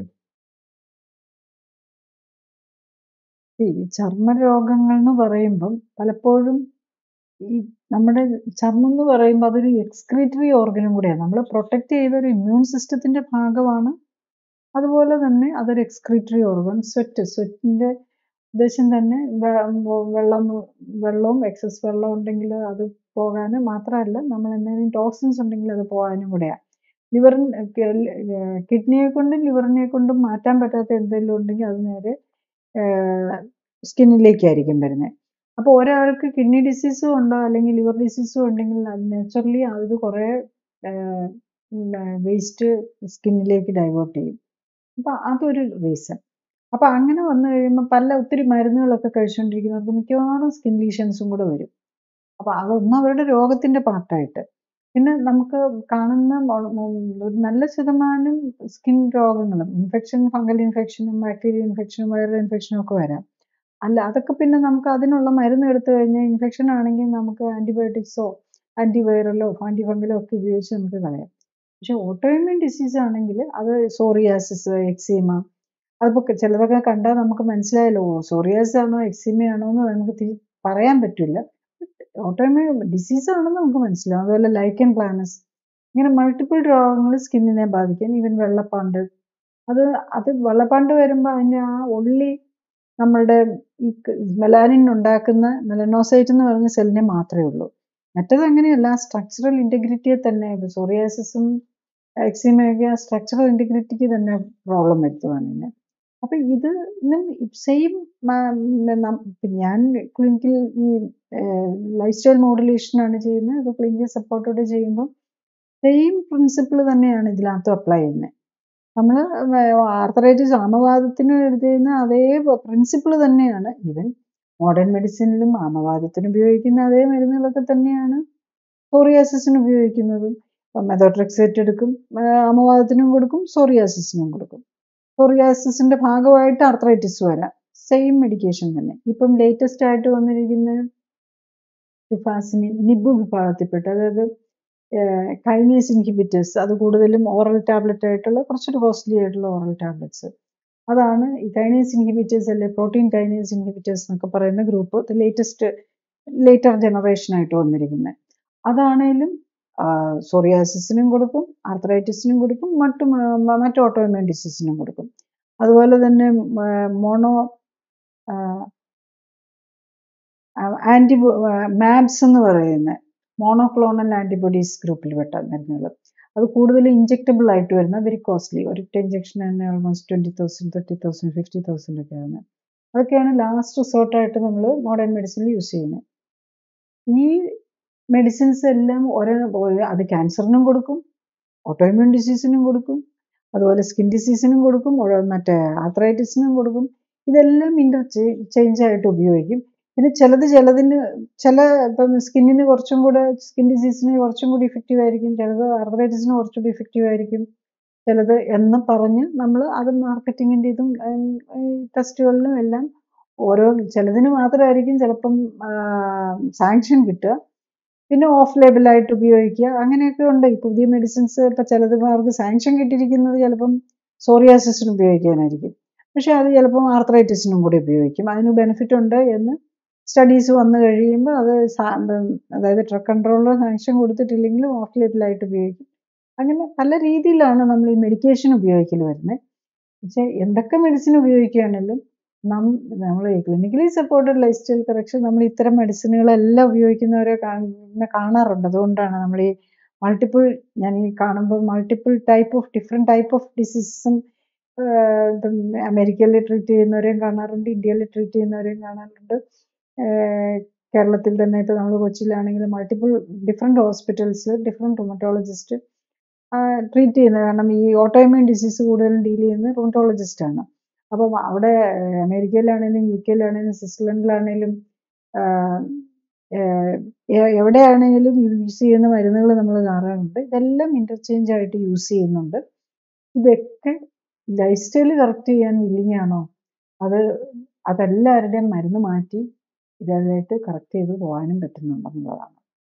ഈ ചർമ്മരോഗങ്ങൾ എന്ന് പറയുമ്പം പലപ്പോഴും ഈ നമ്മുടെ ചർമ്മം എന്ന് പറയുമ്പോൾ അതൊരു എക്സ്ക്രീറ്ററി ഓർഗനും കൂടെയാണ് നമ്മൾ പ്രൊട്ടക്റ്റ് ചെയ്ത ഒരു ഇമ്മ്യൂൺ സിസ്റ്റത്തിൻ്റെ ഭാഗമാണ് അതുപോലെ തന്നെ അതൊരു എക്സ്ക്രീറ്ററി ഓർഗൻ സ്വെറ്റ് സ്വെറ്റിൻ്റെ ഉദ്ദേശം തന്നെ വെള്ളം വെള്ളവും എക്സസ് വെള്ളം ഉണ്ടെങ്കിൽ അത് പോകാനും മാത്രമല്ല നമ്മൾ എന്തെങ്കിലും ടോക്സിൻസ് ഉണ്ടെങ്കിൽ അത് പോകാനും കൂടെയാണ് ലിവറിന് കിഡ്നിയെ കൊണ്ടും ലിവറിനെ കൊണ്ടും മാറ്റാൻ പറ്റാത്ത എന്തെങ്കിലും ഉണ്ടെങ്കിൽ അത് നേരെ സ്കിന്നിലേക്കായിരിക്കും വരുന്നത് അപ്പോൾ ഒരാൾക്ക് കിഡ്നി ഡിസീസും ഉണ്ടോ അല്ലെങ്കിൽ ലിവർ ഡിസീസും ഉണ്ടെങ്കിൽ അത് നാച്ചുറലി അത് കുറേ വേസ്റ്റ് സ്കിന്നിലേക്ക് ഡൈവേർട്ട് ചെയ്യും അപ്പോൾ അതൊരു റീസൺ അപ്പോൾ അങ്ങനെ വന്നു കഴിയുമ്പോൾ പല ഒത്തിരി മരുന്നുകളൊക്കെ കഴിച്ചുകൊണ്ടിരിക്കുന്നവർക്ക് മിക്കവാറും സ്കിൻ ലീഷൻസും കൂടെ വരും അപ്പോൾ അതൊന്നും അവരുടെ രോഗത്തിൻ്റെ പാർട്ടായിട്ട് പിന്നെ നമുക്ക് കാണുന്ന ഒരു നല്ല ശതമാനം സ്കിൻ രോഗങ്ങളും ഇൻഫെക്ഷൻ ഫംഗൽ ഇൻഫെക്ഷനും ബാക്ടീരിയൽ ഇൻഫെക്ഷനും വൈറൽ ഇൻഫെക്ഷനും ഒക്കെ വരാം അല്ല അതൊക്കെ പിന്നെ നമുക്ക് അതിനുള്ള മരുന്ന് എടുത്തു കഴിഞ്ഞാൽ ഇൻഫെക്ഷൻ ആണെങ്കിൽ നമുക്ക് ആൻറ്റിബയോട്ടിക്സോ ആൻറ്റിവൈറലോ ആൻറ്റിഫംഗലോ ഒക്കെ ഉപയോഗിച്ച് നമുക്ക് കളയാം പക്ഷെ ഓട്ടോഇമ്യൂൺ ഡിസീസ് ആണെങ്കിൽ അത് സോറിയാസിസ് എക്സീമ അതിപ്പോൾ ചിലതൊക്കെ കണ്ടാൽ നമുക്ക് മനസ്സിലായല്ലോ സോറിയാസിസ് ആണോ എക്സീമ ആണോ എന്ന് നമുക്ക് പറയാൻ പറ്റില്ല ഓട്ടോഇമ്യൂൺ ഡിസീസ് ആണെന്ന് നമുക്ക് മനസ്സിലാവും അതുപോലെ ലൈക്കൻ പ്ലാനസ് ഇങ്ങനെ മൾട്ടിപ്പിൾ രോഗങ്ങൾ സ്കിന്നിനെ ബാധിക്കും ഈവൻ വെള്ളപ്പാണ്ട് അത് അത് വെള്ളപ്പാണ്ട് വരുമ്പോൾ അതിൻ്റെ ആ ഉള്ളി നമ്മളുടെ ഈ മെലാനിൻ ഉണ്ടാക്കുന്ന മെലനോസൈറ്റ് എന്ന് പറയുന്ന സെല്ലിനെ മാത്രമേ ഉള്ളൂ മറ്റത് അങ്ങനെയല്ല സ്ട്രക്ചറൽ ഇൻറ്റഗ്രിറ്റിയെ തന്നെ സോറിയാസിസും എക്സിമയൊക്കെ സ്ട്രക്ചറൽ ഇൻറ്റഗ്രിറ്റിക്ക് തന്നെ പ്രോബ്ലം വരുത്തുവാണ് ഇതിനെ അപ്പം ഇത് സെയിം ഞാൻ ക്ലിനിക്കൽ ഈ ലൈഫ് സ്റ്റൈൽ മോഡുലേഷനാണ് ചെയ്യുന്നത് അത് ക്ലിനിക്കൽ സപ്പോർട്ടോടെ ചെയ്യുമ്പോൾ സെയിം പ്രിൻസിപ്പിൾ തന്നെയാണ് ഇതിനകത്ത് അപ്ലൈ ചെയ്യുന്നത് നമ്മൾ ആർത്തറൈറ്റിസ് ആമവാദത്തിന് എഴുതുന്ന അതേ പ്രിൻസിപ്പിൾ തന്നെയാണ് ഈവൻ മോഡേൺ മെഡിസിനിലും ആമവാദത്തിന് ഉപയോഗിക്കുന്ന അതേ മരുന്നുകളൊക്കെ തന്നെയാണ് സോറിയാസിസിന് ഉപയോഗിക്കുന്നതും മെതോട്രെക്സേറ്റ് എടുക്കും ആമവാദത്തിനും കൊടുക്കും സോറിയാസിസിനും കൊടുക്കും സോറിയാസിസിന്റെ ഭാഗമായിട്ട് ആർത്രൈറ്റിസ് വരാം സെയിം മെഡിക്കേഷൻ തന്നെ ഇപ്പം ലേറ്റസ്റ്റ് ആയിട്ട് വന്നിരിക്കുന്ന ഫിഫാസിനി നിബ് വിഭാഗത്തിൽപ്പെട്ട അതായത് കൈനേസ് ഇൻഹിബിറ്റേഴ്സ് അത് കൂടുതലും ഓറൽ ടാബ്ലറ്റ് ആയിട്ടുള്ള കുറച്ചൊരു കോസ്റ്റ്ലി ആയിട്ടുള്ള ഓറൽ ടാബ്ലറ്റ്സ് അതാണ് ഈ കൈനേസ് ഇൻഹിബിറ്റേഴ്സ് അല്ലെ പ്രോട്ടീൻ കൈനേസ് ഇൻഹിബിറ്റേഴ്സ് എന്നൊക്കെ പറയുന്ന ഗ്രൂപ്പ് ലേറ്റസ്റ്റ് ലേറ്റർ ജനറേഷൻ ആയിട്ട് വന്നിരിക്കുന്നത് അതാണേലും സോറിയാസിസിനും കൊടുക്കും ആർത്രൈറ്റിസിനും കൊടുക്കും മറ്റു മറ്റു ഓട്ടോഇമ്യൂൺ ഡിസീസിനും കൊടുക്കും അതുപോലെ തന്നെ മോണോ ആൻറ്റി മാബ്സ് എന്ന് പറയുന്ന മോണോക്ലോണൽ ആൻറ്റിബോഡീസ് ഗ്രൂപ്പിൽ പെട്ട മരുന്നുകൾ അത് കൂടുതൽ ഇഞ്ചെക്റ്റബിൾ ആയിട്ട് വരുന്ന വെരി കോസ്റ്റ്ലി ഒരൊറ്റ ഇഞ്ചെക്ഷൻ തന്നെ almost twenty thousand thirty thousand fifty thousand ഒക്കെ ആണ് അതൊക്കെയാണ് ലാസ്റ്റ് റിസോർട്ടായിട്ട് നമ്മൾ മോഡേൺ മെഡിസിനിൽ യൂസ് ചെയ്യുന്നത് ഈ മെഡിസിൻസ് എല്ലാം ഓരോ അത് ക്യാൻസറിനും കൊടുക്കും ഓട്ടോഇമ്യൂൺ ഡിസീസിനും കൊടുക്കും അതുപോലെ സ്കിൻ ഡിസീസിനും കൊടുക്കും മറ്റേ ആർത്രൈറ്റിസിനും കൊടുക്കും ഇതെല്ലാം ഇൻ്റർ ചേഞ്ച് ആയിട്ട് ഉപയോഗിക്കും പിന്നെ ചിലത് ചിലതിന് ചില ഇപ്പം സ്കിന്നിന് കുറച്ചും കൂടെ സ്കിൻ ഡിസീസിന് കുറച്ചും കൂടി ഇഫക്റ്റീവ് ആയിരിക്കും ചിലത് ആർത്രൈറ്റിസിന് കുറച്ചുകൂടി ഇഫക്റ്റീവ് ആയിരിക്കും ചിലത് എന്ന് പറഞ്ഞ് നമ്മൾ അത് മാർക്കറ്റിങ്ങിൻ്റെ ഇതും ടെസ്റ്റുകളിലും എല്ലാം ഓരോ ചിലതിന് മാത്രമായിരിക്കും ചിലപ്പം സാങ്ഷൻ കിട്ടുക പിന്നെ ഓഫ് ലേബിളായിട്ട് ഉപയോഗിക്കുക അങ്ങനെയൊക്കെ ഉണ്ട് ഈ പുതിയ മെഡിസിൻസ് ഇപ്പം ചിലത് അവർക്ക് സാങ്ഷൻ കിട്ടിയിരിക്കുന്നത് ചിലപ്പം സോറിയാസിസിന് ഉപയോഗിക്കാനായിരിക്കും പക്ഷെ അത് ചിലപ്പം ആർത്രൈറ്റിസിനും കൂടി ഉപയോഗിക്കും അതിന് ബെനിഫിറ്റ് ഉണ്ട് എന്ന് സ്റ്റഡീസ് വന്നു കഴിയുമ്പോൾ അത് അതായത് ഡ്രഗ് കൺട്രോളർ സാങ്ഷൻ കൊടുത്തിട്ടില്ലെങ്കിലും ഓഫ് ലേബിളായിട്ട് ഉപയോഗിക്കും അങ്ങനെ പല രീതിയിലാണ് നമ്മൾ ഈ മെഡിക്കേഷൻ ഉപയോഗിക്കൽ വരുന്നത് പക്ഷേ എന്തൊക്കെ മെഡിസിൻ ഉപയോഗിക്കുകയാണെങ്കിലും നം നമ്മൾ clinically supported life style correction നമ്മൾ ഇത്തരം മെഡിസിനുകളെല്ലാം ഉപയോഗിക്കുന്നവരെ കാണാറുണ്ട് അതുകൊണ്ടാണ് നമ്മൾ ഈ മൾട്ടിപ്പിൾ ഞാൻ ഈ കാണുമ്പോൾ multiple type of different type of ഡിസീസസും ഇപ്പം അമേരിക്കയിൽ ട്രീറ്റ് ചെയ്യുന്നവരെയും കാണാറുണ്ട് ഇന്ത്യയിൽ ട്രീറ്റ് ചെയ്യുന്നവരെയും കാണാറുണ്ട് കേരളത്തിൽ തന്നെ ഇപ്പോൾ നമ്മൾ കൊച്ചിയിലാണെങ്കിൽ multiple different hospitals different rheumatologist treat ചെയ്യുന്നത് കാരണം ഈ ഓട്ടോഇമ്യൂൺ ഡിസീസ് കൂടുതലും ഡീൽ ചെയ്യുന്നത് റുമറ്റോളജിസ്റ്റാണ് അപ്പം അവിടെ അമേരിക്കയിലാണേലും യു കെയിലാണേലും സ്വിറ്റ്സർലൻഡിലാണേലും എവിടെയാണെങ്കിലും യൂസ് ചെയ്യുന്ന മരുന്നുകൾ നമ്മൾ കാണാറുണ്ട് ഇതെല്ലാം ഇൻ്റർചേഞ്ച് ആയിട്ട് യൂസ് ചെയ്യുന്നുണ്ട് ഇതൊക്കെ ലൈഫ് സ്റ്റൈൽ കറക്റ്റ് ചെയ്യാൻ വില്ലിങ് ആണോ അത് അതെല്ലാവരുടെയും മരുന്ന് മാറ്റി ഇതായിട്ട് കറക്റ്റ് ചെയ്ത് പോകാനും പറ്റുന്നുണ്ടെന്നുള്ളതാണ്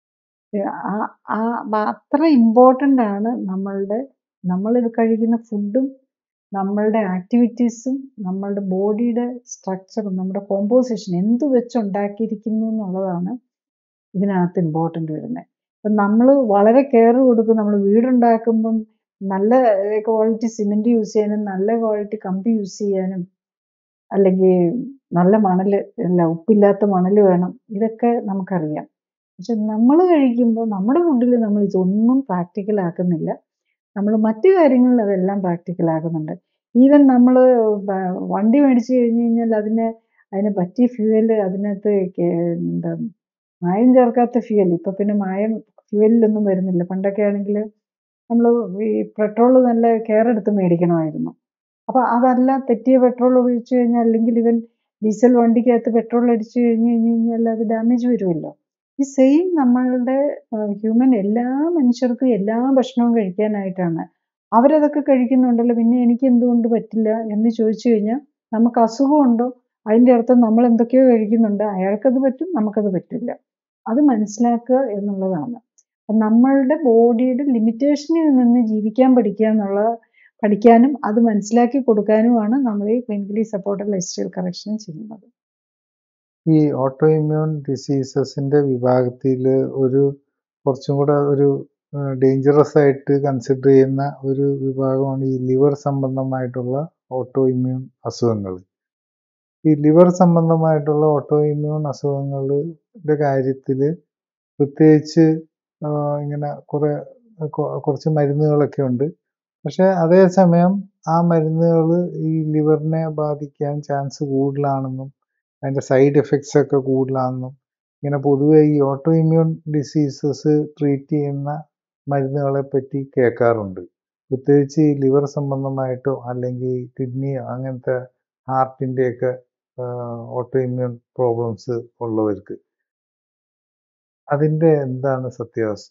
ആ അത്ര ഇമ്പോർട്ടൻ്റ് ആണ് നമ്മളുടെ നമ്മൾ കഴിക്കുന്ന ഫുഡും നമ്മളുടെ ആക്ടിവിറ്റീസും നമ്മളുടെ ബോഡിയുടെ സ്ട്രക്ചറും നമ്മുടെ കോമ്പോസിഷൻ എന്ത് വെച്ചുണ്ടാക്കിയിരിക്കുന്നു എന്നുള്ളതാണ് ഇതിനകത്ത് ഇമ്പോർട്ടൻ്റ് വരുന്നത് അപ്പം നമ്മൾ വളരെ കെയർ കൊടുക്കും നമ്മൾ വീടുണ്ടാക്കുമ്പം നല്ല ക്വാളിറ്റി സിമെൻറ്റ് യൂസ് ചെയ്യാനും നല്ല ക്വാളിറ്റി കമ്പി യൂസ് ചെയ്യാനും അല്ലെങ്കിൽ നല്ല മണൽ അല്ല ഉപ്പില്ലാത്ത മണൽ വേണം ഇതൊക്കെ നമുക്കറിയാം പക്ഷെ നമ്മൾ കഴിക്കുമ്പോൾ നമ്മുടെ ഫുഡിൽ നമ്മൾ ഇതൊന്നും പ്രാക്ടിക്കൽ ആക്കുന്നില്ല നമ്മൾ മറ്റു കാര്യങ്ങളിൽ അതെല്ലാം പ്രാക്ടിക്കൽ ആക്കുന്നുണ്ട് ഈവൻ നമ്മൾ വണ്ടി മേടിച്ചു കഴിഞ്ഞ് കഴിഞ്ഞാൽ അതിന് അതിന് പറ്റിയ ഫ്യൂവൽ അതിനകത്ത് എന്താ മായം ചേർക്കാത്ത ഫ്യൂവൽ ഇപ്പം പിന്നെ മായം ഫ്യൂവലിലൊന്നും വരുന്നില്ല പണ്ടൊക്കെ ആണെങ്കിൽ നമ്മൾ ഈ പെട്രോൾ നല്ല കെയർ എടുത്ത് മേടിക്കണമായിരുന്നു അപ്പോൾ അതല്ല തെറ്റിയ പെട്രോൾ ഒഴിച്ചു കഴിഞ്ഞാൽ അല്ലെങ്കിൽ ഇവൻ ഡീസൽ വണ്ടിക്കകത്ത് പെട്രോൾ അടിച്ചു കഴിഞ്ഞ് കഴിഞ്ഞ് കഴിഞ്ഞാൽ അത് ഡാമേജ് വരുമല്ലോ ഈ സെയിം നമ്മളുടെ ഹ്യൂമൻ എല്ലാ മനുഷ്യർക്കും എല്ലാ ഭക്ഷണവും കഴിക്കാനായിട്ടാണ് അവരതൊക്കെ കഴിക്കുന്നുണ്ടല്ലോ പിന്നെ എനിക്ക് എന്തുകൊണ്ട് പറ്റില്ല എന്ന് ചോദിച്ചു കഴിഞ്ഞാൽ നമുക്ക് അസുഖമുണ്ടോ അതിൻ്റെ അർത്ഥം നമ്മൾ എന്തൊക്കെയോ കഴിക്കുന്നുണ്ട് അയാൾക്കത് പറ്റും നമുക്കത് പറ്റില്ല അത് മനസ്സിലാക്കുക എന്നുള്ളതാണ് നമ്മളുടെ ബോഡിയുടെ ലിമിറ്റേഷനിൽ നിന്ന് ജീവിക്കാൻ പഠിക്കുക എന്നുള്ള പഠിക്കാനും അത് മനസ്സിലാക്കി കൊടുക്കാനുമാണ് നമ്മൾ ഈ clinically supported life style correction ചെയ്യുന്നത് ഈ ഓട്ടോ ഇമ്മ്യൂൺ ഡിസീസസിൻ്റെ വിഭാഗത്തിൽ ഒരു കുറച്ചും കൂടെ ഒരു ഡേഞ്ചറസ് ആയിട്ട് കൺസിഡർ ചെയ്യുന്ന ഒരു വിഭാഗമാണ് ഈ ലിവർ സംബന്ധമായിട്ടുള്ള ഓട്ടോ ഇമ്മ്യൂൺ അസുഖങ്ങൾ ഈ ലിവർ സംബന്ധമായിട്ടുള്ള ഓട്ടോ ഇമ്മ്യൂൺ അസുഖങ്ങളുടെ കാര്യത്തിൽ പ്രത്യേകിച്ച് ആ, ഇങ്ങനെ കുറെ കൊ- കുറച്ച് മരുന്നുകളൊക്കെ ഉണ്ട് പക്ഷെ അതേസമയം ആ മരുന്നുകൾ ഈ ലിവറിനെ ബാധിക്കാൻ ചാൻസ് കൂടുതലാണെന്നും അതിൻ്റെ സൈഡ് എഫക്ട്സ് ഒക്കെ കൂടുതലാണെന്നും ഇങ്ങനെ പൊതുവെ ഈ ഓട്ടോ ഇമ്മ്യൂൺ ഡിസീസസ് ട്രീറ്റ് ചെയ്യുന്ന മരുന്നുകളെ പറ്റി കേൾക്കാറുണ്ട് പ്രത്യേകിച്ച് ഈ ലിവർ സംബന്ധമായിട്ടോ അല്ലെങ്കിൽ കിഡ്നിയോ അങ്ങനത്തെ ഹാർട്ടിൻ്റെയൊക്കെ ഓട്ടോ ഇമ്മ്യൂൺ പ്രോബ്ലംസ് ഉള്ളവർക്ക് അതിൻ്റെ എന്താണ് സത്യാവസ്ഥ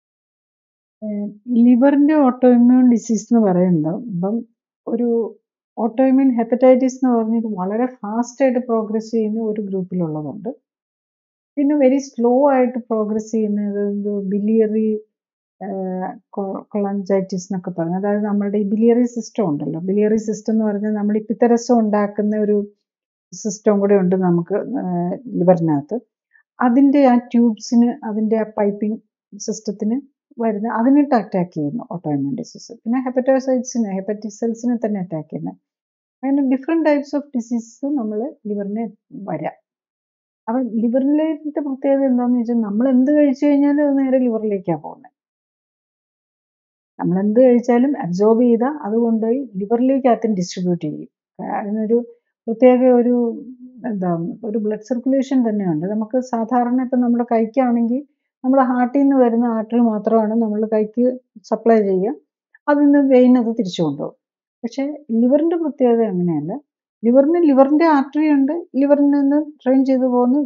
ലിവറിന്റെ ഓട്ടോ ഇമ്മ്യൂൺ ഡിസീസ് എന്ന് പറയുന്നത് ഇപ്പം ഒരു ഓട്ടോ ഇമ്മ്യൂൺ ഹെപ്പറ്റൈറ്റിസ് എന്ന് പറഞ്ഞിട്ട് വളരെ ഫാസ്റ്റ് ആയിട്ട് പ്രോഗ്രസ് ചെയ്യുന്ന ഒരു ഗ്രൂപ്പിലുള്ളതുണ്ട് പിന്നെ വെരി സ്ലോ ആയിട്ട് പ്രോഗ്രസ് ചെയ്യുന്നത് ബിലിയറി കൊളഞ്ചൈറ്റിസ് എന്നൊക്കെ പറഞ്ഞു അതായത് നമ്മുടെ ഈ ബിലിയറി സിസ്റ്റം ഉണ്ടല്ലോ ബിലിയറി സിസ്റ്റം എന്ന് പറഞ്ഞാൽ നമ്മൾ ഈ പിത്തരസം ഉണ്ടാക്കുന്ന ഒരു സിസ്റ്റം കൂടെ ഉണ്ട് നമുക്ക് ലിവറിനകത്ത് അതിൻ്റെ ആ ട്യൂബ്സിന് അതിൻ്റെ ആ പൈപ്പിംഗ് സിസ്റ്റത്തിന് വരുന്ന അതിനിട്ട് അറ്റാക്ക് ചെയ്യുന്നു ഓട്ടോയിമ്യൂൺ ഡിസീസ് പിന്നെ ഹെപ്പറ്റോസൈറ്റ്സിന് ഹെപ്പറ്റിക് സെൽസിനെ തന്നെ അറ്റാക്ക് ചെയ്യുന്നത് അങ്ങനെ ഡിഫറെൻറ്റ് ടൈപ്സ് ഓഫ് ഡിസീസസ് നമ്മൾ ലിവറിനെ വരാം അപ്പം ലിവറിലേക്ക് പ്രത്യേകത എന്താണെന്ന് വെച്ചാൽ നമ്മൾ എന്ത് കഴിച്ചു കഴിഞ്ഞാലും അത് നേരെ ലിവറിലേക്കാണ് പോകുന്നത് നമ്മൾ എന്ത് കഴിച്ചാലും അബ്സോർബ് ചെയ്താൽ അത് കൊണ്ടുപോയി ലിവറിലേക്ക് ആദ്യം ഡിസ്ട്രിബ്യൂട്ട് ചെയ്യും അതിനൊരു പ്രത്യേക ഒരു എന്താ ഒരു ബ്ലഡ് സർക്കുലേഷൻ തന്നെയുണ്ട് നമുക്ക് സാധാരണ ഇപ്പം നമ്മുടെ കൈക്കാണെങ്കിൽ നമ്മൾ ഹാർട്ടിൽ നിന്ന് വരുന്ന ആർട്ടറി മാത്രമാണ് നമ്മൾ കൈക്ക് സപ്ലൈ ചെയ്യുക അതിൽ നിന്ന് വെയിൻ അത് തിരിച്ചു കൊണ്ടുപോകും പക്ഷേ ലിവറിൻ്റെ പ്രത്യേകത അങ്ങനെയല്ല ലിവറിന് ലിവറിൻ്റെ ആർട്ടറി ഉണ്ട് ലിവറിൽ നിന്ന് ട്രെയിൻ ചെയ്തു പോകുന്ന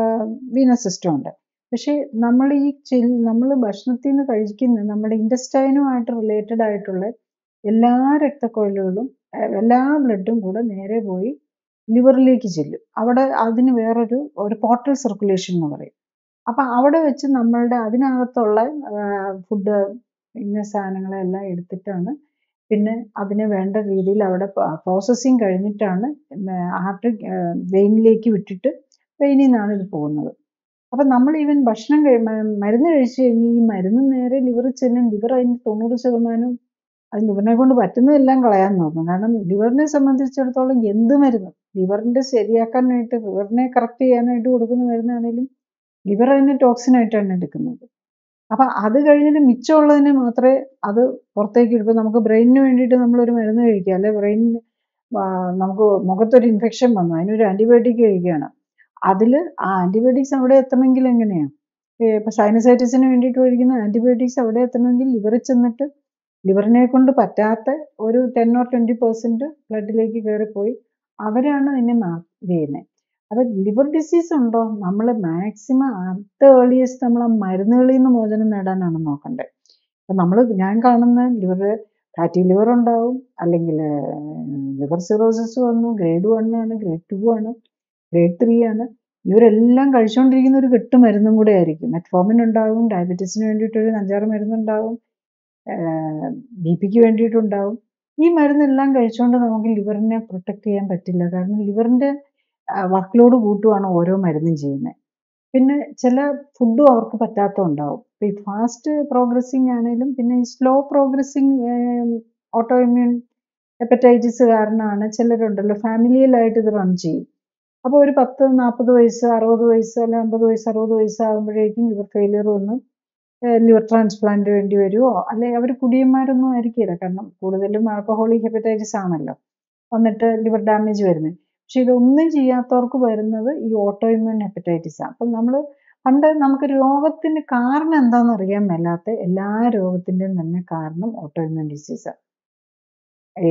വീനസ് സിസ്റ്റം ഉണ്ട് പക്ഷേ നമ്മൾ ഈ നമ്മൾ ഭക്ഷണത്തിൽ നിന്ന് കഴിക്കുന്ന നമ്മുടെ ഇൻഡസ്റ്റൈനുമായിട്ട് റിലേറ്റഡ് ആയിട്ടുള്ള എല്ലാ രക്തക്കൊഴലുകളും എല്ലാ ബ്ലഡും കൂടെ നേരെ പോയി ലിവറിലേക്ക് ചെല്ലും അവിടെ അതിന് വേറൊരു ഒരു പോർട്ടൽ സർക്കുലേഷൻ എന്ന് പറയും അപ്പം അവിടെ വെച്ച് നമ്മളുടെ അതിനകത്തുള്ള ഫുഡ് ഇന്ന സാധനങ്ങളെല്ലാം എടുത്തിട്ടാണ് പിന്നെ അതിന് വേണ്ട രീതിയിൽ അവിടെ പ്രോസസ്സിങ് കഴിഞ്ഞിട്ടാണ് ആർട്ടറി വെയിനിലേക്ക് വിട്ടിട്ട് വെയിനിൽ നിന്നാണ് ഇത് പോകുന്നത് അപ്പം നമ്മൾ ഈവൻ ഭക്ഷണം കഴി മരുന്ന് കഴിച്ചു കഴിഞ്ഞ് ഈ മരുന്ന് നേരെ ലിവറിൽ ചെല്ലും ലിവർ അതിന് തൊണ്ണൂറ് ശതമാനം അത് ലിവറിനെ കൊണ്ട് പറ്റുന്നതെല്ലാം കളയാൻ നോക്കും കാരണം ലിവറിനെ സംബന്ധിച്ചിടത്തോളം എന്ത് മരുന്ന് ലിവറിൻ്റെ ശരിയാക്കാനായിട്ട് ലിവറിനെ കറക്റ്റ് ചെയ്യാനായിട്ട് കൊടുക്കുന്ന മരുന്നാണെങ്കിലും ലിവർ അതിനെ ടോക്സിനായിട്ടാണ് എടുക്കുന്നത് അപ്പം അത് കഴിഞ്ഞിട്ട് മിച്ചമുള്ളതിനെ മാത്രമേ അത് പുറത്തേക്ക് ഇപ്പം നമുക്ക് ബ്രെയിനിന് വേണ്ടിയിട്ട് നമ്മളൊരു മരുന്ന് കഴിക്കുക അല്ലെ ബ്രെയിനിന് നമുക്ക് മുഖത്തൊരു ഇൻഫെക്ഷൻ വന്നു അതിനൊരു ആൻറ്റിബയോട്ടിക് കഴിക്കുകയാണ് അതിൽ ആ ആൻറ്റിബയോട്ടിക്സ് അവിടെ എത്തണമെങ്കിൽ എങ്ങനെയാണ് ഇപ്പം സൈനസൈറ്റിസിന് വേണ്ടിയിട്ട് കഴിക്കുന്ന ആൻറ്റിബയോട്ടിക്സ് അവിടെ എത്തണമെങ്കിൽ ലിവറിൽ ചെന്നിട്ട് ലിവറിനെ കൊണ്ട് പറ്റാത്ത ഒരു ടെൻ ഓർ ട്വൻറ്റി പെർസെൻറ്റ് ബ്ലഡിലേക്ക് കയറിപ്പോയി അവരാണ് അതിനെ ഇത് ചെയ്യുന്നത് അപ്പം ലിവർ ഡിസീസ് ഉണ്ടോ നമ്മൾ മാക്സിമം അറ്റ് ഏർലിയസ്റ്റ് നമ്മൾ ആ മരുന്നുകളിൽ നിന്ന് മോചനം നേടാനാണ് നോക്കേണ്ടത് അപ്പം നമ്മൾ ഞാൻ കാണുന്ന ലിവർ ഫാറ്റി ലിവർ ഉണ്ടാവും അല്ലെങ്കിൽ ലിവർ സിറോസിസ് വന്നു ഗ്രേഡ് വൺ ആണ് ഗ്രേഡ് ടു ആണ് ഗ്രേഡ് ത്രീ ആണ് ഇവരെല്ലാം കഴിച്ചുകൊണ്ടിരിക്കുന്ന ഒരു കെട്ട് മരുന്നും കൂടെ ആയിരിക്കും മെറ്റ്ഫോമിൻ ഉണ്ടാവും ഡയബറ്റീസിന് വേണ്ടിയിട്ടൊരു അഞ്ചാറ് മരുന്നുണ്ടാവും ബി പിക്ക് വേണ്ടിയിട്ടുണ്ടാവും ഈ മരുന്നെല്ലാം കഴിച്ചുകൊണ്ട് നമുക്ക് ലിവറിനെ പ്രൊട്ടക്ട് ചെയ്യാൻ പറ്റില്ല കാരണം ലിവറിൻ്റെ വർക്ക് ലോഡ് കൂട്ടുവാണ് ഓരോ മരുന്നും ചെയ്യുന്നത് പിന്നെ ചില ഫുഡും അവർക്ക് പറ്റാത്തതുണ്ടാവും ഈ ഫാസ്റ്റ് പ്രോഗ്രസ്സിങ് ആണെങ്കിലും പിന്നെ ഈ slow progressing auto immune hepatitis കാരണമാണ് ചിലരുണ്ടല്ലോ ഫാമിലിയിലായിട്ട് ഇത് റൺ ചെയ്യും അപ്പോൾ ഒരു പത്ത് നാൽപ്പത് വയസ്സ് അറുപത് വയസ്സ് അല്ല അമ്പത് വയസ്സ് അറുപത് വയസ്സാകുമ്പോഴേക്കും ലിവർ ഫെയിലിയർ വന്ന് ലിവർ ട്രാൻസ്പ്ലാന്റ് വേണ്ടി വരുമോ അല്ലെ അവർ കുടിയന്മാരൊന്നും ആയിരിക്കില്ല കാരണം കൂടുതലും ആൽക്കഹോളിക് ഹെപ്പറ്റൈറ്റിസ് ആണല്ലോ വന്നിട്ട് ലിവർ ഡാമേജ് വരുന്നത് പക്ഷെ ഇതൊന്നും ചെയ്യാത്തവർക്ക് വരുന്നത് ഈ ഓട്ടോ ഇമ്മ്യൂൺ ഹെപ്പറ്റൈറ്റിസ് ആണ് അപ്പം നമ്മൾ പണ്ട് നമുക്ക് രോഗത്തിന് കാരണം എന്താണെന്ന് അറിയാൻ മേലാത്ത എല്ലാ രോഗത്തിൻ്റെയും തന്നെ കാരണം ഓട്ടോ ഇമ്മ്യൂൺ ഡിസീസാണ് ഏ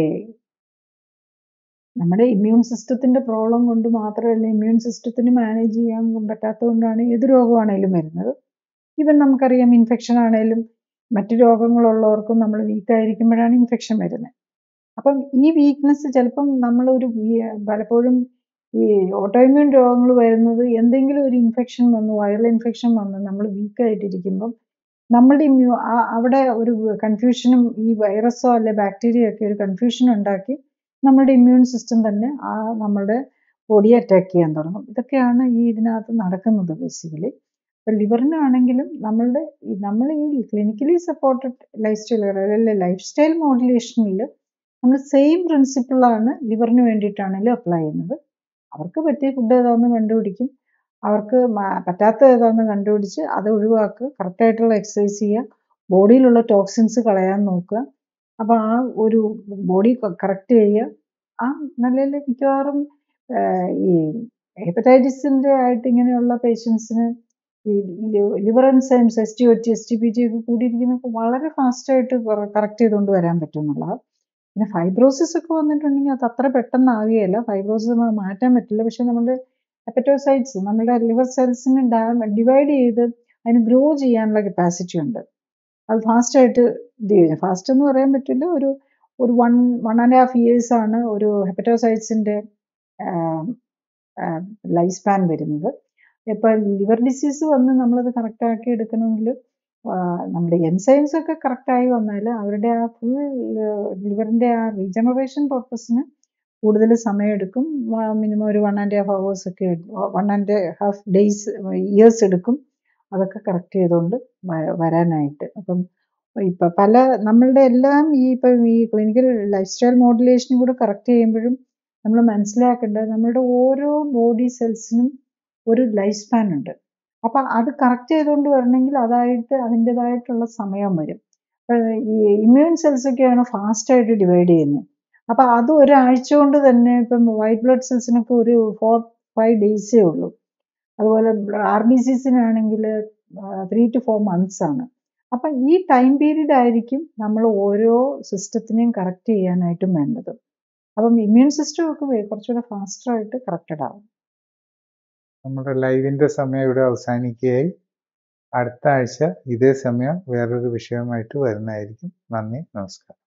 നമ്മുടെ ഇമ്മ്യൂൺ സിസ്റ്റത്തിൻ്റെ പ്രോബ്ലം കൊണ്ട് മാത്രമല്ല ഇമ്മ്യൂൺ സിസ്റ്റത്തിന് മാനേജ് ചെയ്യാൻ പറ്റാത്തതുകൊണ്ടാണ് ഏത് രോഗമാണേലും വരുന്നത് ഈവൻ നമുക്കറിയാം ഇൻഫെക്ഷൻ ആണേലും മറ്റു രോഗങ്ങളുള്ളവർക്കും നമ്മൾ വീക്കായിരിക്കുമ്പോഴാണ് ഇൻഫെക്ഷൻ വരുന്നത് അപ്പം ഈ വീക്ക്നെസ് ചിലപ്പം നമ്മളൊരു പലപ്പോഴും ഈ ഓട്ടോഇമ്യൂൺ രോഗങ്ങൾ വരുന്നത് എന്തെങ്കിലും ഒരു ഇൻഫെക്ഷൻ വന്നു വൈറൽ ഇൻഫെക്ഷൻ വന്ന് നമ്മൾ വീക്കായിട്ടിരിക്കുമ്പം നമ്മളുടെ ഇമ്മ്യൂ അവിടെ ഒരു കൺഫ്യൂഷനും ഈ വൈറസോ അല്ലെ ബാക്ടീരിയ ഒക്കെ ഒരു കൺഫ്യൂഷൻ ഉണ്ടാക്കി നമ്മുടെ ഇമ്മ്യൂൺ സിസ്റ്റം തന്നെ ആ നമ്മുടെ ബോഡിയെ അറ്റാക്ക് ചെയ്യാൻ തുടങ്ങും ഇതൊക്കെയാണ് ഈ ഇതിനകത്ത് നടക്കുന്നത് ബേസിക്കലി ഇപ്പം ലിവറിനാണെങ്കിലും നമ്മളുടെ നമ്മൾ ഈ ക്ലിനിക്കലി സപ്പോർട്ടഡ് ലൈഫ് സ്റ്റൈൽ അല്ലെ ലൈഫ് സ്റ്റൈൽ മോഡുലേഷനിൽ നമ്മൾ സെയിം പ്രിൻസിപ്പിളാണ് ലിവറിന് വേണ്ടിയിട്ടാണെങ്കിലും അപ്ലൈ ചെയ്യുന്നത് അവർക്ക് പറ്റിയ ഫുഡ് ഏതാണെന്ന് കണ്ടുപിടിക്കും അവർക്ക് മ- പറ്റാത്ത ഏതാണെന്ന് കണ്ടുപിടിച്ച് അത് ഒഴിവാക്കുക കറക്റ്റായിട്ടുള്ള എക്സസൈസ് ചെയ്യുക ബോഡിയിലുള്ള ടോക്സിൻസ് കളയാൻ നോക്കുക അപ്പോൾ ആ ഒരു ബോഡി കറക്റ്റ് ചെയ്യുക ആ നല്ല മിക്കവാറും ആഹ് ഈ ഹെപ്പറ്റൈറ്റിസിൻ്റെ ആയിട്ട് ഇങ്ങനെയുള്ള പേഷ്യൻസിന് ഈ liver enzymes S T O T S T P T ഒക്കെ കൂടിയിരിക്കുന്നതൊക്കെ വളരെ ഫാസ്റ്റായിട്ട് കറക്റ്റ് ചെയ്തുകൊണ്ട് വരാൻ പറ്റും എന്നുള്ളതാണ് പിന്നെ ഫൈബ്രോസിസ് ഒക്കെ വന്നിട്ടുണ്ടെങ്കിൽ അത് അത്ര പെട്ടെന്ന് ആകുകയില്ല ഫൈബ്രോസിസ് മാറ്റാൻ പറ്റില്ല പക്ഷെ നമ്മുടെ ഹെപ്പറ്റോസൈറ്റ്സ് നമ്മുടെ ലിവർ സെൽസിനെ ഡിവൈഡ് ചെയ്ത് അതിന് ഗ്രോ ചെയ്യാനുള്ള കപ്പാസിറ്റി ഉണ്ട് അത് ഫാസ്റ്റായിട്ട് ഇത് ചെയ്യും ഫാസ്റ്റ് എന്ന് പറയാൻ പറ്റില്ല ഒരു ഒരു one one and half years ആണ് ഒരു ഹെപ്പറ്റോസൈറ്റ്സിൻ്റെ ലൈഫ് സ്പാൻ വരുന്നത് ഇപ്പം ലിവർ ഡിസീസ് വന്ന് നമ്മളത് കറക്റ്റാക്കി എടുക്കണമെങ്കിൽ നമ്മുടെ എൻസൈംസ് ഒക്കെ കറക്റ്റായി വന്നാൽ അവരുടെ ആ ഫുൾ ലിവറിൻ്റെ ആ റീജനറേഷൻ പർപ്പസിന് കൂടുതൽ സമയമെടുക്കും മിനിമം ഒരു വൺ ആൻഡ് ഹാഫ് ഹവേഴ്സ് ഒക്കെ one and half days years എടുക്കും അതൊക്കെ കറക്റ്റ് ചെയ്തുകൊണ്ട് വ- വരാനായിട്ട് അപ്പം ഇപ്പം പല നമ്മളുടെ എല്ലാം ഈ ഇപ്പം ഈ ക്ലിനിക്കൽ ലൈഫ് സ്റ്റൈൽ മോഡുലേഷനും കൂടെ കറക്റ്റ് ചെയ്യുമ്പോഴും നമ്മൾ മനസ്സിലാക്കേണ്ടത് നമ്മളുടെ ഓരോ ബോഡി സെൽസിനും ഒരു ലൈഫ് സ്പാൻ ഉണ്ട് അപ്പം അത് കറക്റ്റ് ചെയ്തുകൊണ്ട് വരണമെങ്കിൽ അതായിട്ട് അതിൻ്റെതായിട്ടുള്ള സമയം വരും ഇപ്പം ഈ ഇമ്മ്യൂൺ സെൽസ് ഒക്കെയാണ് ഫാസ്റ്റായിട്ട് ഡിവൈഡ് ചെയ്യുന്നത് അപ്പം അത് ഒരാഴ്ച കൊണ്ട് തന്നെ ഇപ്പം വൈറ്റ് ബ്ലഡ് സെൽസിനൊക്കെ ഒരു ഫോർ ഫൈവ് ഡേയ്സേ ഉള്ളൂ അതുപോലെ ആർ ബി സിസിനാണെങ്കിൽ ത്രീ ടു ഫോർ മന്ത്സ് ആണ് അപ്പം ഈ ടൈം പീരീഡ് ആയിരിക്കും നമ്മൾ ഓരോ സിസ്റ്റത്തിനെയും കറക്റ്റ് ചെയ്യാനായിട്ടും വേണ്ടത് അപ്പം ഇമ്മ്യൂൺ സിസ്റ്റം ഒക്കെ വേ- കുറച്ചുകൂടെ ഫാസ്റ്ററായിട്ട് കറക്റ്റഡ് ആവും നമ്മുടെ ലൈവിൻ്റെ സമയം ഇവിടെ അവസാനിക്കുകയായി അടുത്ത ആഴ്ച ഇതേ സമയം വേറൊരു വിഷയവുമായിട്ട് വരുന്നതായിരിക്കും നന്ദി നമസ്കാരം